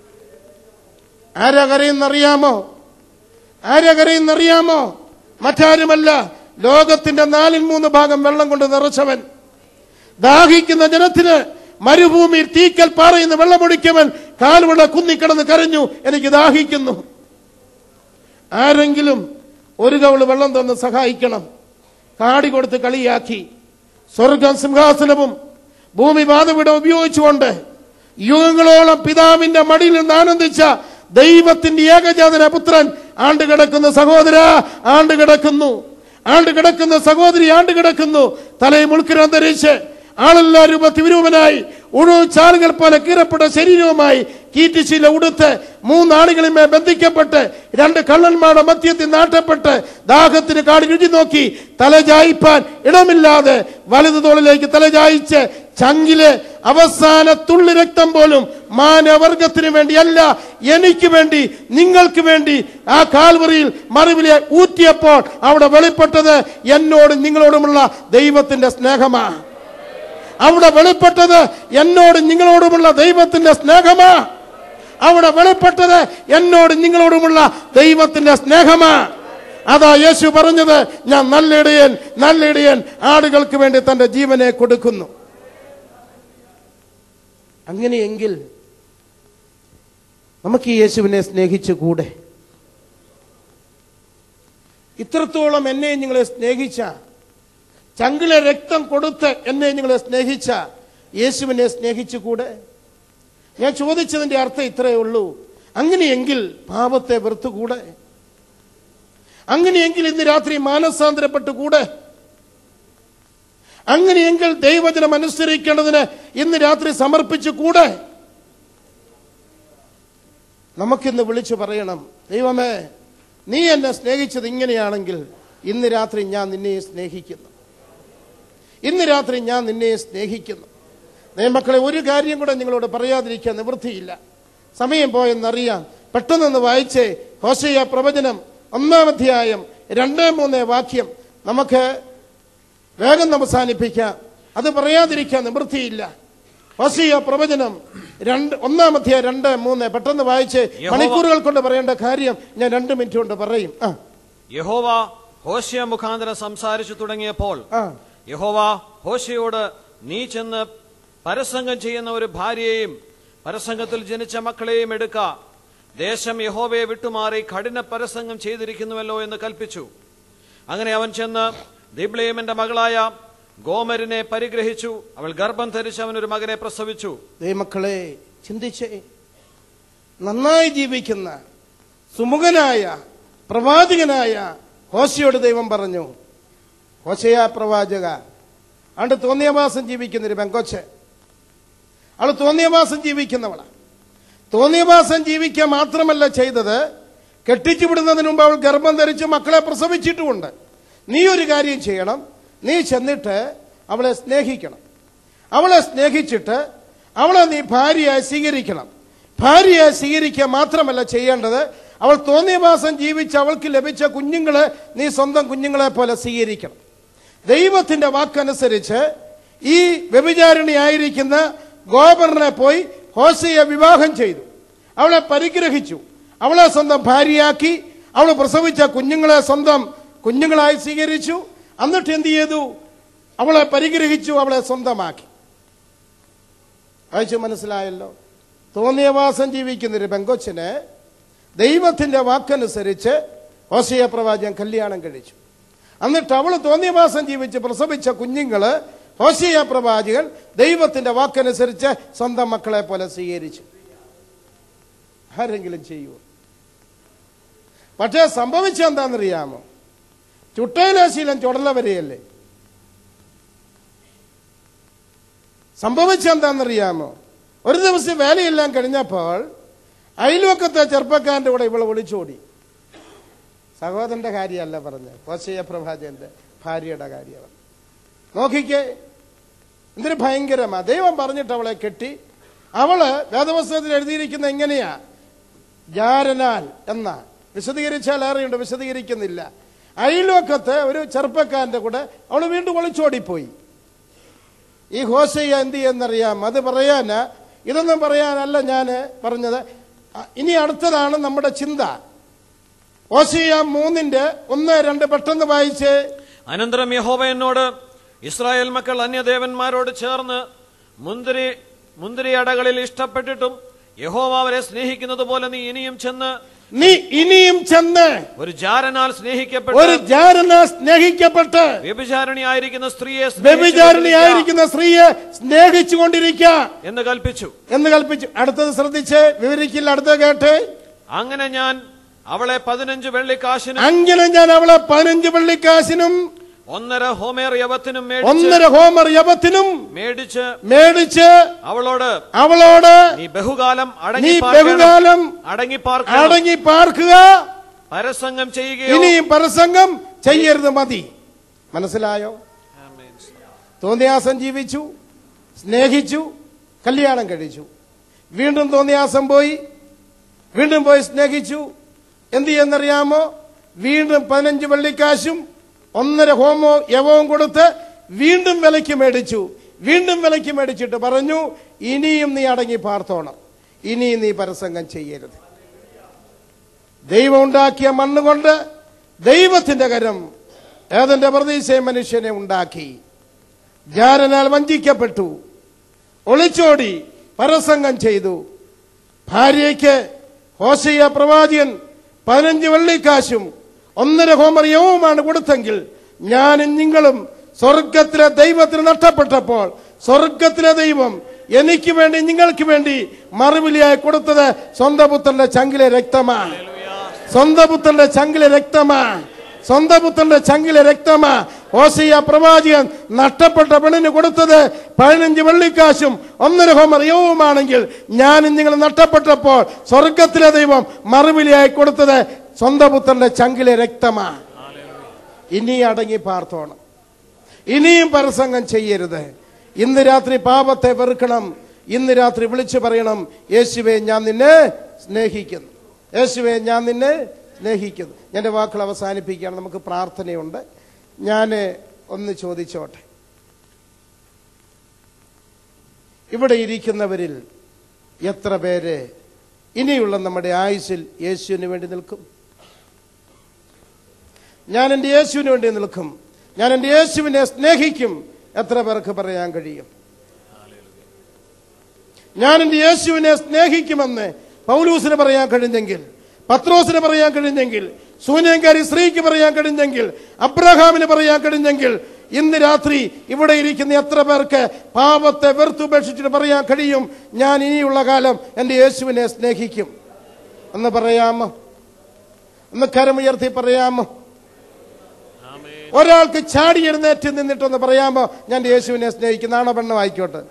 ആരാ കരയുന്നറിയാമോ ആരാ കരയുന്നറിയാമോ മറ്റാരുമല്ല ലോകത്തിന്റെ നാലിൽ മൂന്ന് ഭാഗം വെള്ളം കൊണ്ട് നിറച്ചവൻ ദാഹിക്കുന്ന ജനത്തിന് മരുഭൂമിയിൽ തീക്കൽ പാറയുന്ന വെള്ളമൊടിക്കവൻ കാൽവള കുന്നിക്കിടന്ന് കരഞ്ഞു എനിക്ക് ദാഹിക്കുന്നു ആരെങ്കിലും ഒരു കവള് വെള്ളം തന്ന് സഹായിക്കണം കാടി കൊടുത്ത് കളിയാക്കി സ്വർഗം സിംഹാസനവും ഭൂമി പാതവിടം ഉപയോഗിച്ചുകൊണ്ട് യുഗങ്ങളോളം പിതാവിന്റെ മടിയിൽ നിന്ന് ആനന്ദിച്ച ദൈവത്തിന്റെ ഏകജാതന പുത്രൻ ആണ്ട് കിടക്കുന്ന സഹോദര ആണ്ട് കിടക്കുന്നു ആണ്ട് കിടക്കുന്ന സഹോദരി ആണ്ട് കിടക്കുന്നു തലയിൽ മുൾക്കിരം ധരിച്ച് ആളെല്ലാ രൂപത്തിൽ വിരൂപനായി ഉഴു ചാലുകൾ പോലെ കീറപ്പെട്ട ശരീരവുമായി കീറ്റിശീല ഉടുത്ത് മൂന്നാളുകളിന്മേൽ ബന്ധിക്കപ്പെട്ട് രണ്ട് കള്ളന്മാരുടെ മധ്യത്തിൽ നാട്ടപ്പെട്ട് ദാഹത്തിന് കാടി രുചി നോക്കി തലചായിപ്പാൻ ഇടമില്ലാതെ വലതു തോളിലേക്ക് തലചായിച്ച് ചങ്കില് അവസാന തുള്ളി രക്തം പോലും മാനവർഗത്തിന് വേണ്ടിയല്ല എനിക്ക് വേണ്ടി നിങ്ങൾക്ക് വേണ്ടി ആ കാൽവറിയിൽ മറിവിലെ ഊറ്റിയപ്പോൾ അവിടെ വെളിപ്പെട്ടത് എന്നോടും നിങ്ങളോടുമുള്ള ദൈവത്തിന്റെ സ്നേഹമാണ് അവിടെ വെളിപ്പെട്ടത് എന്നോടും നിങ്ങളോടുമുള്ള ദൈവത്തിന്റെ സ്നേഹമാ അവിടെ വെളിപ്പെട്ടത് എന്നോടും നിങ്ങളോടുമുള്ള ദൈവത്തിന്റെ സ്നേഹമാ അതാ യേശു പറഞ്ഞത് ഞാൻ നല്ല ഇടയൻ നല്ല ഇടയൻ ആടുകൾക്ക് വേണ്ടി തന്റെ ജീവനെ കൊടുക്കുന്നു അങ്ങനെയെങ്കിൽ നമുക്ക് ഈ യേശുവിനെ സ്നേഹിച്ചുകൂടെ ഇത്രത്തോളം എന്നെ നിങ്ങളെ സ്നേഹിച്ച ചങ്കിലെ രക്തം കൊടുത്ത് എന്നെ നിങ്ങളെ സ്നേഹിച്ച യേശുവിനെ സ്നേഹിച്ചുകൂടെ ഞാൻ ചോദിച്ചതിന്റെ അർത്ഥം ഇത്രയേ ഉള്ളൂ അങ്ങനെയെങ്കിൽ പാപത്തെ വെറുത്തുകൂടെ അങ്ങനെയെങ്കിൽ ഇന്ന് രാത്രി മാനസാന്തരപ്പെട്ടുകൂടെ അങ്ങനെയെങ്കിൽ ദൈവജനം അനുസരിക്കേണ്ടതിന് ഇന്ന് രാത്രി സമർപ്പിച്ചുകൂടെ നമുക്കിന്ന് വിളിച്ചു പറയണം ദൈവമേ നീ എന്നെ സ്നേഹിച്ചത് ഇങ്ങനെയാണെങ്കിൽ ഇന്ന് രാത്രി ഞാൻ നിന്നെ സ്നേഹിക്കുന്നു ഇന്ന് രാത്രി ഞാൻ നിന്നെ സ്നേഹിക്കുന്നു ദൈവമക്കളെ ഒരു കാര്യം കൂടെ നിങ്ങളോട് പറയാതിരിക്കാൻ നിവൃത്തിയില്ല സമയം പോയെന്നറിയാം പെട്ടെന്നൊന്ന് വായിച്ചേ ഹോശയ പ്രവചനം ഒന്നാം അധ്യായം രണ്ട് മൂന്ന് വാക്യം നമുക്ക് വേഗം അവസാനിപ്പിക്കാം അത് പറയാതിരിക്കാൻ നിവൃത്തിയില്ല ഹോശയ പ്രവചനം രണ്ട് ഒന്നാം അധ്യായം രണ്ട് മൂന്ന് പെട്ടെന്ന് വായിച്ച് യഹോവ- മണിക്കൂറുകൾ കൊണ്ട് പറയേണ്ട കാര്യം ഞാൻ രണ്ട് മിനിറ്റ് കൊണ്ട് പറയും ആ യഹോവ ഹോശയ മുഖാന്തരം സംസാരിച്ചു തുടങ്ങിയപ്പോൾ ആ യഹോവ ഹോശയോട് നീ ചെന്ന് പരസംഗം ചെയ്യുന്ന ഒരു ഭാര്യയെയും പരസംഗത്തിൽ ജനിച്ച മക്കളെയും എടുക്ക ദേശം യഹോവയെ വിട്ടുമാറി കഠിന പരസംഗം ചെയ്തിരിക്കുന്നുവല്ലോ എന്ന് കൽപ്പിച്ചു അങ്ങനെ അവൻ ചെന്ന് ദിബ്ലേമിന്റെ മകളായ ഗോമരിനെ പരിഗ്രഹിച്ചു അവൾ ഗർഭം ധരിച്ച് അവനൊരു മകനെ പ്രസവിച്ചു ദൈവമക്കളെ ചിന്തിച്ചേ നന്നായി ജീവിക്കുന്ന സുമുഖനായ പ്രവാചകനായ ഹോശയോട് ദൈവം പറഞ്ഞു ഹോശയ പ്രവാചക ആണ്ട് തോന്നിയവാസം ജീവിക്കുന്ന ഒരു പെങ്കൊച്ച് അവള് തോന്നിയവാസം ജീവിക്കുന്നവളാ തോന്നിയവാസം ജീവിക്കുക മാത്രമല്ല ചെയ്തത് കെട്ടിച്ചു വിടുന്നതിന് മുമ്പ് അവൾ ഗർഭം ധരിച്ച് മക്കളെ പ്രസവിച്ചിട്ടുമുണ്ട് നീ ഒരു കാര്യം ചെയ്യണം നീ ചെന്നിട്ട് അവളെ സ്നേഹിക്കണം അവളെ സ്നേഹിച്ചിട്ട് അവളെ നീ ഭാര്യയായി സ്വീകരിക്കണം ഭാര്യയായി സ്വീകരിക്കുക മാത്രമല്ല ചെയ്യേണ്ടത് അവൾ തോന്നിയ മാസം ജീവിച്ച് അവൾക്ക് ലഭിച്ച കുഞ്ഞുങ്ങളെ നീ സ്വന്തം കുഞ്ഞുങ്ങളെ പോലെ സ്വീകരിക്കണം ദൈവത്തിന്റെ വാക്കനുസരിച്ച് ഈ വ്യഭിചാരിണിയായിരിക്കുന്ന ഗോപറിനെ പോയി ഹോസയെ വിവാഹം ചെയ്തു അവളെ പരിഗ്രഹിച്ചു അവളെ സ്വന്തം ഭാര്യയാക്കി അവൾ പ്രസവിച്ച കുഞ്ഞുങ്ങളെ സ്വന്തം കുഞ്ഞുങ്ങളായി സ്വീകരിച്ചു എന്നിട്ട് എന്ത് ചെയ്തു അവളെ പരിഗ്രഹിച്ചു അവളെ സ്വന്തമാക്കി വായിച്ചു മനസ്സിലായല്ലോ തോന്നിയവാസം ജീവിക്കുന്ന ഒരു പെങ്കൊച്ചിന് ദൈവത്തിന്റെ വാക്കനുസരിച്ച് ഹോസയ പ്രവാചകൻ കല്യാണം കഴിച്ചു എന്നിട്ട് അവൾ തോന്നിയവാസം ജീവിച്ച് പ്രസവിച്ച കുഞ്ഞുങ്ങള് ഹോസയ പ്രവാചകൻ ദൈവത്തിന്റെ വാക്കനുസരിച്ച് സ്വന്തം മക്കളെ പോലെ സ്വീകരിച്ചു ആരെങ്കിലും ചെയ്യൂ പക്ഷേ സംഭവിച്ചെന്താണെന്നറിയാമോ ചുട്ടയിലാശീലം ചുടല വരെയല്ലേ സംഭവിച്ചെന്താണെന്നറിയാമോ ഒരു ദിവസം വേലയെല്ലാം കഴിഞ്ഞപ്പോൾ അയൽവക്കത്തെ ചെറുപ്പക്കാരന്റെ കൂടെ ഇവളെ വിളിച്ചോടി സഹോദരന്റെ കാര്യമല്ല പറഞ്ഞത് കോശയ പ്രഭാജന്റെ ഭാര്യയുടെ കാര്യമാണ് നോക്കിക്കേ എന്തൊരു ഭയങ്കരമാ ദൈവം പറഞ്ഞിട്ട് അവളെ കെട്ടി അവള് വേദപുസ്തകത്തിൽ എഴുതിയിരിക്കുന്ന എങ്ങനെയാ ജാരനാൽ എന്ന വിശദീകരിച്ചാൽ ഏറെയുണ്ട് വിശദീകരിക്കുന്നില്ല അയൽവക്കത്ത് ഒരു ചെറുപ്പക്കാരന്റെ കൂടെ അവൾ വീണ്ടും ഒളിച്ചോടിപ്പോയി ഈ ഹോസയ്യ എന്ത് ചെയ്യുന്നറിയാം അത് പറയാന് ഇതൊന്നും പറയാനല്ല ഞാൻ പറഞ്ഞത് അ- ഇനി അടുത്തതാണ് നമ്മുടെ ചിന്ത ഹോസയ്യ മൂന്നിന്റെ ഒന്ന് രണ്ട് പെട്ടെന്ന് വായിച്ച് അനന്തരം യഹോവ എന്നോട് ഇസ്രായേൽ മക്കൾ അന്യദേവന്മാരോട് ചേർന്ന് മുന്തിരി മുന്തിരിയടകളിൽ ഇഷ്ടപ്പെട്ടിട്ടും യഹോവ അവരെ സ്നേഹിക്കുന്നത് പോലെ നീ ഇനിയും ചെന്ന് നീ ഇനിയും ചെന്ന് ഒരു ജാരനാൽ ഒരു സ്നേഹിക്കപ്പെട്ട് ജാരന സ്നേഹിക്കപ്പെട്ട് വ്യഭിചാരിണിയായിരിക്കുന്ന സ്ത്രീയെ സ്നേഹിച്ചു വ്യഭിചാരിണിയായിരിക്കുന്ന സ്ത്രീയെ സ്നേഹിച്ചു കൊണ്ടിരിക്ക എന്ന് കൽപ്പിച്ചു എന്ന് കൽപ്പിച്ചു അടുത്തത് ശ്രദ്ധിച്ച് വിവരിക്കില്ല അടുത്തത് കേട്ട് അങ്ങനെ ഞാൻ അവളെ പതിനഞ്ച് വെള്ളിക്കാശിനും അങ്ങനെ ഞാൻ അവളെ പതിനഞ്ച് വെള്ളിക്കാശിനും ഒന്നര ഹോമേർ യവത്തിനും മേടിച്ച് ഒന്നര ഹോമർ യവത്തിനും മേടിച്ച് മേടിച്ച് അവളോട് അവളോട് നീ ബഹുകാലം നീ അടങ്ങി ബഹുകാലം അടങ്ങി പാർക്കണം അടങ്ങി പാർക്കുക പരസംഗം ചെയ്യുകയോ ഇനിയും പരസംഗം ചെയ്യരുത് മതി മനസ്സിലായോ തോന്നിയാസം ജീവിച്ചു സ്നേഹിച്ചു കല്യാണം കഴിച്ചു വീണ്ടും തോന്നിയാസം പോയി വീണ്ടും പോയി സ്നേഹിച്ചു എന്ത് ചെയ്യുന്നറിയാമോ വീണ്ടും പതിനഞ്ച് വെള്ളിക്കാശും ഒന്നര ഹോമോ യവവും കൊടുത്ത് വീണ്ടും വിലയ്ക്ക് മേടിച്ചു വീണ്ടും വിലയ്ക്ക് മേടിച്ചിട്ട് പറഞ്ഞു ഇനിയും നീ അടങ്ങി പാർത്തോണം ഇനിയും നീ പരസംഗം ചെയ്യരുത് ദൈവം ഉണ്ടാക്കിയ മണ്ണുകൊണ്ട് ദൈവത്തിന്റെ കരം ഏതന്റെ പ്രതീക്ഷയെ മനുഷ്യനെ ഉണ്ടാക്കി ജാരനാൽ വഞ്ചിക്കപ്പെട്ടു ഒളിച്ചോടി പരസംഗം ചെയ്തു ഭാര്യയ്ക്ക് ഹോസയ്യ പ്രവാചകൻ പതിനഞ്ച് വെള്ളിക്കാശും ഒന്നര ഹോമർ യവുമാണ് കൊടുത്തെങ്കിൽ ഞാനും നിങ്ങളും സ്വർഗത്തിലെ ദൈവത്തിന് നഷ്ടപ്പെട്ടപ്പോൾ സ്വർഗത്തിലെ ദൈവം എനിക്ക് വേണ്ടി നിങ്ങൾക്ക് വേണ്ടി മറുവിലിയായി കൊടുത്തത് സ്വന്തം പുത്രന്റെ ചങ്കിലെ രക്തമാ സ്വന്തം പുത്രന്റെ ചങ്കിലെ രക്തമാ സ്വന്തം പുത്രന്റെ ചങ്കിലെ രക്തമാ ഓസിയ പ്രവാചകൻ നഷ്ടപ്പെട്ട പെണ്ണിന് കൊടുത്തത് പതിനഞ്ച് വെള്ളിക്കാശും ഒന്നര ഹോമർ യവുമാണെങ്കിൽ ഞാനും നിങ്ങൾ നഷ്ടപ്പെട്ടപ്പോൾ സ്വർഗത്തിലെ ദൈവം മറുവിലിയായി കൊടുത്തത് സ്വന്തം പുത്രന്റെ ചങ്കിലെ രക്തമാ ഇനി അടങ്ങി പാർത്തോണം ഇനിയും പരസംഗം ചെയ്യരുത് ഇന്ന് രാത്രി പാപത്തെ വെറുക്കണം ഇന്ന് രാത്രി വിളിച്ചു പറയണം യേശുവെ ഞാൻ നിന്നെ സ്നേഹിക്കുന്നു യേശുവെ ഞാൻ നിന്നെ സ്നേഹിക്കുന്നു എൻ്റെ വാക്കുകൾ അവസാനിപ്പിക്കുകയാണ് നമുക്ക് പ്രാർത്ഥനയുണ്ട് ഞാൻ ഒന്ന് ചോദിച്ചോട്ടെ ഇവിടെ ഇരിക്കുന്നവരിൽ എത്ര പേര് ഇനിയുള്ള നമ്മുടെ ആയുസ്സിൽ യേശുവിന് വേണ്ടി നിൽക്കും ഞാൻ എൻ്റെ യേശുവിന് വേണ്ടി നിൽക്കും ഞാൻ എൻ്റെ യേശുവിനെ സ്നേഹിക്കും എത്ര പേർക്ക് പറയാൻ കഴിയും ഞാൻ എൻ്റെ യേശുവിനെ സ്നേഹിക്കുമെന്ന് പൗലൂസിന് പറയാൻ കഴിഞ്ഞെങ്കിൽ പത്രോസിന് പറയാൻ കഴിഞ്ഞെങ്കിൽ ശൂന്യങ്കാരി സ്ത്രീക്ക് പറയാൻ കഴിഞ്ഞെങ്കിൽ അബ്രഹാമിന് പറയാൻ കഴിഞ്ഞെങ്കിൽ ഇന്ന് രാത്രി ഇവിടെ ഇരിക്കുന്ന എത്ര പേർക്ക് പാപത്തെ വെറുത്തുപേക്ഷിച്ചിട്ട് പറയാൻ കഴിയും ഞാൻ ഇനിയുള്ള കാലം എൻ്റെ യേശുവിനെ സ്നേഹിക്കും എന്ന് പറയാമോ ഒന്ന് കരമുയർത്തി പറയാമോ ഒരാൾക്ക് ചാടി എഴുന്നേറ്റ് നിന്നിട്ടൊന്ന് പറയാമോ ഞാൻ എൻ്റെ യേശുവിനെ സ്നേഹിക്കുന്നു ആണോ പെണ്ണോ ആയിക്കോട്ടെ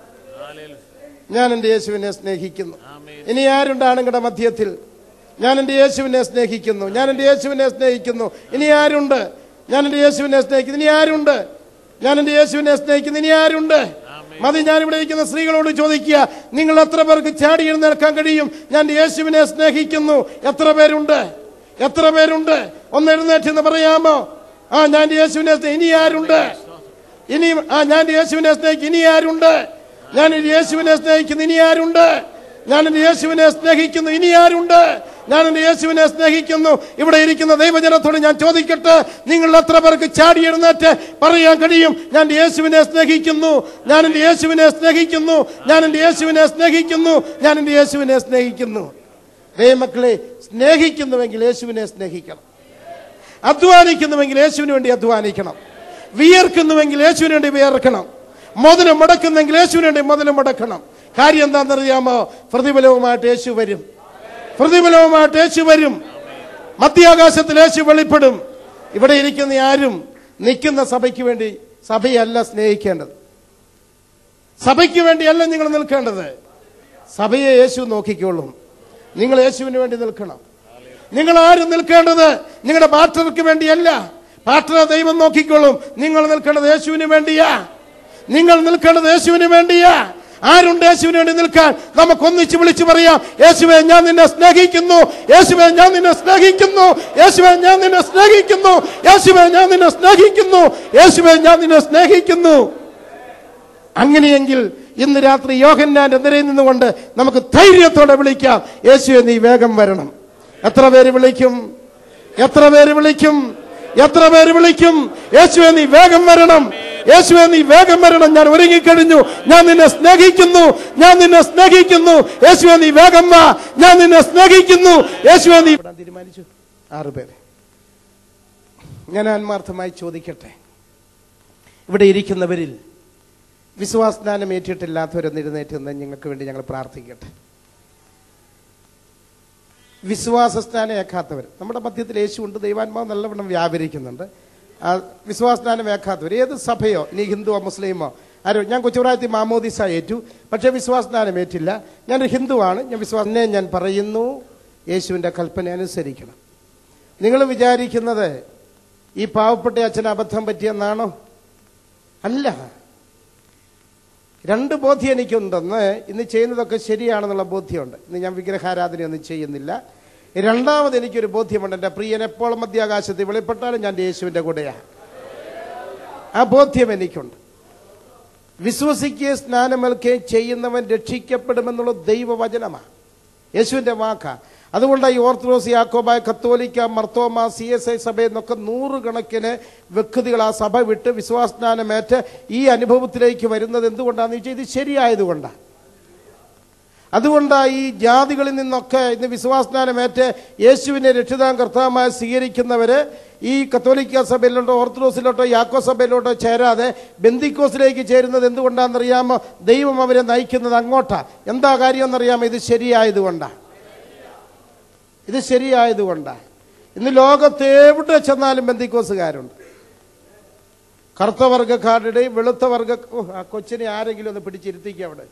ഞാൻ എൻ്റെ യേശുവിനെ സ്നേഹിക്കുന്നു ഇനി ആരുണ്ട് ആണുങ്ങളുടെ മധ്യത്തിൽ ഞാൻ എൻ്റെ യേശുവിനെ സ്നേഹിക്കുന്നു ഞാൻ എൻ്റെ യേശുവിനെ സ്നേഹിക്കുന്നു ഇനി ആരുണ്ട് ഞാൻ എൻ്റെ യേശുവിനെ സ്നേഹിക്കുന്നു ഇനി ആരുണ്ട് ഞാൻ എൻ്റെ യേശുവിനെ സ്നേഹിക്കുന്നു ഇനി ആരുണ്ട് മതി ഞാൻ ഇവിടെ ഇരിക്കുന്ന സ്ത്രീകളോട് ചോദിക്കുക നിങ്ങൾ എത്ര പേർക്ക് ചാടി എഴുന്നേൽക്കാൻ കഴിയും ഞാൻ യേശുവിനെ സ്നേഹിക്കുന്നു എത്ര പേരുണ്ട് എത്ര പേരുണ്ട് ഒന്ന് എഴുന്നേറ്റ് എന്ന് പറയാമോ ആ ഞാൻ യേശുവിനെ സ്നേഹി- ഇനി ആരുണ്ട് ഇനി ആ ഞാൻ യേശുവിനെ സ്നേഹിക്കും ഇനി ആരുണ്ട് ഞാൻ യേശുവിനെ സ്നേഹിക്കുന്നു ഇനി ആരുണ്ട് ഞാൻ എൻ്റെ യേശുവിനെ സ്നേഹിക്കുന്നു ഇനി ആരുണ്ട് ഞാൻ എൻ്റെ യേശുവിനെ സ്നേഹിക്കുന്നു ഇവിടെ ഇരിക്കുന്ന ദൈവജനത്തോട് ഞാൻ ചോദിക്കട്ടെ നിങ്ങൾ എത്ര പേർക്ക് ചാടി എഴുന്നേറ്റ് പറയാൻ കഴിയും ഞാൻ എൻ്റെ യേശുവിനെ സ്നേഹിക്കുന്നു ഞാൻ എൻ്റെ യേശുവിനെ സ്നേഹിക്കുന്നു ഞാൻ എൻ്റെ യേശുവിനെ സ്നേഹിക്കുന്നു ഞാൻ എൻ്റെ യേശുവിനെ സ്നേഹിക്കുന്നു ദൈവമക്കളെ സ്നേഹിക്കുന്നുവെങ്കിൽ യേശുവിനെ സ്നേഹിക്കണം അധ്വാനിക്കുന്നുവെങ്കിൽ യേശുവിന് വേണ്ടി അധ്വാനിക്കണം വിയർക്കുന്നുവെങ്കിൽ യേശുവിന് വേണ്ടി വിയർക്കണം മുതല് മുടക്കുന്നെങ്കിൽ യേശുവിന് വേണ്ടി മുതല് മുടക്കണം കാര്യം എന്താണെന്നറിയാമോ പ്രതിഫലവുമായിട്ട് യേശു വരും പ്രതിഫലവുമായിട്ട് യേശു വരും മധ്യാകാശത്തിൽ യേശു വെളിപ്പെടും ഇവിടെ ഇരിക്കുന്ന ആരും നിൽക്കുന്ന സഭയ്ക്ക് വേണ്ടി സഭയല്ല സ്നേഹിക്കേണ്ടത് സഭയ്ക്ക് വേണ്ടിയല്ല നിങ്ങൾ നിൽക്കേണ്ടത് സഭയെ യേശു നോക്കിക്കോളും നിങ്ങൾ യേശുവിന് വേണ്ടി നിൽക്കണം നിങ്ങൾ ആരും നിൽക്കേണ്ടത് നിങ്ങളുടെ പാസ്റ്റർക്ക് വേണ്ടിയല്ല പാസ്റ്ററെ ദൈവം നോക്കിക്കോളും നിങ്ങൾ നിൽക്കേണ്ടത് യേശുവിന് വേണ്ടിയാ നിങ്ങൾ നിൽക്കേണ്ടത് യേശുവിന് വേണ്ടിയാ ആരുണ്ട് യേശുവിന് വേണ്ടി നിൽക്കാൻ നമുക്ക് ഒന്നിച്ച് വിളിച്ചു പറയാം യേശുവെ ഞാൻ നിന്നെ സ്നേഹിക്കുന്നു യേശുവെ ഞാൻ നിന്നെ സ്നേഹിക്കുന്നു യേശുവെ ഞാൻ നിന്നെ സ്നേഹിക്കുന്നു യേശുവെ ഞാൻ നിന്നെ സ്നേഹിക്കുന്നു യേശുവെ ഞാൻ നിന്നെ സ്നേഹിക്കുന്നു അങ്ങനെയെങ്കിൽ ഇന്ന് രാത്രി യോഹന്നാന്റെ നിരയിൽ നിന്നുകൊണ്ട് നമുക്ക് ധൈര്യത്തോടെ വിളിക്കാം യേശുവെ നീ വേഗം വരണം എത്ര പേര് വിളിക്കും എത്ര പേര് വിളിക്കും എത്ര പേര് വിളിക്കും യേശുവെ നീ വേഗം വരണം യേശുവെ നീ വേഗം വരണം ഞാൻ ഒരുങ്ങിക്കഴിഞ്ഞു ഞാൻ നിന്നെ സ്നേഹിക്കുന്നു ഞാൻ നിന്നെ സ്നേഹിക്കുന്നു യേശുവെ നീ വേഗം വാ ഞാൻ നിന്നെ സ്നേഹിക്കുന്നു യേശുവെ നീ തീരുമാനിച്ചു ആറ് പേര് ഞാൻ ആത്മാർത്ഥമായി ചോദിക്കട്ടെ ഇവിടെ ഇരിക്കുന്നവരിൽ വിശ്വാസദാനം ഏറ്റിട്ടില്ലാത്തവരൊന്ന് എഴുന്നേറ്റ് നിന്ന് ഞങ്ങൾക്ക് വേണ്ടി ഞങ്ങൾ പ്രാർത്ഥിക്കട്ടെ വിശ്വാസസ്നാനം ഏക്കാത്തവർ നമ്മുടെ മധ്യത്തിൽ യേശുണ്ട് ദൈവാത്മാവ് നല്ലവണ്ണം വ്യാപരിക്കുന്നുണ്ട് ആ വിശ്വാസസ്നാനം ഏക്കാത്തവർ ഏത് സഭയോ ഇനി ഹിന്ദുവോ മുസ്ലിമോ ആരോ ഞാൻ കൊച്ചുപ്രായത്തിൽ മാമോദിസ ഏറ്റു പക്ഷേ വിശ്വാസസ്നാനം ഏറ്റില്ല ഞാനൊരു ഹിന്ദുവാണ് ഞാൻ വിശ്വാസനെ ഞാൻ പറയുന്നു യേശുവിൻ്റെ കൽപ്പന അനുസരിക്കണം നിങ്ങൾ വിചാരിക്കുന്നത് ഈ പാവപ്പെട്ട അച്ഛന് അബദ്ധം പറ്റിയെന്നാണോ അല്ല രണ്ട് ബോധ്യം എനിക്കുണ്ടെന്ന് ഇന്ന് ചെയ്യുന്നതൊക്കെ ശരിയാണെന്നുള്ള ബോധ്യമുണ്ട് ഇന്ന് ഞാൻ വിഗ്രഹാരാധനയൊന്നും ചെയ്യുന്നില്ല രണ്ടാമത് എനിക്കൊരു ബോധ്യമുണ്ട് എൻ്റെ പ്രിയൻ എപ്പോൾ മധ്യാകാശത്തിൽ വെളിപ്പെട്ടാലും ഞാൻ യേശുവിൻ്റെ കൂടെയാണ് ആ ബോധ്യം എനിക്കുണ്ട് വിശ്വസിക്കുകയും സ്നാനമേൽക്കുകയും ചെയ്യുന്നവൻ രക്ഷിക്കപ്പെടുമെന്നുള്ള ദൈവവചനമാണ് യേശുവിന്റെ വാക്കാ അതുകൊണ്ടാണ് ഈ ഓർത്തഡോക്സ് യാക്കോബായ കത്തോലിക്ക മർത്തോമ സി എസ് ഐ സഭയിൽ നിന്നൊക്കെ നൂറുകണക്കിന് വ്യക്തികൾ ആ സഭ വിട്ട് വിശ്വാസസ്നാനമേറ്റ് ഈ അനുഭവത്തിലേക്ക് വരുന്നത് എന്തുകൊണ്ടാണെന്ന് വെച്ചാൽ ഇത് ശരിയായതുകൊണ്ടാണ് അതുകൊണ്ടാണ് ഈ ജാതികളിൽ നിന്നൊക്കെ ഇന്ന് വിശ്വാസസ്നാനമേറ്റ് യേശുവിനെ രക്ഷിതാം കർത്താവുമായി സ്വീകരിക്കുന്നവര് ഈ കത്തോലിക്ക സഭയിലോട്ടോ ഓർത്തഡോക്സിലോട്ടോ യാക്കോ സഭയിലോട്ടോ ചേരാതെ ബന്ദിക്കോസിലേക്ക് ചേരുന്നത് എന്തുകൊണ്ടാണെന്നറിയാമോ ദൈവം അവരെ നയിക്കുന്നത് അങ്ങോട്ടാ എന്താ കാര്യം എന്നറിയാമോ ഇത് ശരിയായതുകൊണ്ടാണ് ഇത് ശരിയായതുകൊണ്ടാണ് ഇന്ന് ലോകത്ത് എവിടെ ചെന്നാലും ബന്ദിക്കോസുകാരുണ്ട് കറുത്ത വർഗ്ഗക്കാരുടെയും വെളുത്ത വർഗ്ഗ ഓ, ആ കൊച്ചിനെ ആരെങ്കിലും ഒന്ന് പിടിച്ചിരുത്തിക്കുക അവിടെ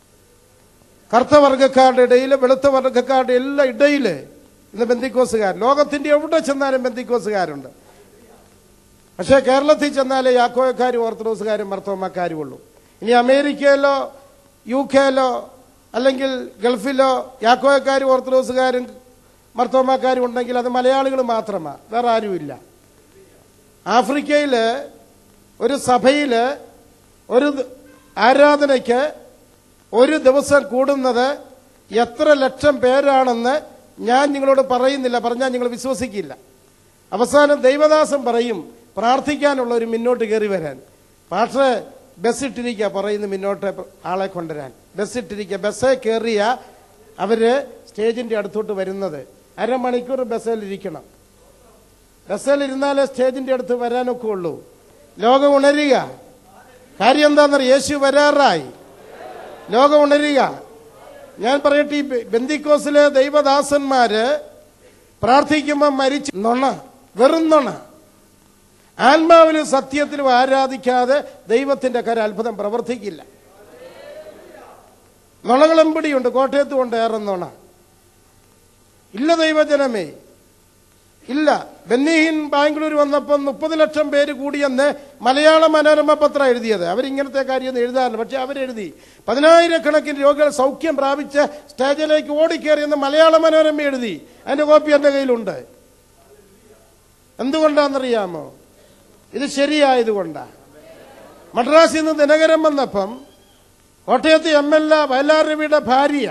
കറുത്ത വർഗ്ഗക്കാരുടെ ഇടയിൽ വെളുത്ത വർഗ്ഗക്കാരുടെ എല്ലാ ഇടയിൽ ഇന്ന് ബന്ദിക്കോസുകാർ ലോകത്തിന്റെ എവിടെ ചെന്നാലും ബന്ദിക്കോസുകാരുണ്ട് പക്ഷേ കേരളത്തിൽ ചെന്നാലേ യാക്കോയക്കാരും ഓർത്തഡോക്സുകാരും മർത്തോമക്കാരും ഉള്ളൂ ഇനി അമേരിക്കയിലോ യു കെയിലോ അല്ലെങ്കിൽ ഗൾഫിലോ യാക്കോയക്കാരും ഓർത്തഡോക്സുകാരും മർത്തോമക്കാരും ഉണ്ടെങ്കിൽ അത് മലയാളികൾ മാത്രമാണ് വേറെ ആരുമില്ല ആഫ്രിക്കയിൽ ഒരു സഭയിൽ ഒരു ആരാധനയ്ക്ക് ഒരു ദിവസം കൂടുന്നത് എത്ര ലക്ഷം പേരാണെന്ന് ഞാൻ നിങ്ങളോട് പറയുന്നില്ല പറഞ്ഞാൽ നിങ്ങൾ വിശ്വസിക്കില്ല അവസാനം ദൈവദാസൻ പറയും പ്രാർത്ഥിക്കാനുള്ള ഒരു മുന്നോട്ട് കയറി വരാൻ പക്ഷേ ബസ് ഇട്ടിരിക്കുക പറയുന്നു മുന്നോട്ട് ആളെ കൊണ്ടുവരാൻ ബസ് ഇട്ടിരിക്കുക ബസ്സേ കയറിയ അവര് സ്റ്റേജിന്റെ അടുത്തോട്ട് വരുന്നത് അരമണിക്കൂർ ബസ്സിൽ ഇരിക്കണം ബസ്സിൽ ഇരുന്നാലേ സ്റ്റേജിന്റെ അടുത്ത് വരാനൊക്കെ ഉള്ളൂ ലോകം ഉണരുക കാര്യം എന്താണെന്നറിയ യേശു വരാറായി ലോകം ഉണരുക ഞാൻ പറയട്ടെ ഈ ബെ- ബന്ദിക്കോസിലെ ദൈവദാസന്മാര് പ്രാർത്ഥിക്കുമ്പോൾ മരിച്ചു നുണ വെറും നുണ ആത്മാവിലും സത്യത്തിലും ആരാധിക്കാതെ ദൈവത്തിന്റെ കര അത്ഭുതം പ്രവർത്തിക്കില്ല നുണകളെമ്പടിയുണ്ട് കോട്ടയത്തും ഉണ്ട് ഏറെ നുണ ഇല്ല ദൈവജനമേ ഇല്ല ബെന്നിഹിൻ ബാംഗ്ലൂർ വന്നപ്പോൾ മുപ്പത് ലക്ഷം പേര് കൂടിയെന്ന് മലയാള മനോരമ പത്രം എഴുതിയത് അവരിങ്ങനത്തെ കാര്യമൊന്നും എഴുതാറില്ല പക്ഷെ അവരെഴുതി പതിനായിരക്കണക്കിന് രോഗികൾ സൗഖ്യം പ്രാപിച്ച് സ്റ്റേജിലേക്ക് ഓടിക്കേറിയെന്ന് മലയാള മനോരമ എഴുതി അതിന്റെ കോപ്പി എന്റെ കയ്യിലുണ്ട് എന്തുകൊണ്ടാണെന്നറിയാമോ ഇത് ശരിയായതുകൊണ്ടാണ് മദ്രാസിൽ നിന്ന് ദിനകരൻ വന്നപ്പം കോട്ടയത്ത് എം എൽ എ വയലാർ രവിയുടെ ഭാര്യ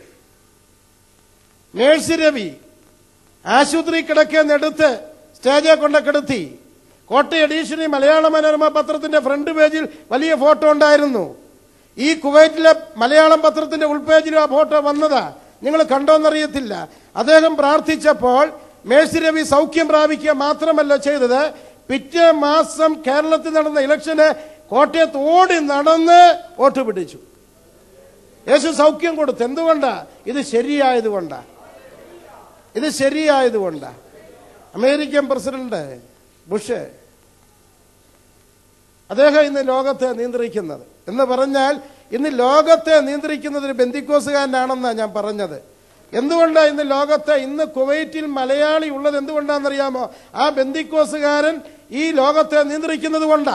മേഴ്സി രവി ആശുപത്രി കിടക്കെന്നെടുത്ത് സ്റ്റേജിൽ കൊണ്ട് കിടത്തി കോട്ടയം എഡീഷണി മലയാള മനോരമ പത്രത്തിന്റെ ഫ്രണ്ട് പേജിൽ വലിയ ഫോട്ടോ ഉണ്ടായിരുന്നു ഈ കുവൈറ്റിലെ മലയാളം പത്രത്തിന്റെ ഉൾപേജിലും ആ ഫോട്ടോ വന്നതാ നിങ്ങൾ കണ്ടോന്നറിയത്തില്ല അദ്ദേഹം പ്രാർത്ഥിച്ചപ്പോൾ മേഴ്സി രവി സൗഖ്യം പ്രാപിക്കുക മാത്രമല്ല ചെയ്തത് പിറ്റേ മാസം കേരളത്തിൽ നടന്ന ഇലക്ഷന് കോട്ടയത്ത് ഓടി നടന്ന് വോട്ട് പിടിച്ചു യേശു സൗഖ്യം കൊടുത്തു എന്തുകൊണ്ടാ ഇത് ശരിയായതുകൊണ്ടാ ഇത് ശരിയായതുകൊണ്ടാ അമേരിക്കൻ പ്രസിഡന്റ് ബുഷ് അദ്ദേഹം ഇന്ന് ലോകത്തെ നിയന്ത്രിക്കുന്നത് എന്ന് പറഞ്ഞാൽ ഇന്ന് ലോകത്തെ നിയന്ത്രിക്കുന്നത് ഒരു ബന്ദിക്കോസുകാരനാണെന്നാണ് ഞാൻ പറഞ്ഞത് എന്തുകൊണ്ടാണ് ഇന്ന് ലോകത്തെ ഇന്ന് കുവൈറ്റിൽ മലയാളി ഉള്ളത് എന്തുകൊണ്ടാണെന്നറിയാമോ ആ ബന്ദിക്കോസുകാരൻ ഈ ലോകത്തെ നിയന്ത്രിക്കുന്നത് കൊണ്ടാ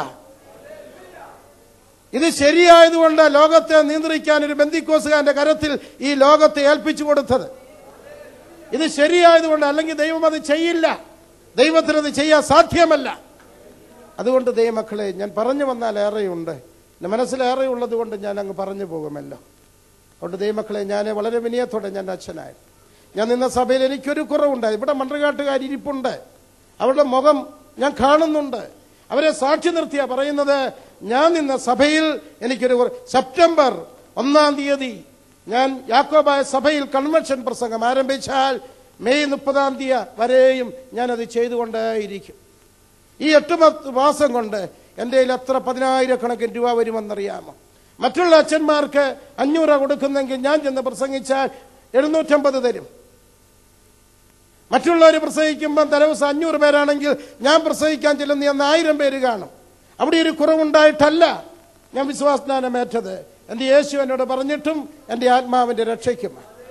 ഇത് ശരിയായതുകൊണ്ട് ലോകത്തെ നിയന്ത്രിക്കാൻ ഒരു ബന്ദിക്കോസുകാരന്റെ കരത്തിൽ ഈ ലോകത്തെ ഏൽപ്പിച്ചു കൊടുത്തത് ഇത് ശരിയായതുകൊണ്ട് അല്ലെങ്കിൽ ദൈവം അത് ചെയ്യില്ല ദൈവത്തിന് അത് ചെയ്യാൻ സാധ്യമല്ല അതുകൊണ്ട് ദൈവമക്കളെ ഞാൻ പറഞ്ഞു വന്നാൽ ഏറെയുണ്ട് എൻ്റെ മനസ്സിലേറെ ഉള്ളത് കൊണ്ട് ഞാൻ അങ്ങ് പറഞ്ഞു പോകുമല്ലോ അതുകൊണ്ട് ദൈവമക്കളെ ഞാൻ വളരെ വിനയത്തോടെ ഞാൻ അച്ഛനായി ഞാൻ നിന്ന സഭയിൽ എനിക്കൊരു കുറവുണ്ട് ഇവിടെ മണ്ഡകാട്ടുകാർ ഇരിപ്പുണ്ട് അവരുടെ മുഖം ഞാൻ കാണുന്നുണ്ട് അവരെ സാക്ഷി നിർത്തിയാ പറയുന്നത് ഞാൻ നിന്ന സഭയിൽ എനിക്കൊരു കുറ- സെപ്റ്റംബർ ഒന്നാം തീയതി ഞാൻ യാക്കോബായ സഭയിൽ കൺവെൻഷൻ പ്രസംഗം ആരംഭിച്ചാൽ മെയ് മുപ്പതാം തീയതി വരെയും ഞാനത് ചെയ്തുകൊണ്ടേയിരിക്കും ഈ എട്ട് പത്ത് മാസം കൊണ്ട് എൻ്റെ കയ്യിൽ എത്ര പതിനായിരക്കണക്കിന് രൂപ വരുമെന്നറിയാമോ മറ്റുള്ള അച്ഛന്മാർക്ക് അഞ്ഞൂറ് രൂപ കൊടുക്കുന്നെങ്കിൽ ഞാൻ ചെന്ന് പ്രസംഗിച്ചാൽ എഴുന്നൂറ്റമ്പത് തരും മറ്റുള്ളവർ പ്രസംഗിക്കുമ്പോൾ തലേദിവസം അഞ്ഞൂറ് പേരാണെങ്കിൽ ഞാൻ പ്രസംഗിക്കാൻ ചെല്ലുന്ന അന്ന് ആയിരം പേര് കാണും അവിടെ ഒരു കുറവുണ്ടായിട്ടല്ല ഞാൻ വിശ്വാസദാനമേറ്റത് എൻ്റെ യേശു എന്നോട് പറഞ്ഞിട്ടും എൻ്റെ ആത്മാവിൻ്റെ രക്ഷയ്ക്കും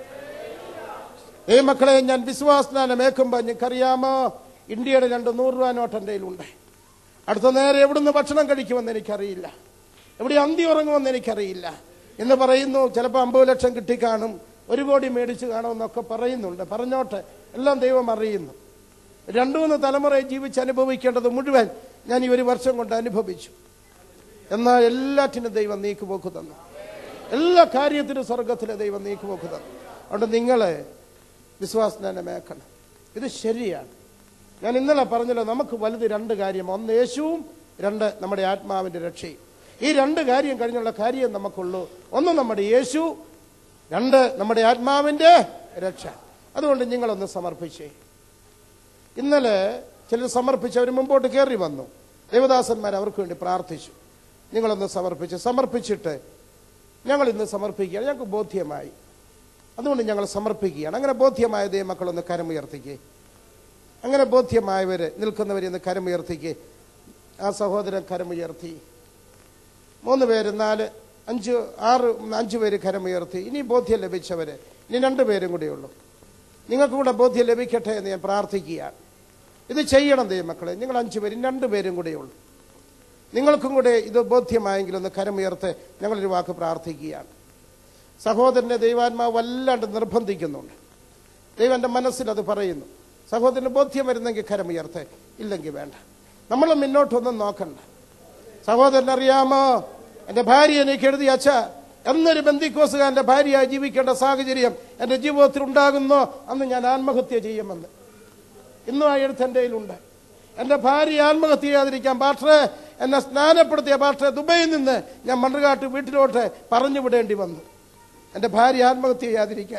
ഈ മക്കളെ ഞാൻ വിശ്വാസദാനമേക്കുമ്പോൾ നിങ്ങൾക്കറിയാമോ ഇന്ത്യയുടെ രണ്ട് നൂറ് രൂപ നോട്ട് എൻ്റെ കയ്യിലുണ്ട് അടുത്ത നേരെ എവിടുന്ന് ഭക്ഷണം കഴിക്കുമെന്ന് എനിക്കറിയില്ല എവിടെ അന്തി ഉറങ്ങുമെന്ന് എനിക്കറിയില്ല എന്ന് പറയുന്നു ചിലപ്പോൾ അമ്പത് ലക്ഷം കിട്ടിക്കാണും ഒരു കോടി മേടിച്ച് കാണുമെന്നൊക്കെ പറയുന്നുണ്ട് പറഞ്ഞോട്ടെ എല്ലാം ദൈവം അറിയുന്നു രണ്ടു മൂന്ന് തലമുറ ജീവിച്ച് അനുഭവിക്കേണ്ടത് മുഴുവൻ ഞാൻ ഈ ഒരു വർഷം കൊണ്ട് അനുഭവിച്ചു എന്നാൽ എല്ലാറ്റിനും ദൈവം നീക്കുപോക്ക് തന്നു എല്ലാ കാര്യത്തിനും സ്വർഗത്തിലെ ദൈവം നീക്കുപോക്ക് തന്നു അതുകൊണ്ട് നിങ്ങളെ വിശ്വാസനെ മേക്കണം ഇത് ശരിയാണ് ഞാൻ ഇന്നലെ പറഞ്ഞല്ലോ നമുക്ക് വലുത് രണ്ട് കാര്യം ഒന്ന് യേശുവും രണ്ട് നമ്മുടെ ആത്മാവിന്റെ രക്ഷയും ഈ രണ്ട് കാര്യം കഴിഞ്ഞുള്ള കാര്യം നമുക്കുള്ളൂ ഒന്ന് നമ്മുടെ യേശു രണ്ട് നമ്മുടെ ആത്മാവിന്റെ രക്ഷ അതുകൊണ്ട് നിങ്ങളൊന്ന് സമർപ്പിച്ചേ ഇന്നലെ ചിലർ സമർപ്പിച്ച് അവർ മുമ്പോട്ട് കയറി വന്നു ദേവദാസന്മാർ അവർക്ക് വേണ്ടി പ്രാർത്ഥിച്ചു നിങ്ങളൊന്ന് സമർപ്പിച്ച് സമർപ്പിച്ചിട്ട് ഞങ്ങൾ ഇന്ന് സമർപ്പിക്കുകയാണ് ഞങ്ങൾക്ക് ബോധ്യമായി അതുകൊണ്ട് ഞങ്ങൾ സമർപ്പിക്കുകയാണ് അങ്ങനെ ബോധ്യമായ ദൈവമക്കളൊന്ന് കരമുയർത്തിക്കേ അങ്ങനെ ബോധ്യമായവർ നിൽക്കുന്നവരെ ഒന്ന് കരമുയർത്തിക്കേ ആ സഹോദരൻ കരമുയർത്തി മൂന്ന് പേര് നാല് അഞ്ച് ആറ് അഞ്ച് പേര് കരമുയർത്തി ഇനി ബോധ്യം ലഭിച്ചവര് ഇനി രണ്ടു പേരും കൂടിയുള്ളൂ നിങ്ങൾക്കും കൂടെ ബോധ്യം ലഭിക്കട്ടെ എന്ന് ഞാൻ പ്രാർത്ഥിക്കുകയാണ് ഇത് ചെയ്യണം ദൈവമക്കളെ നിങ്ങൾ അഞ്ചു പേരും രണ്ടു പേരും കൂടെയുള്ളൂ നിങ്ങൾക്കും കൂടെ ഇത് ബോധ്യമായെങ്കിൽ ഒന്ന് കരമുയർത്ത് ഞങ്ങളൊരു വാക്ക് പ്രാർത്ഥിക്കുകയാണ് സഹോദരനെ ദൈവാത്മാവ് വല്ലാണ്ട് നിർബന്ധിക്കുന്നുണ്ട് ദൈവം എൻ്റെ മനസ്സിൽ അത് പറയുന്നു സഹോദരന് ബോധ്യം വരുന്നെങ്കിൽ കരമുയർത്ത് ഇല്ലെങ്കിൽ വേണ്ട നമ്മൾ മുന്നോട്ടൊന്നും നോക്കണ്ട സഹോദരൻ അറിയാമോ എൻ്റെ ഭാര്യ എനിക്ക് എഴുതി അച്ഛ എന്നൊരു ബന്ധിക്കോസുകാരൻ്റെ ഭാര്യയായി ജീവിക്കേണ്ട സാഹചര്യം എൻ്റെ ജീവിതത്തിൽ ഉണ്ടാകുന്നോ അന്ന് ഞാൻ ആത്മഹത്യ ചെയ്യുമെന്ന് ഇന്നും ആ എഴുത്ത് എൻ്റെ കയ്യിലുണ്ട് എൻ്റെ ഭാര്യ ആത്മഹത്യ ചെയ്യാതിരിക്കാൻ പാട്ടെ എന്നെ സ്നാനപ്പെടുത്തിയ പാട്ടെ ദുബൈയിൽ നിന്ന് ഞാൻ മണ്ണുകാട്ട് വീട്ടിലോട്ട് പറഞ്ഞു വിടേണ്ടി വന്നു എൻ്റെ ഭാര്യ ആത്മഹത്യ ചെയ്യാതിരിക്കാൻ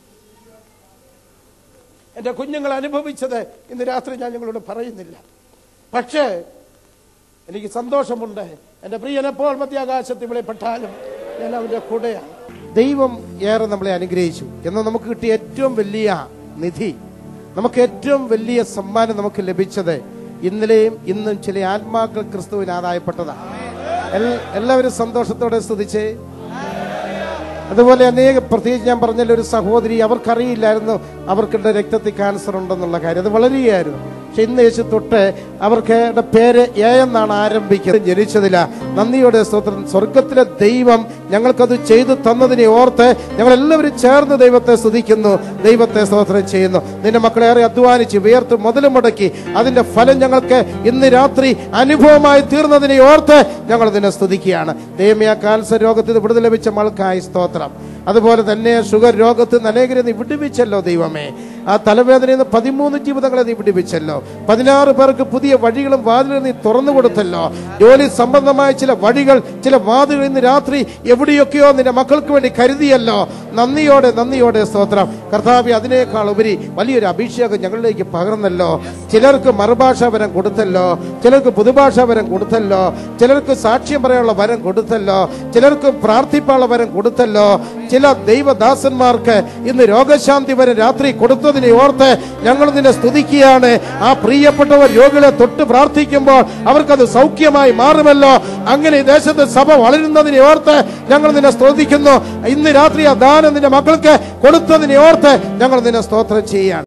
എൻ്റെ കുഞ്ഞുങ്ങൾ അനുഭവിച്ചത് ഇന്ന് രാത്രി ഞാൻ നിങ്ങളോട് പറയുന്നില്ല പക്ഷേ എനിക്ക് സന്തോഷമുണ്ട് എൻ്റെ പ്രിയനെപ്പോൾ മധ്യാകാശത്ത് വിളിപ്പെട്ടാലും ഞാൻ അവൻ്റെ കൂടെയാണ് ദൈവം ഏറെ നമ്മളെ അനുഗ്രഹിച്ചു എന്നാൽ നമുക്ക് കിട്ടിയ ഏറ്റവും വലിയ നിധി നമുക്ക് ഏറ്റവും വലിയ സമ്മാനം നമുക്ക് ലഭിച്ചത് ഇന്നലെയും ഇന്നും ചില ആത്മാക്കൾ ക്രിസ്തുവിന് ആദായപ്പെട്ടതാണ് എൽ- എല്ലാവരും സന്തോഷത്തോടെ സ്തുതിച്ചേ അതുപോലെ അനേക പ്രത്യേകിച്ച് ഞാൻ പറഞ്ഞല്ലോ ഒരു സഹോദരി അവർക്കറിയില്ലായിരുന്നു അവർക്കുടെ രക്തത്തിൽ ക്യാൻസർ ഉണ്ടെന്നുള്ള കാര്യം അത് വളരെയായിരുന്നു പക്ഷെ ഇന്ന് യേശു തൊട്ട് അവർക്ക് പേര് എ എന്നാണ് ആരംഭിക്കുന്നത് ജനിച്ചതില്ല നന്ദിയോടെ സ്തോത്രം സ്വർഗത്തിലെ ദൈവം ഞങ്ങൾക്കത് ചെയ്തു തന്നതിനെ ഓർത്ത് ഞങ്ങൾ എല്ലാവരും ചേർന്ന് ദൈവത്തെ സ്തുതിക്കുന്നു ദൈവത്തെ സ്തോത്രം ചെയ്യുന്നു നിന്റെ മക്കളെ ഏറെ അധ്വാനിച്ച് വിയർത്ത് മുതലും മുടക്കി അതിന്റെ ഫലം ഞങ്ങൾക്ക് ഇന്ന് രാത്രി അനുഭവമായി തീർന്നതിനെ ഓർത്ത് ഞങ്ങൾ നിന്നെ സ്തുതിക്കുകയാണ് ദൈവമേ ആ കാൻസർ രോഗത്തിൽ നിന്ന് വിടുതൽ ലഭിച്ച മൾക്കായി സ്തോത്രം അതുപോലെ തന്നെ ഷുഗർ രോഗത്തിൽ നിന്ന് അനേകരെ നീ വിടുവിച്ചല്ലോ ദൈവമേ ആ തലവേദനയിൽ നിന്ന് പതിമൂന്ന് ജീവിതങ്ങളെ നീ വിടുവിച്ചല്ലോ പതിനാറ് പേർക്ക് പുതിയ വഴികളും വാതിലുകളും നീ തുറന്നു കൊടുത്തല്ലോ ജോലി സംബന്ധമായ ചില വഴികൾ ചില വാതിലുകൾ ഇന്ന് രാത്രി എവിടെയൊക്കെയോ നിന്റെ മക്കൾക്ക് വേണ്ടി കരുതിയല്ലോ നന്ദിയോടെ നന്ദിയോടെ സ്തോത്രം കർത്താവി അതിനേക്കാൾ ഉപരി വലിയൊരു അഭിഷേകം ഞങ്ങളിലേക്ക് പകർന്നല്ലോ ചിലർക്ക് മറുഭാഷാ വരം കൊടുത്തല്ലോ ചിലർക്ക് പുതുഭാഷാ വരം കൊടുത്തല്ലോ ചിലർക്ക് സാക്ഷ്യം പറയാനുള്ള വരം കൊടുത്തല്ലോ ചിലർക്ക് പ്രാർത്ഥിപ്പാനുള്ള വരം കൊടുത്തല്ലോ ചില ദൈവദാസന്മാർക്ക് ഇന്ന് രോഗശാന്തി വരെ രാത്രി കൊടുത്തതിനെ ഓർത്ത് ഞങ്ങൾ നിന്നെ സ്തുതിക്കുകയാണ് ആ പ്രിയപ്പെട്ടവർ രോഗികളെ തൊട്ട് പ്രാർത്ഥിക്കുമ്പോൾ അവർക്കത് സൗഖ്യമായി മാറുമല്ലോ അങ്ങനെ ഈ ദേശത്ത് സഭ വളരുന്നതിനെ ഓർത്ത് ഞങ്ങൾ നിന്നെ സ്തുതിക്കുന്നു ഇന്ന് രാത്രി ആ ദാനം നിന്റെ മക്കൾക്ക് കൊടുത്തതിനെ ഓർത്ത് ഞങ്ങൾ നിന്നെ സ്തോത്രം ചെയ്യാണ്